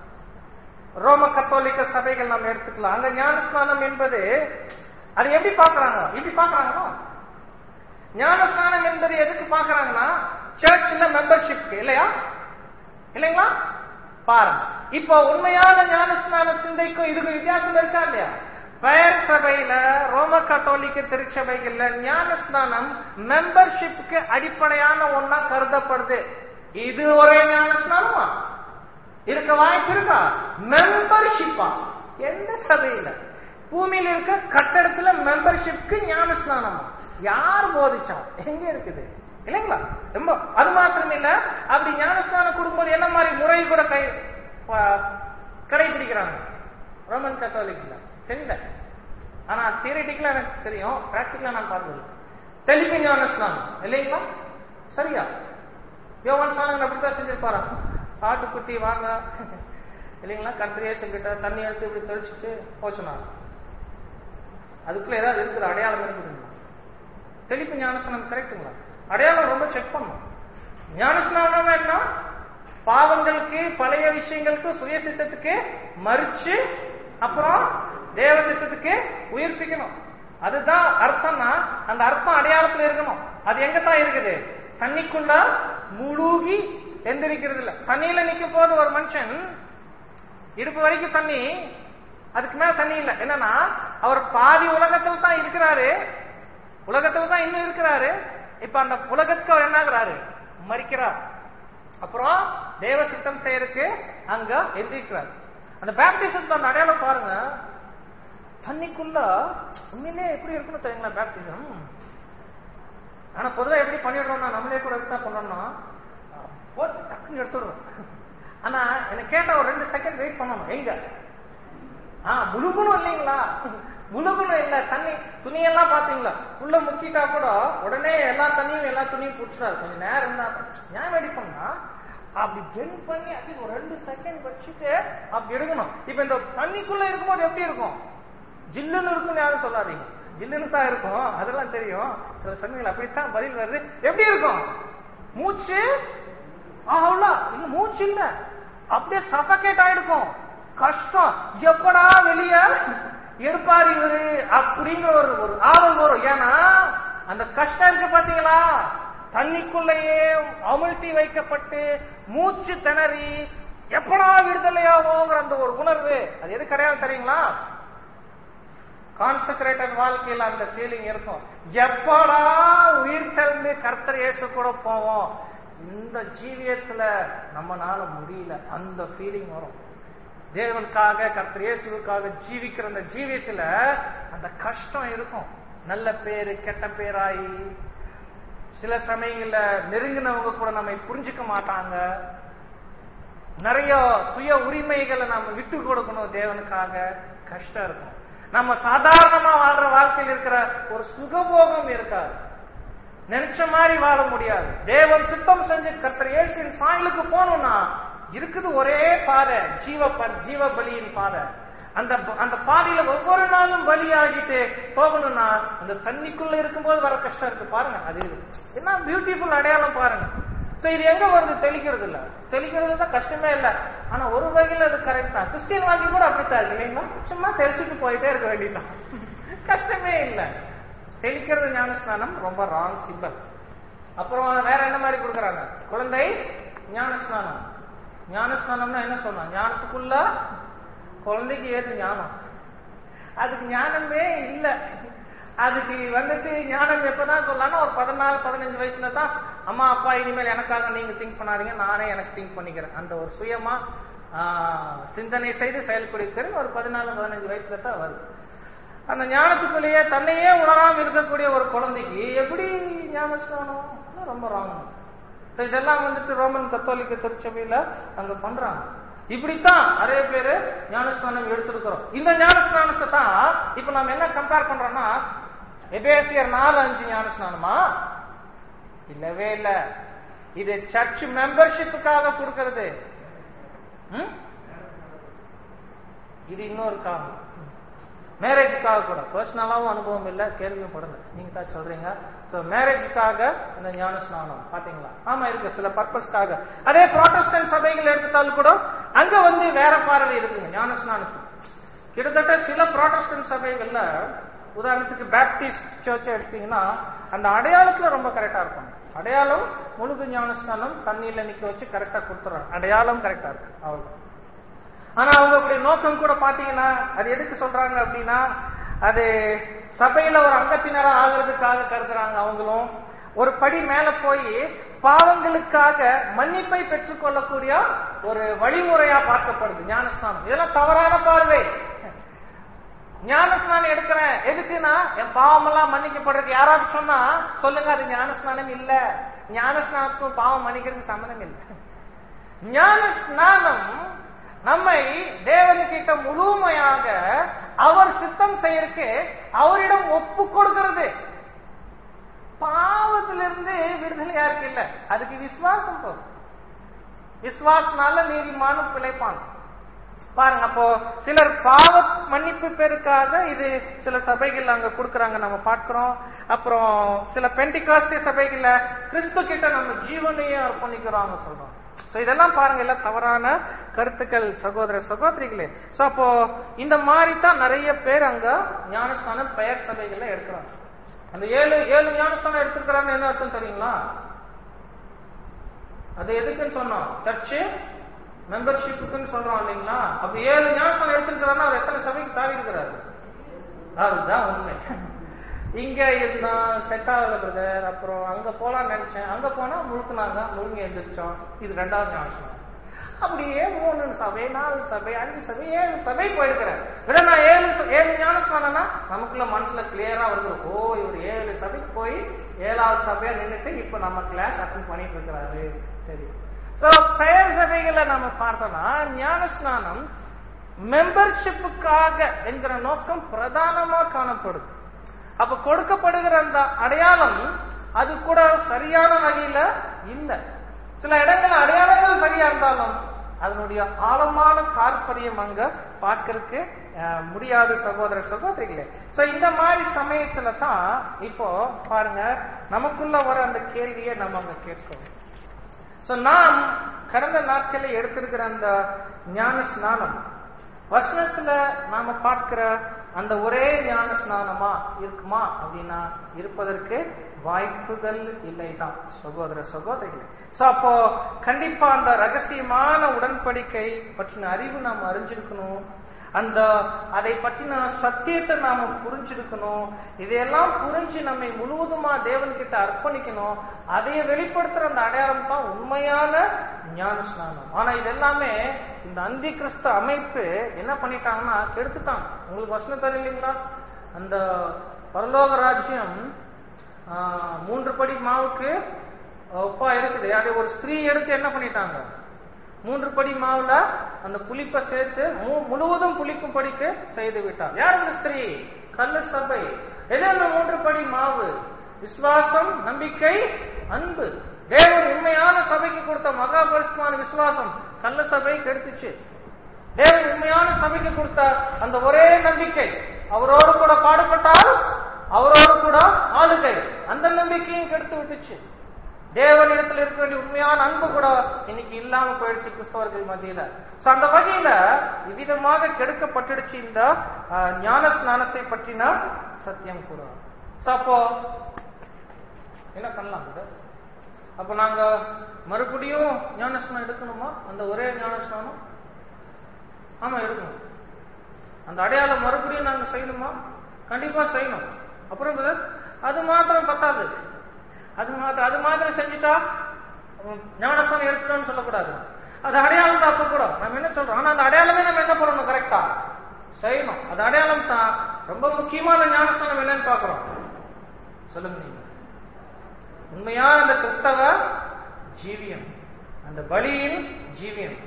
[SPEAKER 1] ரோம கத்தோலிக்க சபைகள் நம்ம எடுத்துக்கலாம் அங்க ஞானஸ்நானம் என்பது அது எப்படி பாக்குறாங்க இப்படி பாக்குறாங்களா ஞானஸ்நானம் என்பது எதுக்கு பாக்குறாங்கன்னா சர்ச்ல மெம்பர்ஷிப் இல்லையா இல்லைங்களா பாருங்க இப்போ உண்மையான ஞானஸ்நான சிந்தைக்கும் இதுக்கு வித்தியாசம் இருக்கா இல்லையா பெயர் சபையில ரோம கத்தோலிக்க திருச்சபைகள்ல ஞானஸ்நானம் மெம்பர்ஷிப்புக்கு அடிப்படையான ஒன்னா கருதப்படுது இது ஒரே ஞானஸ்நானமா இருக்க வாய்ப்பு இருக்கா மெம்பர்ஷிப்பா எந்த சபையில பூமியில இருக்க கட்டடத்துல மெம்பர்ஷிப்க்கு ஞானஸ்நானமா யார் போதிச்சா எங்க இருக்குது இல்லைங்களா ரொம்ப அது மாத்திரம் இல்ல அப்படி ஞானஸ்நானம் கொடுக்கும்போது என்ன மாதிரி முறை கூட கை ப- கடைபிடிக்கிறாங்க ரோமன் கத்தோலிக்ஸ்ல தெரியல ஆனா தியரிட்டிக்கலா எனக்கு தெரியும் பிராக்டிக்கலா நான் பார்த்தது தெளிவு ஞானஸ்நானம் இல்லைங்களா சரியா யோவான் சாணங்கள் அப்படித்தான் செஞ்சிருப்பாரா ஆட்டுக்குட்டி வாங்க இல்லைங்களா கண்ட்ரியேஷன் கிட்ட தண்ணி எடுத்து இப்படி தெளிச்சுட்டு போச்சுனாங்க அதுக்குள்ள ஏதாவது இருக்குது அடையாளம் இருக்குதுங்களா தெளிப்பு ஞானஸ்நானம் கரெக்டுங்களா அடையாளம் ரொம்ப செக் பண்ணும் ஞானஸ்நானம் என்ன பாவங்களுக்கு பழைய விஷயங்களுக்கு சுய சித்தத்துக்கு மறிச்சு அப்புறம் தேவ சித்தத்துக்கு உயிர்ப்பிக்கணும் அதுதான் அர்த்தம்னா அந்த அர்த்தம் அடையாளத்துல இருக்கணும் அது எங்க தான் இருக்குது தண்ணிக்குள்ள முழுகி எந்திரிக்கிறது இல்ல தண்ணியில நிக்கும் போது ஒரு மனுஷன் இடுப்பு வரைக்கும் தண்ணி அதுக்கு மேல தண்ணி இல்ல என்னன்னா அவர் பாதி உலகத்தில் தான் இருக்கிறாரு உலகத்தில் தான் இன்னும் இருக்கிறாரு இப்ப அந்த உலகத்துக்கு அவர் என்ன ஆகுறாரு மறிக்கிறார் அப்புறம் தேவ சித்தம் செய்யறதுக்கு அங்க எந்திரிக்கிறார் அந்த பேப்டிசம் அந்த அடையாளம் பாருங்க தண்ணிக்குள்ள உண்மையிலே எப்படி இருக்கணும் தெரியுங்களா பேப்டிசம் பண்ணிடுறோம்னா நம்மளே கூட தான் பண்ணோம்னா போட்டு டக்குன்னு எடுத்துடுறோம் ஆனா என்ன கேட்டா ஒரு ரெண்டு செகண்ட் வெயிட் பண்ணணும் எங்க ஆ முழுகணும் இல்லைங்களா முழுகணும் இல்ல தண்ணி துணியெல்லாம் பாத்தீங்களா உள்ள முக்கிட்டா கூட உடனே எல்லா தண்ணியும் எல்லா துணியும் புடிச்சிடாது கொஞ்சம் நேரம் இருந்தா ஏன் வெடி பண்ணா அப்படி பெண்ட் பண்ணி அப்படி ஒரு ரெண்டு செகண்ட் வச்சுட்டு அப்படி எடுக்கணும் இப்ப இந்த தண்ணிக்குள்ள இருக்கும்போது எப்படி இருக்கும் ஜில்லுன்னு இருக்கும்னு யாரும் சொல்லாதீங்க ஜில்லுன்னு தான் இருக்கும் அதெல்லாம் தெரியும் சில சமயங்கள் அப்படித்தான் பதில் வருது எப்படி இருக்கும் மூச்சு அவ்வளோ இல்ல மூச்சு இல்ல அப்படியே சஃபகேட் ஆயிருக்கும் கஷ்டம் எப்படா வெளிய எடுப்பாரு இவரு அப்படிங்கிற ஒரு ஒரு ஆர்வம் வரும் ஏன்னா அந்த கஷ்டம் இருக்கு பாத்தீங்களா தண்ணிக்குள்ளேயே அமிழ்த்தி வைக்கப்பட்டு மூச்சு திணறி எப்படா விடுதலையாவோங்கிற அந்த ஒரு உணர்வு அது எது கிடையாது தெரியுங்களா கான்சென்ட்ரேட்டட் வாழ்க்கையில் அந்த ஃபீலிங் இருக்கும் எப்படா உயிர் தெழுந்து கர்த்தர் இயேசு கூட போவோம் இந்த ஜீவியத்துல நம்மனால முடியல அந்த ஃபீலிங் வரும் தேவனுக்காக கர்த்தர் இயேசுவுக்காக ஜீவிக்கிற அந்த ஜீவியத்துல அந்த கஷ்டம் இருக்கும் நல்ல பேரு கெட்ட பேராயி சில சமயங்கள்ல நெருங்கினவங்க கூட நம்மை புரிஞ்சுக்க மாட்டாங்க நிறைய சுய உரிமைகளை நம்ம விட்டு கொடுக்கணும் தேவனுக்காக கஷ்டம் இருக்கும் நம்ம சாதாரணமா வாழ்ற வாழ்க்கையில் இருக்கிற ஒரு சுகபோகம் இருக்காது நினைச்ச மாதிரி வாழ முடியாது தேவன் சுத்தம் செஞ்சு கர்த்தர் இயேசுவின் சாயலுக்கு போகணும்னா இருக்குது ஒரே பாதை ஜீவ ப- ஜீவ பலியின் பாதை அந்த அந்த பாதையில ஒவ்வொரு நாளும் பலியாகிட்டு போகணும்னா அந்த தண்ணிக்குள்ள இருக்கும்போது வர கஷ்டம் இருக்கு பாருங்க அது என்ன பியூட்டிஃபுல் அடையாளம் பாருங்க சோ இது எங்க வருது தெளிக்கிறது இல்ல தெளிக்கிறது தான் கஷ்டமே இல்ல ஆனா ஒரு வகையில அது கரெக்ட் தான் கிறிஸ்டியன் வாழ்க்கை கூட அப்படித்தான் இருக்கு இல்லைங்களா சும்மா தெளிச்சுட்டு போயிட்டே இருக்க வேண்டியதுதான் கஷ்டமே இல்ல தெளிக்கிறது ஞானஸ்நானம் ரொம்ப ராங் சிம்பல் அப்புறம் வேற என்ன மாதிரி கொடுக்குறாங்க குழந்தை ஞானஸ்நானம் ஞானஸ்நானம்னா என்ன சொன்னா ஞானத்துக்குள்ள குழந்தைக்கு ஏது ஞானம் அதுக்கு ஞானமே இல்ல அதுக்கு வந்துட்டு ஞானம் எப்பதான் சொல்லலாம்னா ஒரு பதினாலு பதினஞ்சு வயசுல தான் அம்மா அப்பா இனிமேல் எனக்காக நீங்க திங்க் பண்ணாதீங்க நானே எனக்கு திங்க் பண்ணிக்கிறேன் அந்த ஒரு சுயமா ஆஹ், சிந்தனை செய்து செயல்படுத்திறது ஒரு பதினாலு பதினஞ்சு வயசுல தான் வருது அந்த ஞானத்துக்குள்ளேயே தன்னையே உணராம இருக்கக்கூடிய ஒரு குழந்தைக்கு எப்படி ஞானஸ்தானம் ரொம்ப ராங் So இதெல்லாம் வந்துட்டு ரோமன் கத்தோலிக்க திருச்சபையில அங்க பண்றாங்க இப்படித்தான் நிறைய பேரு ஞானஸ்தானம் எடுத்திருக்கிறோம் இந்த ஞானஸ்தானத்தை தான் இப்ப நம்ம என்ன கம்பேர் பண்றோம்னா எபேசியர் நாலு அஞ்சு ஞானஸ்நானமா இல்லவே இல்ல இது சர்ச் மெம்பர்ஷிப்புக்காக கொடுக்கிறது ம்? இது இன்னொரு காரணம் மேரேஜுக்காக கூட பர்சனலாவும் அனுபவம் இல்ல கேள்வியும் படல நீங்க தான் சொல்றீங்க சோ மேரேஜுக்காக இந்த ஞான ஸ்நானம் பாத்தீங்களா ஆமா இருக்கு சில பர்பஸ்க்காக அதே ப்ராட்டஸ்டன்ட் சபைகள் எடுத்துட்டாலும் கூட அங்க வந்து வேற பார்வை இருக்குங்க ஞான ஸ்நானத்துக்கு கிட்டத்தட்ட சில ப்ராட்டஸ்டன்ட் சபைகள்ல உதாரணத்துக்கு பேப்டிஸ்ட் சர்ச் எடுத்தீங்கன்னா அந்த அடையாளத்துல ரொம்ப கரெக்டா இருக்கும் அடையாளம் முழுது ஞானஸ்தானம் தண்ணியில நிக்க வச்சு கரெக்டா கொடுத்துறாங்க அடையாளம் கரெக்டா இருக்கு அவ்வளவு ஆனா அவங்களுடைய நோக்கம் கூட பாத்தீங்கன்னா அது எதுக்கு சொல்றாங்க அப்படின்னா அது சபையில ஒரு அங்கத்தினரா ஆகிறதுக்காக கருதுறாங்க அவங்களும் ஒரு படி மேல போய் பாவங்களுக்காக மன்னிப்பை பெற்றுக்கொள்ளக்கூடிய ஒரு வழிமுறையா பார்க்கப்படுது ஞானஸ்நானம் இதெல்லாம் தவறான பார்வை ஞானஸ்நானம் எடுக்கிறேன் எதுக்குன்னா என் பாவமெல்லாம் மன்னிக்கப்படுறதுக்கு யாராவது சொன்னா சொல்லுங்க அது ஞானஸ்நானம் இல்ல ஞானஸ்நானத்துக்கும் பாவம் மன்னிக்கிறதுக்கு சம்மந்தம் இல்லை ஞான ஸ்நானம் நம்மை தேவனுக்கிட்ட முழுமையாக அவர் சித்தம் செய்யறதுக்கு அவரிடம் ஒப்பு கொடுக்கிறது பாவத்திலிருந்து விடுதலையா இருக்கு இல்ல அதுக்கு விசுவாசம் போதும் விசுவாசனால நீதிமானும் பிழைப்பான் பாருங்க அப்போ சிலர் பாவ மன்னிப்பு பேருக்காக இது சில சபைகள் அங்க கொடுக்கறாங்க நம்ம பார்க்கிறோம் அப்புறம் சில பெண்டிகாஸ்டிய சபைகள்ல கிறிஸ்து கிட்ட நம்ம ஜீவனையே அர்ப்பணிக்கிறோம் சொல்றோம் சோ இதெல்லாம் பாருங்க எல்லாம் தவறான கருத்துக்கள் சகோதர சகோதரிகளே சோ அப்போ இந்த மாதிரி தான் நிறைய பேர் அங்க ஞானஸ்தானம் பெயர் சபைகள்ல எடுக்கிறாங்க அந்த ஏழு ஏழு ஞானஸ்தானம் எடுத்துக்கிறாங்க என்ன அர்த்தம் தெரியுங்களா அது எதுக்குன்னு சொன்னோம் சர்ச்சு மெம்பர்ஷிப்புக்குன்னு சொல்றோம் இல்லைங்களா அப்ப ஏழு ஞானஸ்தானம் எடுத்துக்கிறாருன்னா அவர் எத்தனை சபைக்கு தாவி இருக்கிறாரு அதுதான் உண்மை இங்க இருந்தா செட் ஆகல பிரதர் அப்புறம் அங்க போலாம்னு நினைச்சேன் அங்க போனா முழுக்குனாங்க முழுங்கி எந்திரிச்சோம் இது ரெண்டாவது ஞானஸ்தானம் அப்படியே மூணு சபை நாலு சபை அஞ்சு சபை ஏழு சபை போயிருக்கிறேன் விட நான் ஏழு ச- ஏழு ஞானஸ்தானம்னா நமக்குள்ள மனசுல கிளியரா வருது ஓ இவர் ஏழு சபைக்கு போய் ஏழாவது சபையா நின்னுட்டு இப்ப நம்ம கிளாஸ் அட்டன் பண்ணிட்டு இருக்கிறாரு சரி சோ பெயர் சபைகளை நம்ம பார்த்தோம்னா ஞானஸ்நானம் மெம்பர்ஷிப்புக்காக என்கிற நோக்கம் பிரதானமா காணப்படுது அப்ப கொடுக்கப்படுகிற அந்த அடையாளம் அது கூட சரியான வகையில இல்ல சில இடங்கள்ல அடையாளங்கள் சரியா இருந்தாலும் அதனுடைய ஆழமான தாற்பயம் அங்க பார்க்கறதுக்கு அஹ், முடியாது சகோதர சகோதரிகளே சோ இந்த மாதிரி சமயத்துல தான் இப்போ பாருங்க நமக்குள்ள வர அந்த கேள்வியை நம்ம அங்க கேட்கணும் சோ நாம் கடந்த நாட்களில் எடுத்திருக்கிற அந்த ஞான ஸ்நானம் வசனத்துல நாம பார்க்கிற அந்த ஒரே ஞான ஸ்நானமா இருக்குமா அப்படின்னா இருப்பதற்கு வாய்ப்புகள் இல்லைதான் சகோதர சகோதரிகளே சோ அப்போ கண்டிப்பா அந்த ரகசியமான உடன்படிக்கை பற்றின அறிவு நாம் அறிஞ்சிருக்கணும் அந்த அதை பற்றின சத்தியத்தை நாம புரிஞ்சிருக்கணும் இதையெல்லாம் புரிஞ்சு நம்மை முழுவதுமா தேவன் கிட்ட அர்ப்பணிக்கணும் அதைய வெளிப்படுத்துற அந்த அடையாளம் தான் உண்மையான ஞான ஸ்நானம் ஆனா இது எல்லாமே இந்த அந்தி கிறிஸ்து அமைப்பு என்ன பண்ணிட்டாங்கன்னா கெடுத்துட்டாங்க உங்களுக்கு வசனம் தெரியலீங்களா அந்த பரலோக ராஜ்யம் ஆஹ், மூன்று படி மாவுக்கு ஒப்பா இருக்குது அதை ஒரு ஸ்திரீ எடுத்து என்ன பண்ணிட்டாங்க மூன்று படி மாவுல அந்த புளிப்பை சேர்த்து மு- முழுவதும் புளிக்கும் படிக்கு செய்து விட்டார் யார் இந்த ஸ்திரீ கல்ல சபை எது அந்த மூன்று படி மாவு விசுவாசம் நம்பிக்கை அன்பு தேவன் உண்மையான சபைக்கு கொடுத்த மகா பரிசுமான விசுவாசம் கள்ள சபை கெடுத்துச்சு தேவன் உண்மையான சபைக்கு கொடுத்த அந்த ஒரே நம்பிக்கை அவரோடு கூட பாடுபட்டால் அவரோடு கூட ஆளுகை அந்த நம்பிக்கையும் கெடுத்து விட்டுச்சு தேவனிடத்தில் இருக்க வேண்டிய உண்மையான அன்பு கூட இன்னைக்கு இல்லாம போயிடுச்சு கிறிஸ்தவர்கள் மத்தியில சோ அந்த வகையில இவ்விதமாக கெடுக்கப்பட்டுடுச்சு இந்த அஹ், ஞான ஸ்நானத்தை பற்றின சத்தியம் கூட So, அப்போ என்ன பண்ணலாம் இது? அப்ப நாங்க மறுபடியும் ஞானஸ்நானம் எடுக்கணுமா அந்த ஒரே ஞானஸ்நானம் ஆமா எடுக்கணும் அந்த அடையாளம் மறுபடியும் நாங்க செய்யணுமா கண்டிப்பா செய்யணும் அப்புறம் brother, அது மாத்திரம் பத்தாது அது மாத்திரம் அது மாத்திரம் செஞ்சுட்டா உம், ஞானஸ்நானம் எடுத்துட்டோம்னு சொல்லக்கூடாது அது அடையாளம் தான் அப்ப கூட நம்ம என்ன சொல்றோம் ஆனா அந்த அடையாளமே நம்ம என்ன பண்ணணும் கரெக்டா செய்யணும் அது அடையாளம் தான் ரொம்ப முக்கியமான ஞானஸ்நானம் என்னன்னு பாக்குறோம் சொல்லுங்க நீங்க உண்மையான அந்த கிறிஸ்தவ ஜீவியம் அந்த பலியின் ஜீவியம்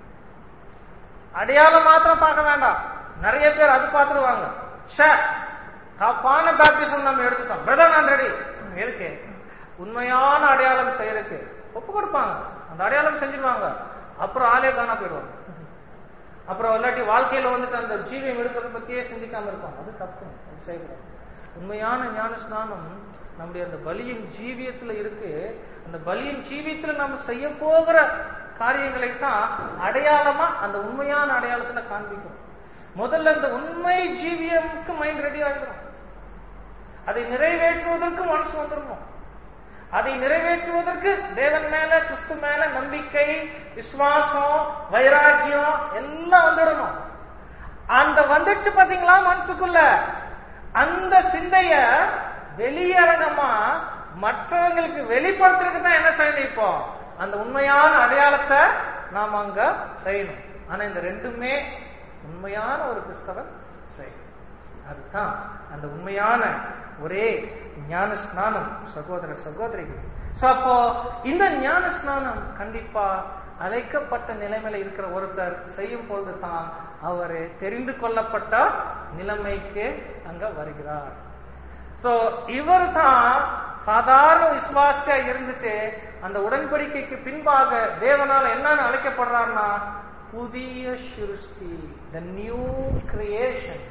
[SPEAKER 1] அடையாளம் மாத்திரம் பார்க்க வேண்டாம் நிறைய பேர் அது பார்த்துருவாங்க ஷே தப்பான பேப்டிசம் நம்ம எடுத்துட்டோம் பிரதர் நான் ரெடி இருக்கு உண்மையான அடையாளம் செய்யறதுக்கு ஒப்பு கொடுப்பாங்க அந்த அடையாளம் செஞ்சிருவாங்க அப்புறம் ஆளே காணா போயிடுவாங்க அப்புறம் இல்லாட்டி வாழ்க்கையில வந்துட்டு அந்த ஜீவியம் எடுக்கிறத பத்தியே சிந்திக்காம இருப்பாங்க அது தப்பு அது செய்யக்கூடாது உண்மையான ஞான ஸ்நானம் நம்முடைய அந்த பலியின் ஜீவியத்துல இருக்கு அந்த பலியின் ஜீவியத்துல நம்ம செய்ய போகிற காரியங்களை தான் அடையாளமா அந்த உண்மையான அடையாளத்துல காண்பிக்கும் முதல்ல அந்த உண்மை ஜீவியம்க்கு மைண்ட் ரெடி ஆகிடும் அதை நிறைவேற்றுவதற்கு மனசு வந்துடணும் அதை நிறைவேற்றுவதற்கு தேவன் மேல கிறிஸ்து மேல நம்பிக்கை விசுவாசம் வைராக்கியம் எல்லாம் வந்துடணும் அந்த வந்துச்சு பாத்தீங்களா மனசுக்குள்ள அந்த சிந்தைய வெளியரங்கமா மற்றவங்களுக்கு வெளிப்படுத்துறதுக்கு தான் என்ன செய்யணும் இப்போ அந்த உண்மையான அடையாளத்தை நாம் அங்க செய்யணும் ஆனா இந்த ரெண்டுமே உண்மையான ஒரு கிறிஸ்தவன் செய்யணும் அதுதான் அந்த உண்மையான ஒரே ஞான ஸ்நானம் சகோதர சகோதரிகள் சோ அப்போ இந்த ஞான ஸ்நானம் கண்டிப்பா அழைக்கப்பட்ட நிலைமையில இருக்கிற ஒருத்தர் செய்யும் பொழுது தான் அவர் தெரிந்து கொள்ளப்பட்ட நிலைமைக்கு அங்க வருகிறார் சோ இவர் தான் சாதாரண விசுவாசியா இருந்துட்டு அந்த உடன்படிக்கைக்கு பின்பாக தேவனால என்னன்னு அழைக்கப்படுறாருன்னா புதிய சிருஷ்டி த நியூ கிரியேஷன்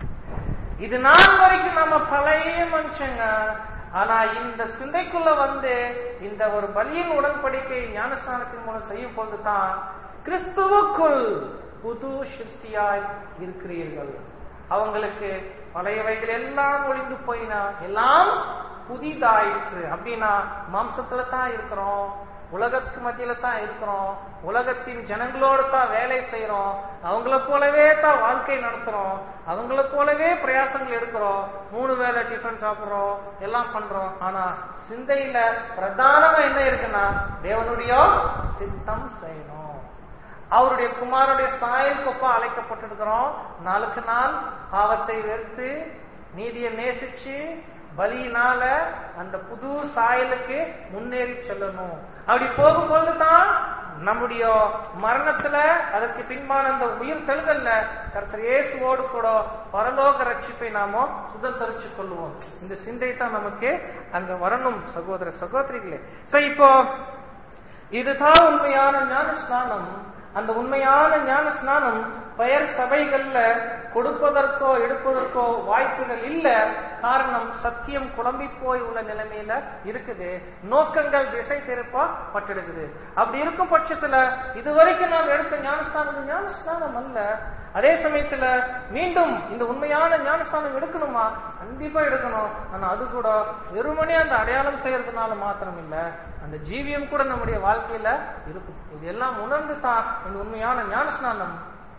[SPEAKER 1] இது நாள் வரைக்கும் நம்ம பழைய மனுஷங்க ஆனா இந்த சிந்தைக்குள்ள வந்து இந்த ஒரு பலியின் உடன்படிக்கை ஞானஸ்தானத்தின் மூலம் செய்யும் பொழுதுதான் கிறிஸ்துவுக்குள் புது சிருஷ்டியாய் இருக்கிறீர்கள் அவங்களுக்கு பழையவைகள் எல்லாம் ஒளிந்து போயினா எல்லாம் புதிதாயிற்று அப்படின்னா மாம்சத்துல தான் இருக்கிறோம் உலகத்துக்கு மத்தியில தான் இருக்கிறோம் உலகத்தின் ஜனங்களோடு தான் வேலை செய்யறோம் அவங்கள போலவே தான் வாழ்க்கை நடத்துறோம் அவங்கள போலவே பிரயாசங்கள் எடுக்கிறோம் மூணு வேளை டிஃபன் சாப்பிடுறோம் எல்லாம் பண்றோம் ஆனா சிந்தையில பிரதானமா என்ன இருக்குன்னா தேவனுடைய சித்தம் செய்யணும் அவருடைய குமாரனுடைய சாயல் கொப்பா அழைக்கப்பட்டிருக்கிறோம் நாளுக்கு நாள் பாவத்தை வெறுத்து நீதியை நேசிச்சு பலியினால அந்த புது சாயலுக்கு முன்னேறி செல்லணும் அப்படி போகும்போது தான் நம்முடைய மரணத்துல அதற்கு பின்பான அந்த உயிர் தெழுதல்ல கர்த்தர் இயேசுவோடு கூட பரலோக ரட்சிப்பை நாம சுதந்திரிச்சு கொள்வோம் இந்த சிந்தை தான் நமக்கு அங்க வரணும் சகோதர சகோதரிகளே சோ இப்போ இதுதான் உண்மையான ஞான ஸ்நானம் அந்த உண்மையான ஞான ஸ்நானம் பெயர் சபைகள்ல கொடுப்பதற்கோ எடுப்பதற்கோ வாய்ப்புகள் இல்ல காரணம் சத்தியம் குழம்பி போய் உள்ள நிலைமையில இருக்குது நோக்கங்கள் திசை திருப்பப்பட்டிருக்குது அப்படி இருக்கும் பட்சத்துல இதுவரைக்கும் நாம் எடுத்த ஞானஸ்தானம் ஞானஸ்தானம் அல்ல அதே சமயத்துல மீண்டும் இந்த உண்மையான ஞானஸ்தானம் எடுக்கணுமா கண்டிப்பா எடுக்கணும் ஆனா அது கூட வெறுமனே அந்த அடையாளம் செய்யறதுனால மாத்திரம் இல்ல அந்த ஜீவியம் கூட நம்முடைய வாழ்க்கையில இருக்கும் இது எல்லாம் உணர்ந்து தான் இந்த உண்மையான ஞானஸ்நானம்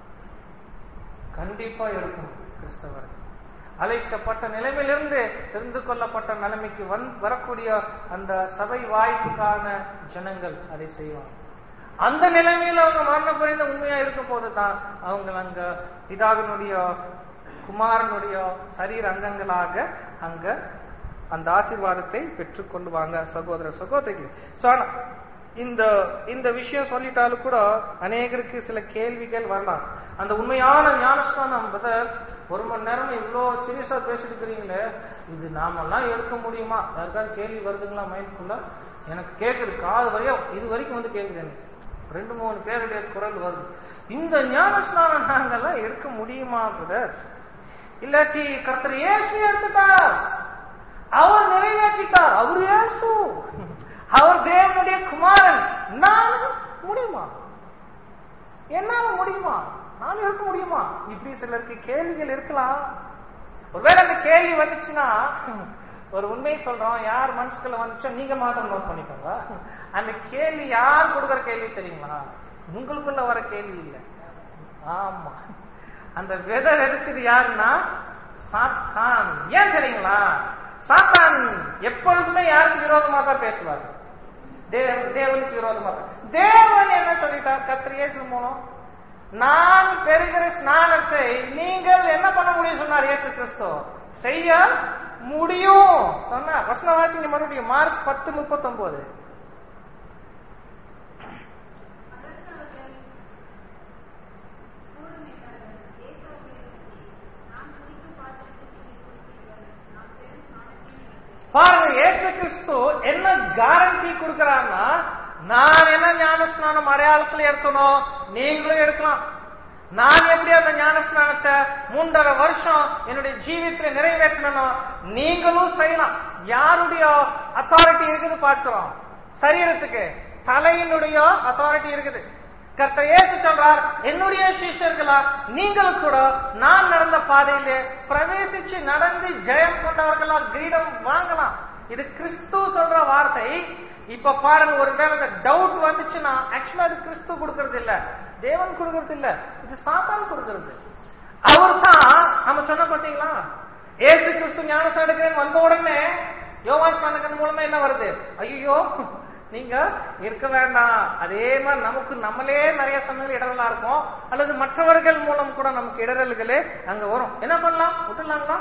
[SPEAKER 1] கண்டிப்பா இருக்கும் கிறிஸ்தவர் அழைக்கப்பட்ட நிலைமையிலிருந்து தெரிந்து கொள்ளப்பட்ட நிலைமைக்கு வந் வரக்கூடிய அந்த சபை வாய்ப்புக்கான ஜனங்கள் அதை செய்வாங்க அந்த நிலைமையில அவங்க மரண புரிந்த உண்மையா இருக்கும் போதுதான் அவங்க அங்க பிதாவினுடைய குமாரனுடைய சரீர அங்கங்களாக அங்க அந்த ஆசீர்வாதத்தை பெற்றுக்கொள்வாங்க சகோதர சகோதரிகள் So, ஆனா, இந்த இந்த விஷயம் சொல்லிட்டாலும் கூட அநேகருக்கு சில கேள்விகள் வரலாம் அந்த உண்மையான ஞானஸ்தானம் பிரதர் ஒரு மணி நேரம் இவ்வளோ சீரியஸா பேசிட்டு இருக்கிறீங்களே இது நாமெல்லாம் எடுக்க முடியுமா யாருக்காவது கேள்வி வருதுங்களா மைண்ட்குள்ள எனக்கு கேட்குது காது வரையும் இது வரைக்கும் வந்து கேட்குது எனக்கு ரெண்டு மூணு பேருடைய குரல் வருது இந்த ஞானஸ்நானம் நாங்கெல்லாம் எடுக்க முடியுமா பிரதர் இல்லாட்டி கர்த்தர் இயேசு எடுத்துட்டார் அவர் நிறைவேற்றிட்டார் அவர் இயேசு அவர் தேவனுடைய குமாரன் நான் முடியுமா என்னால முடியுமா நான் இருக்க முடியுமா இப்படி சிலருக்கு கேள்விகள் இருக்கலாம் ஒருவேளை அந்த கேள்வி வந்துச்சுன்னா ஒரு உண்மையை சொல்றோம் யார் மனசுக்குள்ள வந்துச்சோ நீங்க மாத்திரம் நோட் பண்ணிக்கோங்க அந்த கேள்வி யார் கொடுக்குற கேள்வி தெரியுங்களா உங்களுக்குள்ள வர கேள்வி இல்லை ஆமா அந்த விதை விதைச்சது யாருன்னா சாத்தான் ஏன் தெரியுங்களா சாத்தான் எப்பொழுதுமே யாருக்கு விரோதமா தான் பேசுவார் தேவ- தேவனுக்கு விரோதமா தான். தேவன் என்ன சொல்லிட்டார் கத்திரியேசு மூலம் நான் பெறுகிற ஸ்நானத்தை நீங்கள் என்ன பண்ண முடியும் சொன்னார் இயேசு கிறிஸ்து செய்ய முடியும் சொன்னார் வசன வாசிங்க மறுபடியும் மார்க் பத்து முப்பத்தொன்பது
[SPEAKER 2] அதற்கு அவர்கள் கூடும் என்றார்கள். இயேசு அவர்களை நோக்கி, நான் குடிக்கும் பாத்திரத்தில் நீங்கள் குடிப்பீர்கள். நான் பெறும் ஸ்நானத்தையும் எனக்கு
[SPEAKER 1] பாருங்க இயேசு கிறிஸ்து என்ன கேரண்டி கொடுக்கறாருன்னா நான் என்ன ஞானஸ்நானம் அடையாளத்துல எடுக்கணும் நீங்களும் எடுக்கலாம் நான் எப்படி அந்த ஞானஸ்நானத்தை மூன்றரை வருஷம் என்னுடைய ஜீவியத்துல நிறைவேற்றணும் நீங்களும் செய்யலாம் யாருடைய அத்தாரிட்டி இருக்குது பார்க்கிறோம் சரீரத்துக்கு தலையினுடைய அத்தாரிட்டி இருக்குது கர்த்தர் இயேசு சொல்றார் என்னுடைய சிஷ்யர்களா நீங்களும் கூட நான் நடந்த பாதையிலே பிரவேசிச்சு நடந்து ஜெயம் கொண்டவர்களா கிரீடம் வாங்கலாம் இது கிறிஸ்து சொல்ற வார்த்தை இப்ப பாருங்க ஒருவேளை இந்த டவுட் வந்துச்சுன்னா ஆக்சுவலா அது கிறிஸ்து கொடுக்கறது இல்ல தேவன் கொடுக்கறது இல்ல இது சாத்தான் கொடுக்கறது அவர் தான் நம்ம சொன்ன பாத்தீங்களா ஏசு கிறிஸ்து ஞானசம் எடுக்கிறேன் வந்த உடனே யோவான் ஸ்நானகன் மூலமா என்ன வருது ஐயோ நீங்க இருக்க வேண்டாம் அதே மாதிரி நமக்கு நம்மளே நிறைய சமயங்கள் இடரலா இருக்கும் அல்லது மற்றவர்கள் மூலம் கூட நமக்கு இடரல்களே அங்க வரும் என்ன பண்ணலாம் விட்டுலாங்களா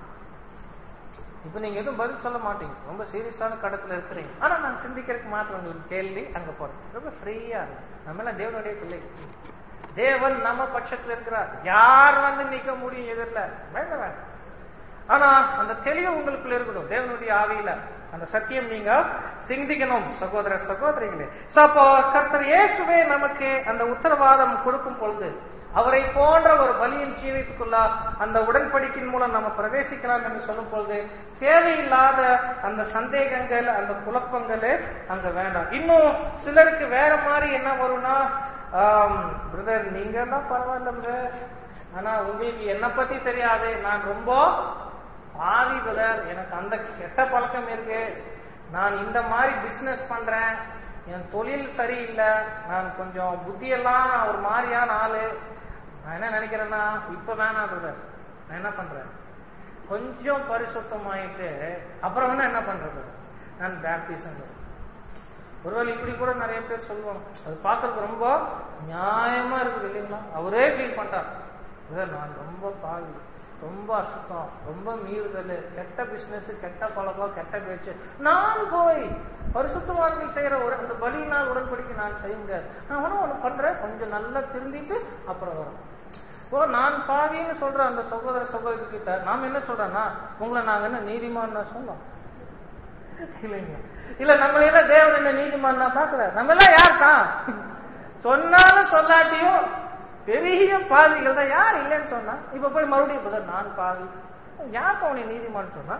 [SPEAKER 1] இப்ப நீங்க எதுவும் பதில் சொல்ல மாட்டீங்க ரொம்ப சீரியஸான கடத்துல இருக்கிறீங்க ஆனா நான் சிந்திக்கிறதுக்கு மாத்திரம் உங்களுக்கு கேள்வி அங்க போறேன் ரொம்ப ஃப்ரீயா இருக்கும் நம்ம எல்லாம் தேவனுடைய பிள்ளை தேவன் நம்ம பட்சத்துல இருக்கிறார் யார் வந்து நிக்க முடியும் எதிரில் வேண்டாம் வேண்டாம் ஆனா அந்த தெளிவு உங்களுக்குள்ள இருக்கணும் தேவனுடைய ஆவியில அந்த சத்தியம் நீங்க சிந்திக்கணும் சகோதர சகோதரிகளே So, அப்போ கர்த்தர் இயேசுவே நமக்கு அந்த உத்தரவாதம் கொடுக்கும் பொழுது அவரை போன்ற ஒரு பலியின் ஜீவித்துக்குள்ள அந்த உடன்படிக்கையின் மூலம் நம்ம பிரவேசிக்கலாம் என்று சொல்லும் பொழுது தேவையில்லாத அந்த சந்தேகங்கள் அந்த குழப்பங்களே அங்க வேண்டாம் இன்னும் சிலருக்கு வேற மாதிரி என்ன வரும்னா பிரதர் நீங்க தான் பரவாயில்ல பிரதர் ஆனா உங்களுக்கு என்ன பத்தி தெரியாது நான் ரொம்ப பாவி பிரதர் எனக்கு அந்த கெட்ட பழக்கம் இருக்கு நான் இந்த மாதிரி பிசினஸ் பண்றேன் என் தொழில் சரியில்லை நான் கொஞ்சம் புத்தியெல்லாம் ஒரு மாதிரியான ஆளு நான் என்ன நினைக்கிறேன்னா இப்ப வேணாம் பிரதர் நான் என்ன பண்றேன் கொஞ்சம் பரிசுத்தமாயிட்டு அப்புறம் வேணா என்ன பண்றது நான் பேப்டிசம் ஒருவேளை இப்படி கூட நிறைய பேர் சொல்லுவாங்க அது பார்க்கறதுக்கு ரொம்ப நியாயமா இருக்குது இல்லைங்களா அவரே ஃபீல் பண்றார் இதை நான் ரொம்ப பாவி ரொம்ப அசுத்தம் ரொம்ப மீறுதல் கெட்ட பிசினஸ் கெட்ட பழக்கம் கெட்ட பேச்சு நான் போய் பரிசுத்தவான்கள் செய்யற ஒரு அந்த பலியினால் உடன்படிக்கை நான் செய்ய முடியாது நான் வேணா ஒண்ணு பண்றேன் கொஞ்சம் நல்லா திருந்திட்டு அப்புறம் வரும் ஓ நான் பாவின்னு சொல்ற அந்த சகோதர சகோதரி கிட்ட நாம என்ன சொல்றோம்னா உங்களை நாங்க என்ன நீதிமான் சொன்னோம் இல்லைங்க இல்ல நம்ம என்ன தேவன் என்ன நீதிமான் பாக்கல நம்ம எல்லாம் யார் தான் சொன்னாலும் சொல்லாட்டியும் பெரிய பாவிகள் தான் யார் இல்லைன்னு சொன்னா இப்ப போய் மறுபடியும் இப்பதான் நான் பாவி யார் உன்னை நீதிமான் சொன்னா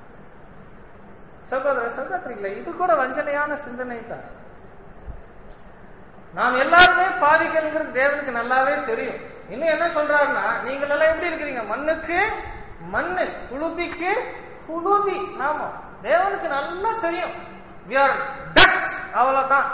[SPEAKER 1] சகோதர சகோதரிகளை இது கூட வஞ்சனையான சிந்தனை தான் நாம் எல்லாருமே பாவிகள்ங்கிறது தேவனுக்கு நல்லாவே தெரியும் இன்னும் என்ன சொல்றாருன்னா நீங்கள் எல்லாம் எப்படி இருக்கிறீங்க மண்ணுக்கு மண்ணு புழுதிக்கு புழுதி நாம தேவனுக்கு நல்லா தெரியும் we are dust அவ்வளவுதான்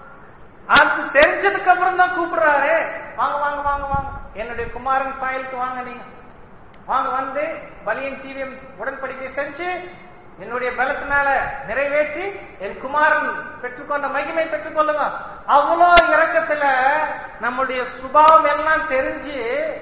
[SPEAKER 1] அது தெரிஞ்சதுக்கு அப்புறம் தான் கூப்பிடுறாரு வாங்க வாங்க வாங்க வாங்க என்னுடைய குமாரன் சாயலுக்கு வாங்க நீங்க வாங்க வந்து பலியின் ஜீவியம் உடன்படிக்கை செஞ்சு என்னுடைய பலத்தினால நிறைவேற்றி என் குமாரன் பெற்றுக்கொண்ட மகிமை பெற்றுக்கொள்ளுங்க அவ்வளோ இறக்கத்துல நம்முடைய சுபாவம் எல்லாம் தெரிஞ்சு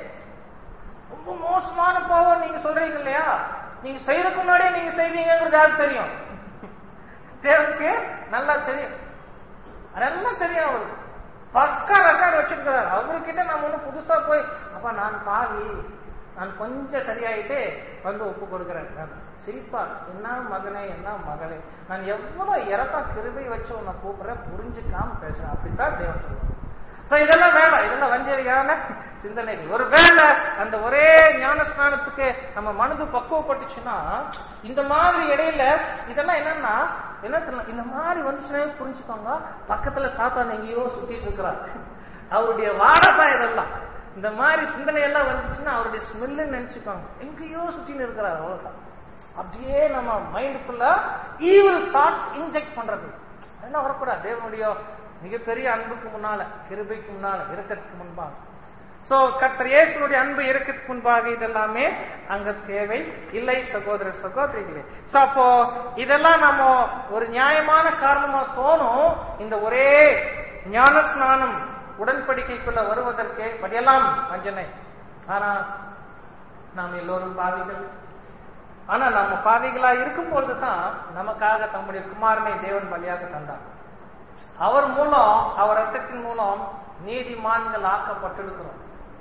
[SPEAKER 1] ரொம்ப மோசமான பாவம் நீங்க சொல்றீங்க இல்லையா நீங்க செய்யறதுக்கு முன்னாடியே நீங்க செய்வீங்கிறது யாருக்கு தெரியும் தேவனுக்கு நல்லா தெரியும் அதெல்லாம் தெரியும் அவருக்கு பக்கா ரெக்கார்டு வச்சிருக்கிறார் அவர்கிட்ட நம்ம ஒண்ணு புதுசா போய் அப்ப நான் பாவி நான் கொஞ்சம் சரியாயிட்டு வந்து ஒப்பு கொடுக்கிறேன் சிரிப்பா என்ன மகனே என்ன மகளே நான் எவ்வளவு இறக்கா கிருபை வச்சு உன்னை கூப்பிடுறேன் புரிஞ்சுக்காம பேசுறேன் அப்படித்தான் தேவன் சொல்லுவாங்க சோ இதெல்லாம் வேண்டாம் இதெல்லாம் வஞ்சரியான சிந்தனைகள் ஒரு வேலை அந்த ஒரே ஞானஸ்நானத்துக்கு நம்ம மனது பக்குவப்பட்டுச்சுன்னா இந்த மாதிரி இடையில இதெல்லாம் என்னன்னா என்ன தெரியல இந்த மாதிரி வந்துச்சுன்னா புரிஞ்சுக்கோங்க பக்கத்துல சாத்தான் எங்கேயோ சுத்திட்டு இருக்கிறார் அவருடைய வாடதான் இதெல்லாம் இந்த மாதிரி சிந்தனை எல்லாம் வந்துச்சுன்னா அவருடைய ஸ்மெல்லு நினைச்சுக்கோங்க எங்கேயோ சுத்தின்னு இருக்கிறார் அவ்வளவுதான் அப்படியே நம்ம மைண்டுக்குள்ள ஈவில் தாட் இன்ஜெக்ட் பண்றது என்ன வரக்கூடாது தேவனுடைய மிகப்பெரிய அன்புக்கு முன்னால கிருபைக்கு முன்னால இறக்கத்துக்கு முன்பாக சோ கர்த்தர் இயேசுனுடைய அன்பு இறக்கத்துக்கு முன்பாக இதெல்லாமே அங்க தேவை இல்லை சகோதர சகோதரிகளே சோ அப்போ இதெல்லாம் நம்ம ஒரு நியாயமான காரணமா தோணும் இந்த ஒரே ஞான ஸ்நானம் உடன்படிக்கைக்குள்ள வருவதற்கு படியெல்லாம் வஞ்சனை ஆனா நாம் எல்லோரும் பாவிகள் ஆனா நம்ம பாவிகளா இருக்கும் பொழுதுதான் நமக்காக தம்முடைய குமாரனை தேவன் பலியாக தந்தார் அவர் மூலம் அவர் ரத்தத்தின் மூலம் நீதிமான்கள் ஆக்கப்பட்டிருக்கிறோம்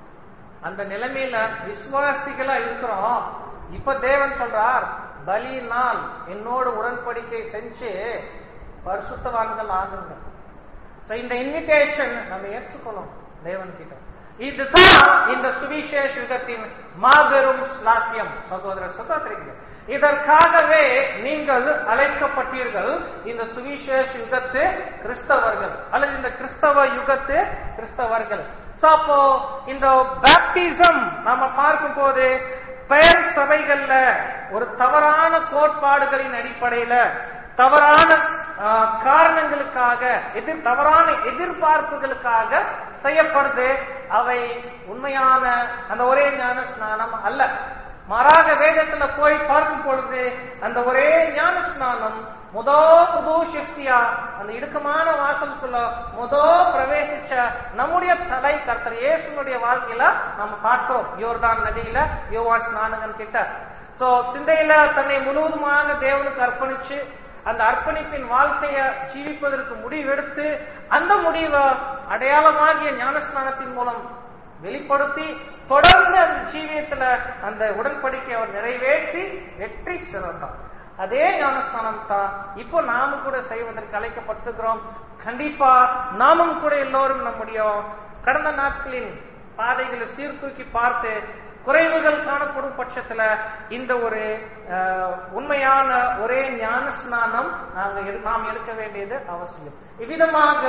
[SPEAKER 1] அந்த நிலைமையில விசுவாசிகளா இருக்கிறோம் இப்ப தேவன் சொல்றார் பலியினால் என்னோட உடன்படிக்கை செஞ்சு பரிசுத்தவான்கள் ஆகுங்க So, இந்த இன்விடேஷன் நம்ம ஏற்றுக்கணும் தேவன் கிட்ட இதுதான் இந்த சுவிசேஷ யுகத்தின் மாபெரும் ஸ்லாக்கியம் சகோதர சகோதரிகள் இதற்காகவே நீங்கள் அழைக்கப்பட்டீர்கள் இந்த சுவிசேஷ யுகத்து கிறிஸ்தவர்கள் அல்லது இந்த கிறிஸ்தவ யுகத்து கிறிஸ்தவர்கள் So, அப்போ இந்த பேப்டிசம் நாம பார்க்கும் போது பெயர் சபைகள்ல ஒரு தவறான கோட்பாடுகளின் அடிப்படையில தவறான ஆஹ், காரணங்களுக்காக எதிர் தவறான எதிர்பார்ப்புகளுக்காக செய்யப்படுது அவை உண்மையான அந்த ஒரே ஞான ஸ்நானம் அல்ல மாறாக வேதத்துல போய் பார்க்கும் பொழுது அந்த ஒரே ஞான ஸ்நானம் முதோ புது சக்தியா அந்த இடுக்கமான வாசலுக்குள்ள முதோ பிரவேசிச்ச நம்முடைய தலை கர்த்தர் இயேசுனுடைய வாழ்க்கையில நம்ம பார்க்கிறோம் யோர்தான் நதியில யோவான் ஸ்நானகன் கிட்ட சோ சிந்தையில தன்னை முழுவதுமாக தேவனுக்கு அர்ப்பணிச்சு அந்த அர்ப்பணிப்பின் வாழ்க்கைய ஜீவிப்பதற்கு முடிவெடுத்து அந்த முடிவை அடையாளமாகிய ஞானஸ்நானத்தின் மூலம் வெளிப்படுத்தி தொடர்ந்து அந்த ஜீவியத்துல அந்த உடன்படிக்கை அவர் நிறைவேற்றி வெற்றி சிறந்தார் அதே ஞானஸ்தானம் தான் இப்போ நாம கூட செய்வதற்கு அழைக்கப்பட்டிருக்கிறோம் கண்டிப்பா நாமும் கூட எல்லோரும் நம்முடைய கடந்த நாட்களின் பாதைகளை சீர்தூக்கி பார்த்து குறைவுகள் காணப்படும் பட்சத்துல இந்த ஒரு அஹ், உண்மையான ஒரே ஞான ஸ்நானம் நாங்க எடு- நாம் எடுக்க வேண்டியது அவசியம் இவ்விதமாக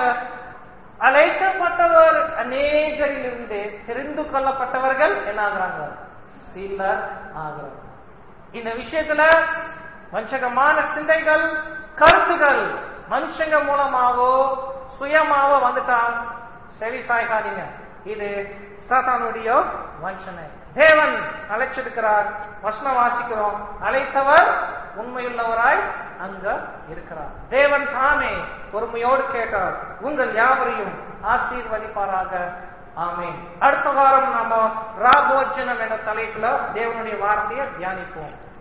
[SPEAKER 1] அழைக்கப்பட்டவர் அநேகரிலிருந்து தெரிந்து கொள்ளப்பட்டவர்கள் என்ன ஆகுறாங்க சிலர் ஆகுறாங்க இந்த விஷயத்துல வஞ்சகமான சிந்தைகள் கருத்துகள் மனுஷங்க மூலமாவோ சுயமாவோ வந்துட்டா செவி சாய்காதீங்க இது சாத்தானுடைய வஞ்சனை தேவன் அழைச்சிருக்கிறார் வசனம் வாசிக்கிறோம் அழைத்தவர் உண்மையுள்ளவராய் அங்க இருக்கிறார் தேவன் தாமே பொறுமையோடு கேட்டார் உங்கள் யாவரையும் ஆசீர்வதிப்பாராக ஆமென் அடுத்த வாரம் நாம ராபோஜனம் என்ற தலைப்புல தேவனுடைய வார்த்தையை தியானிப்போம்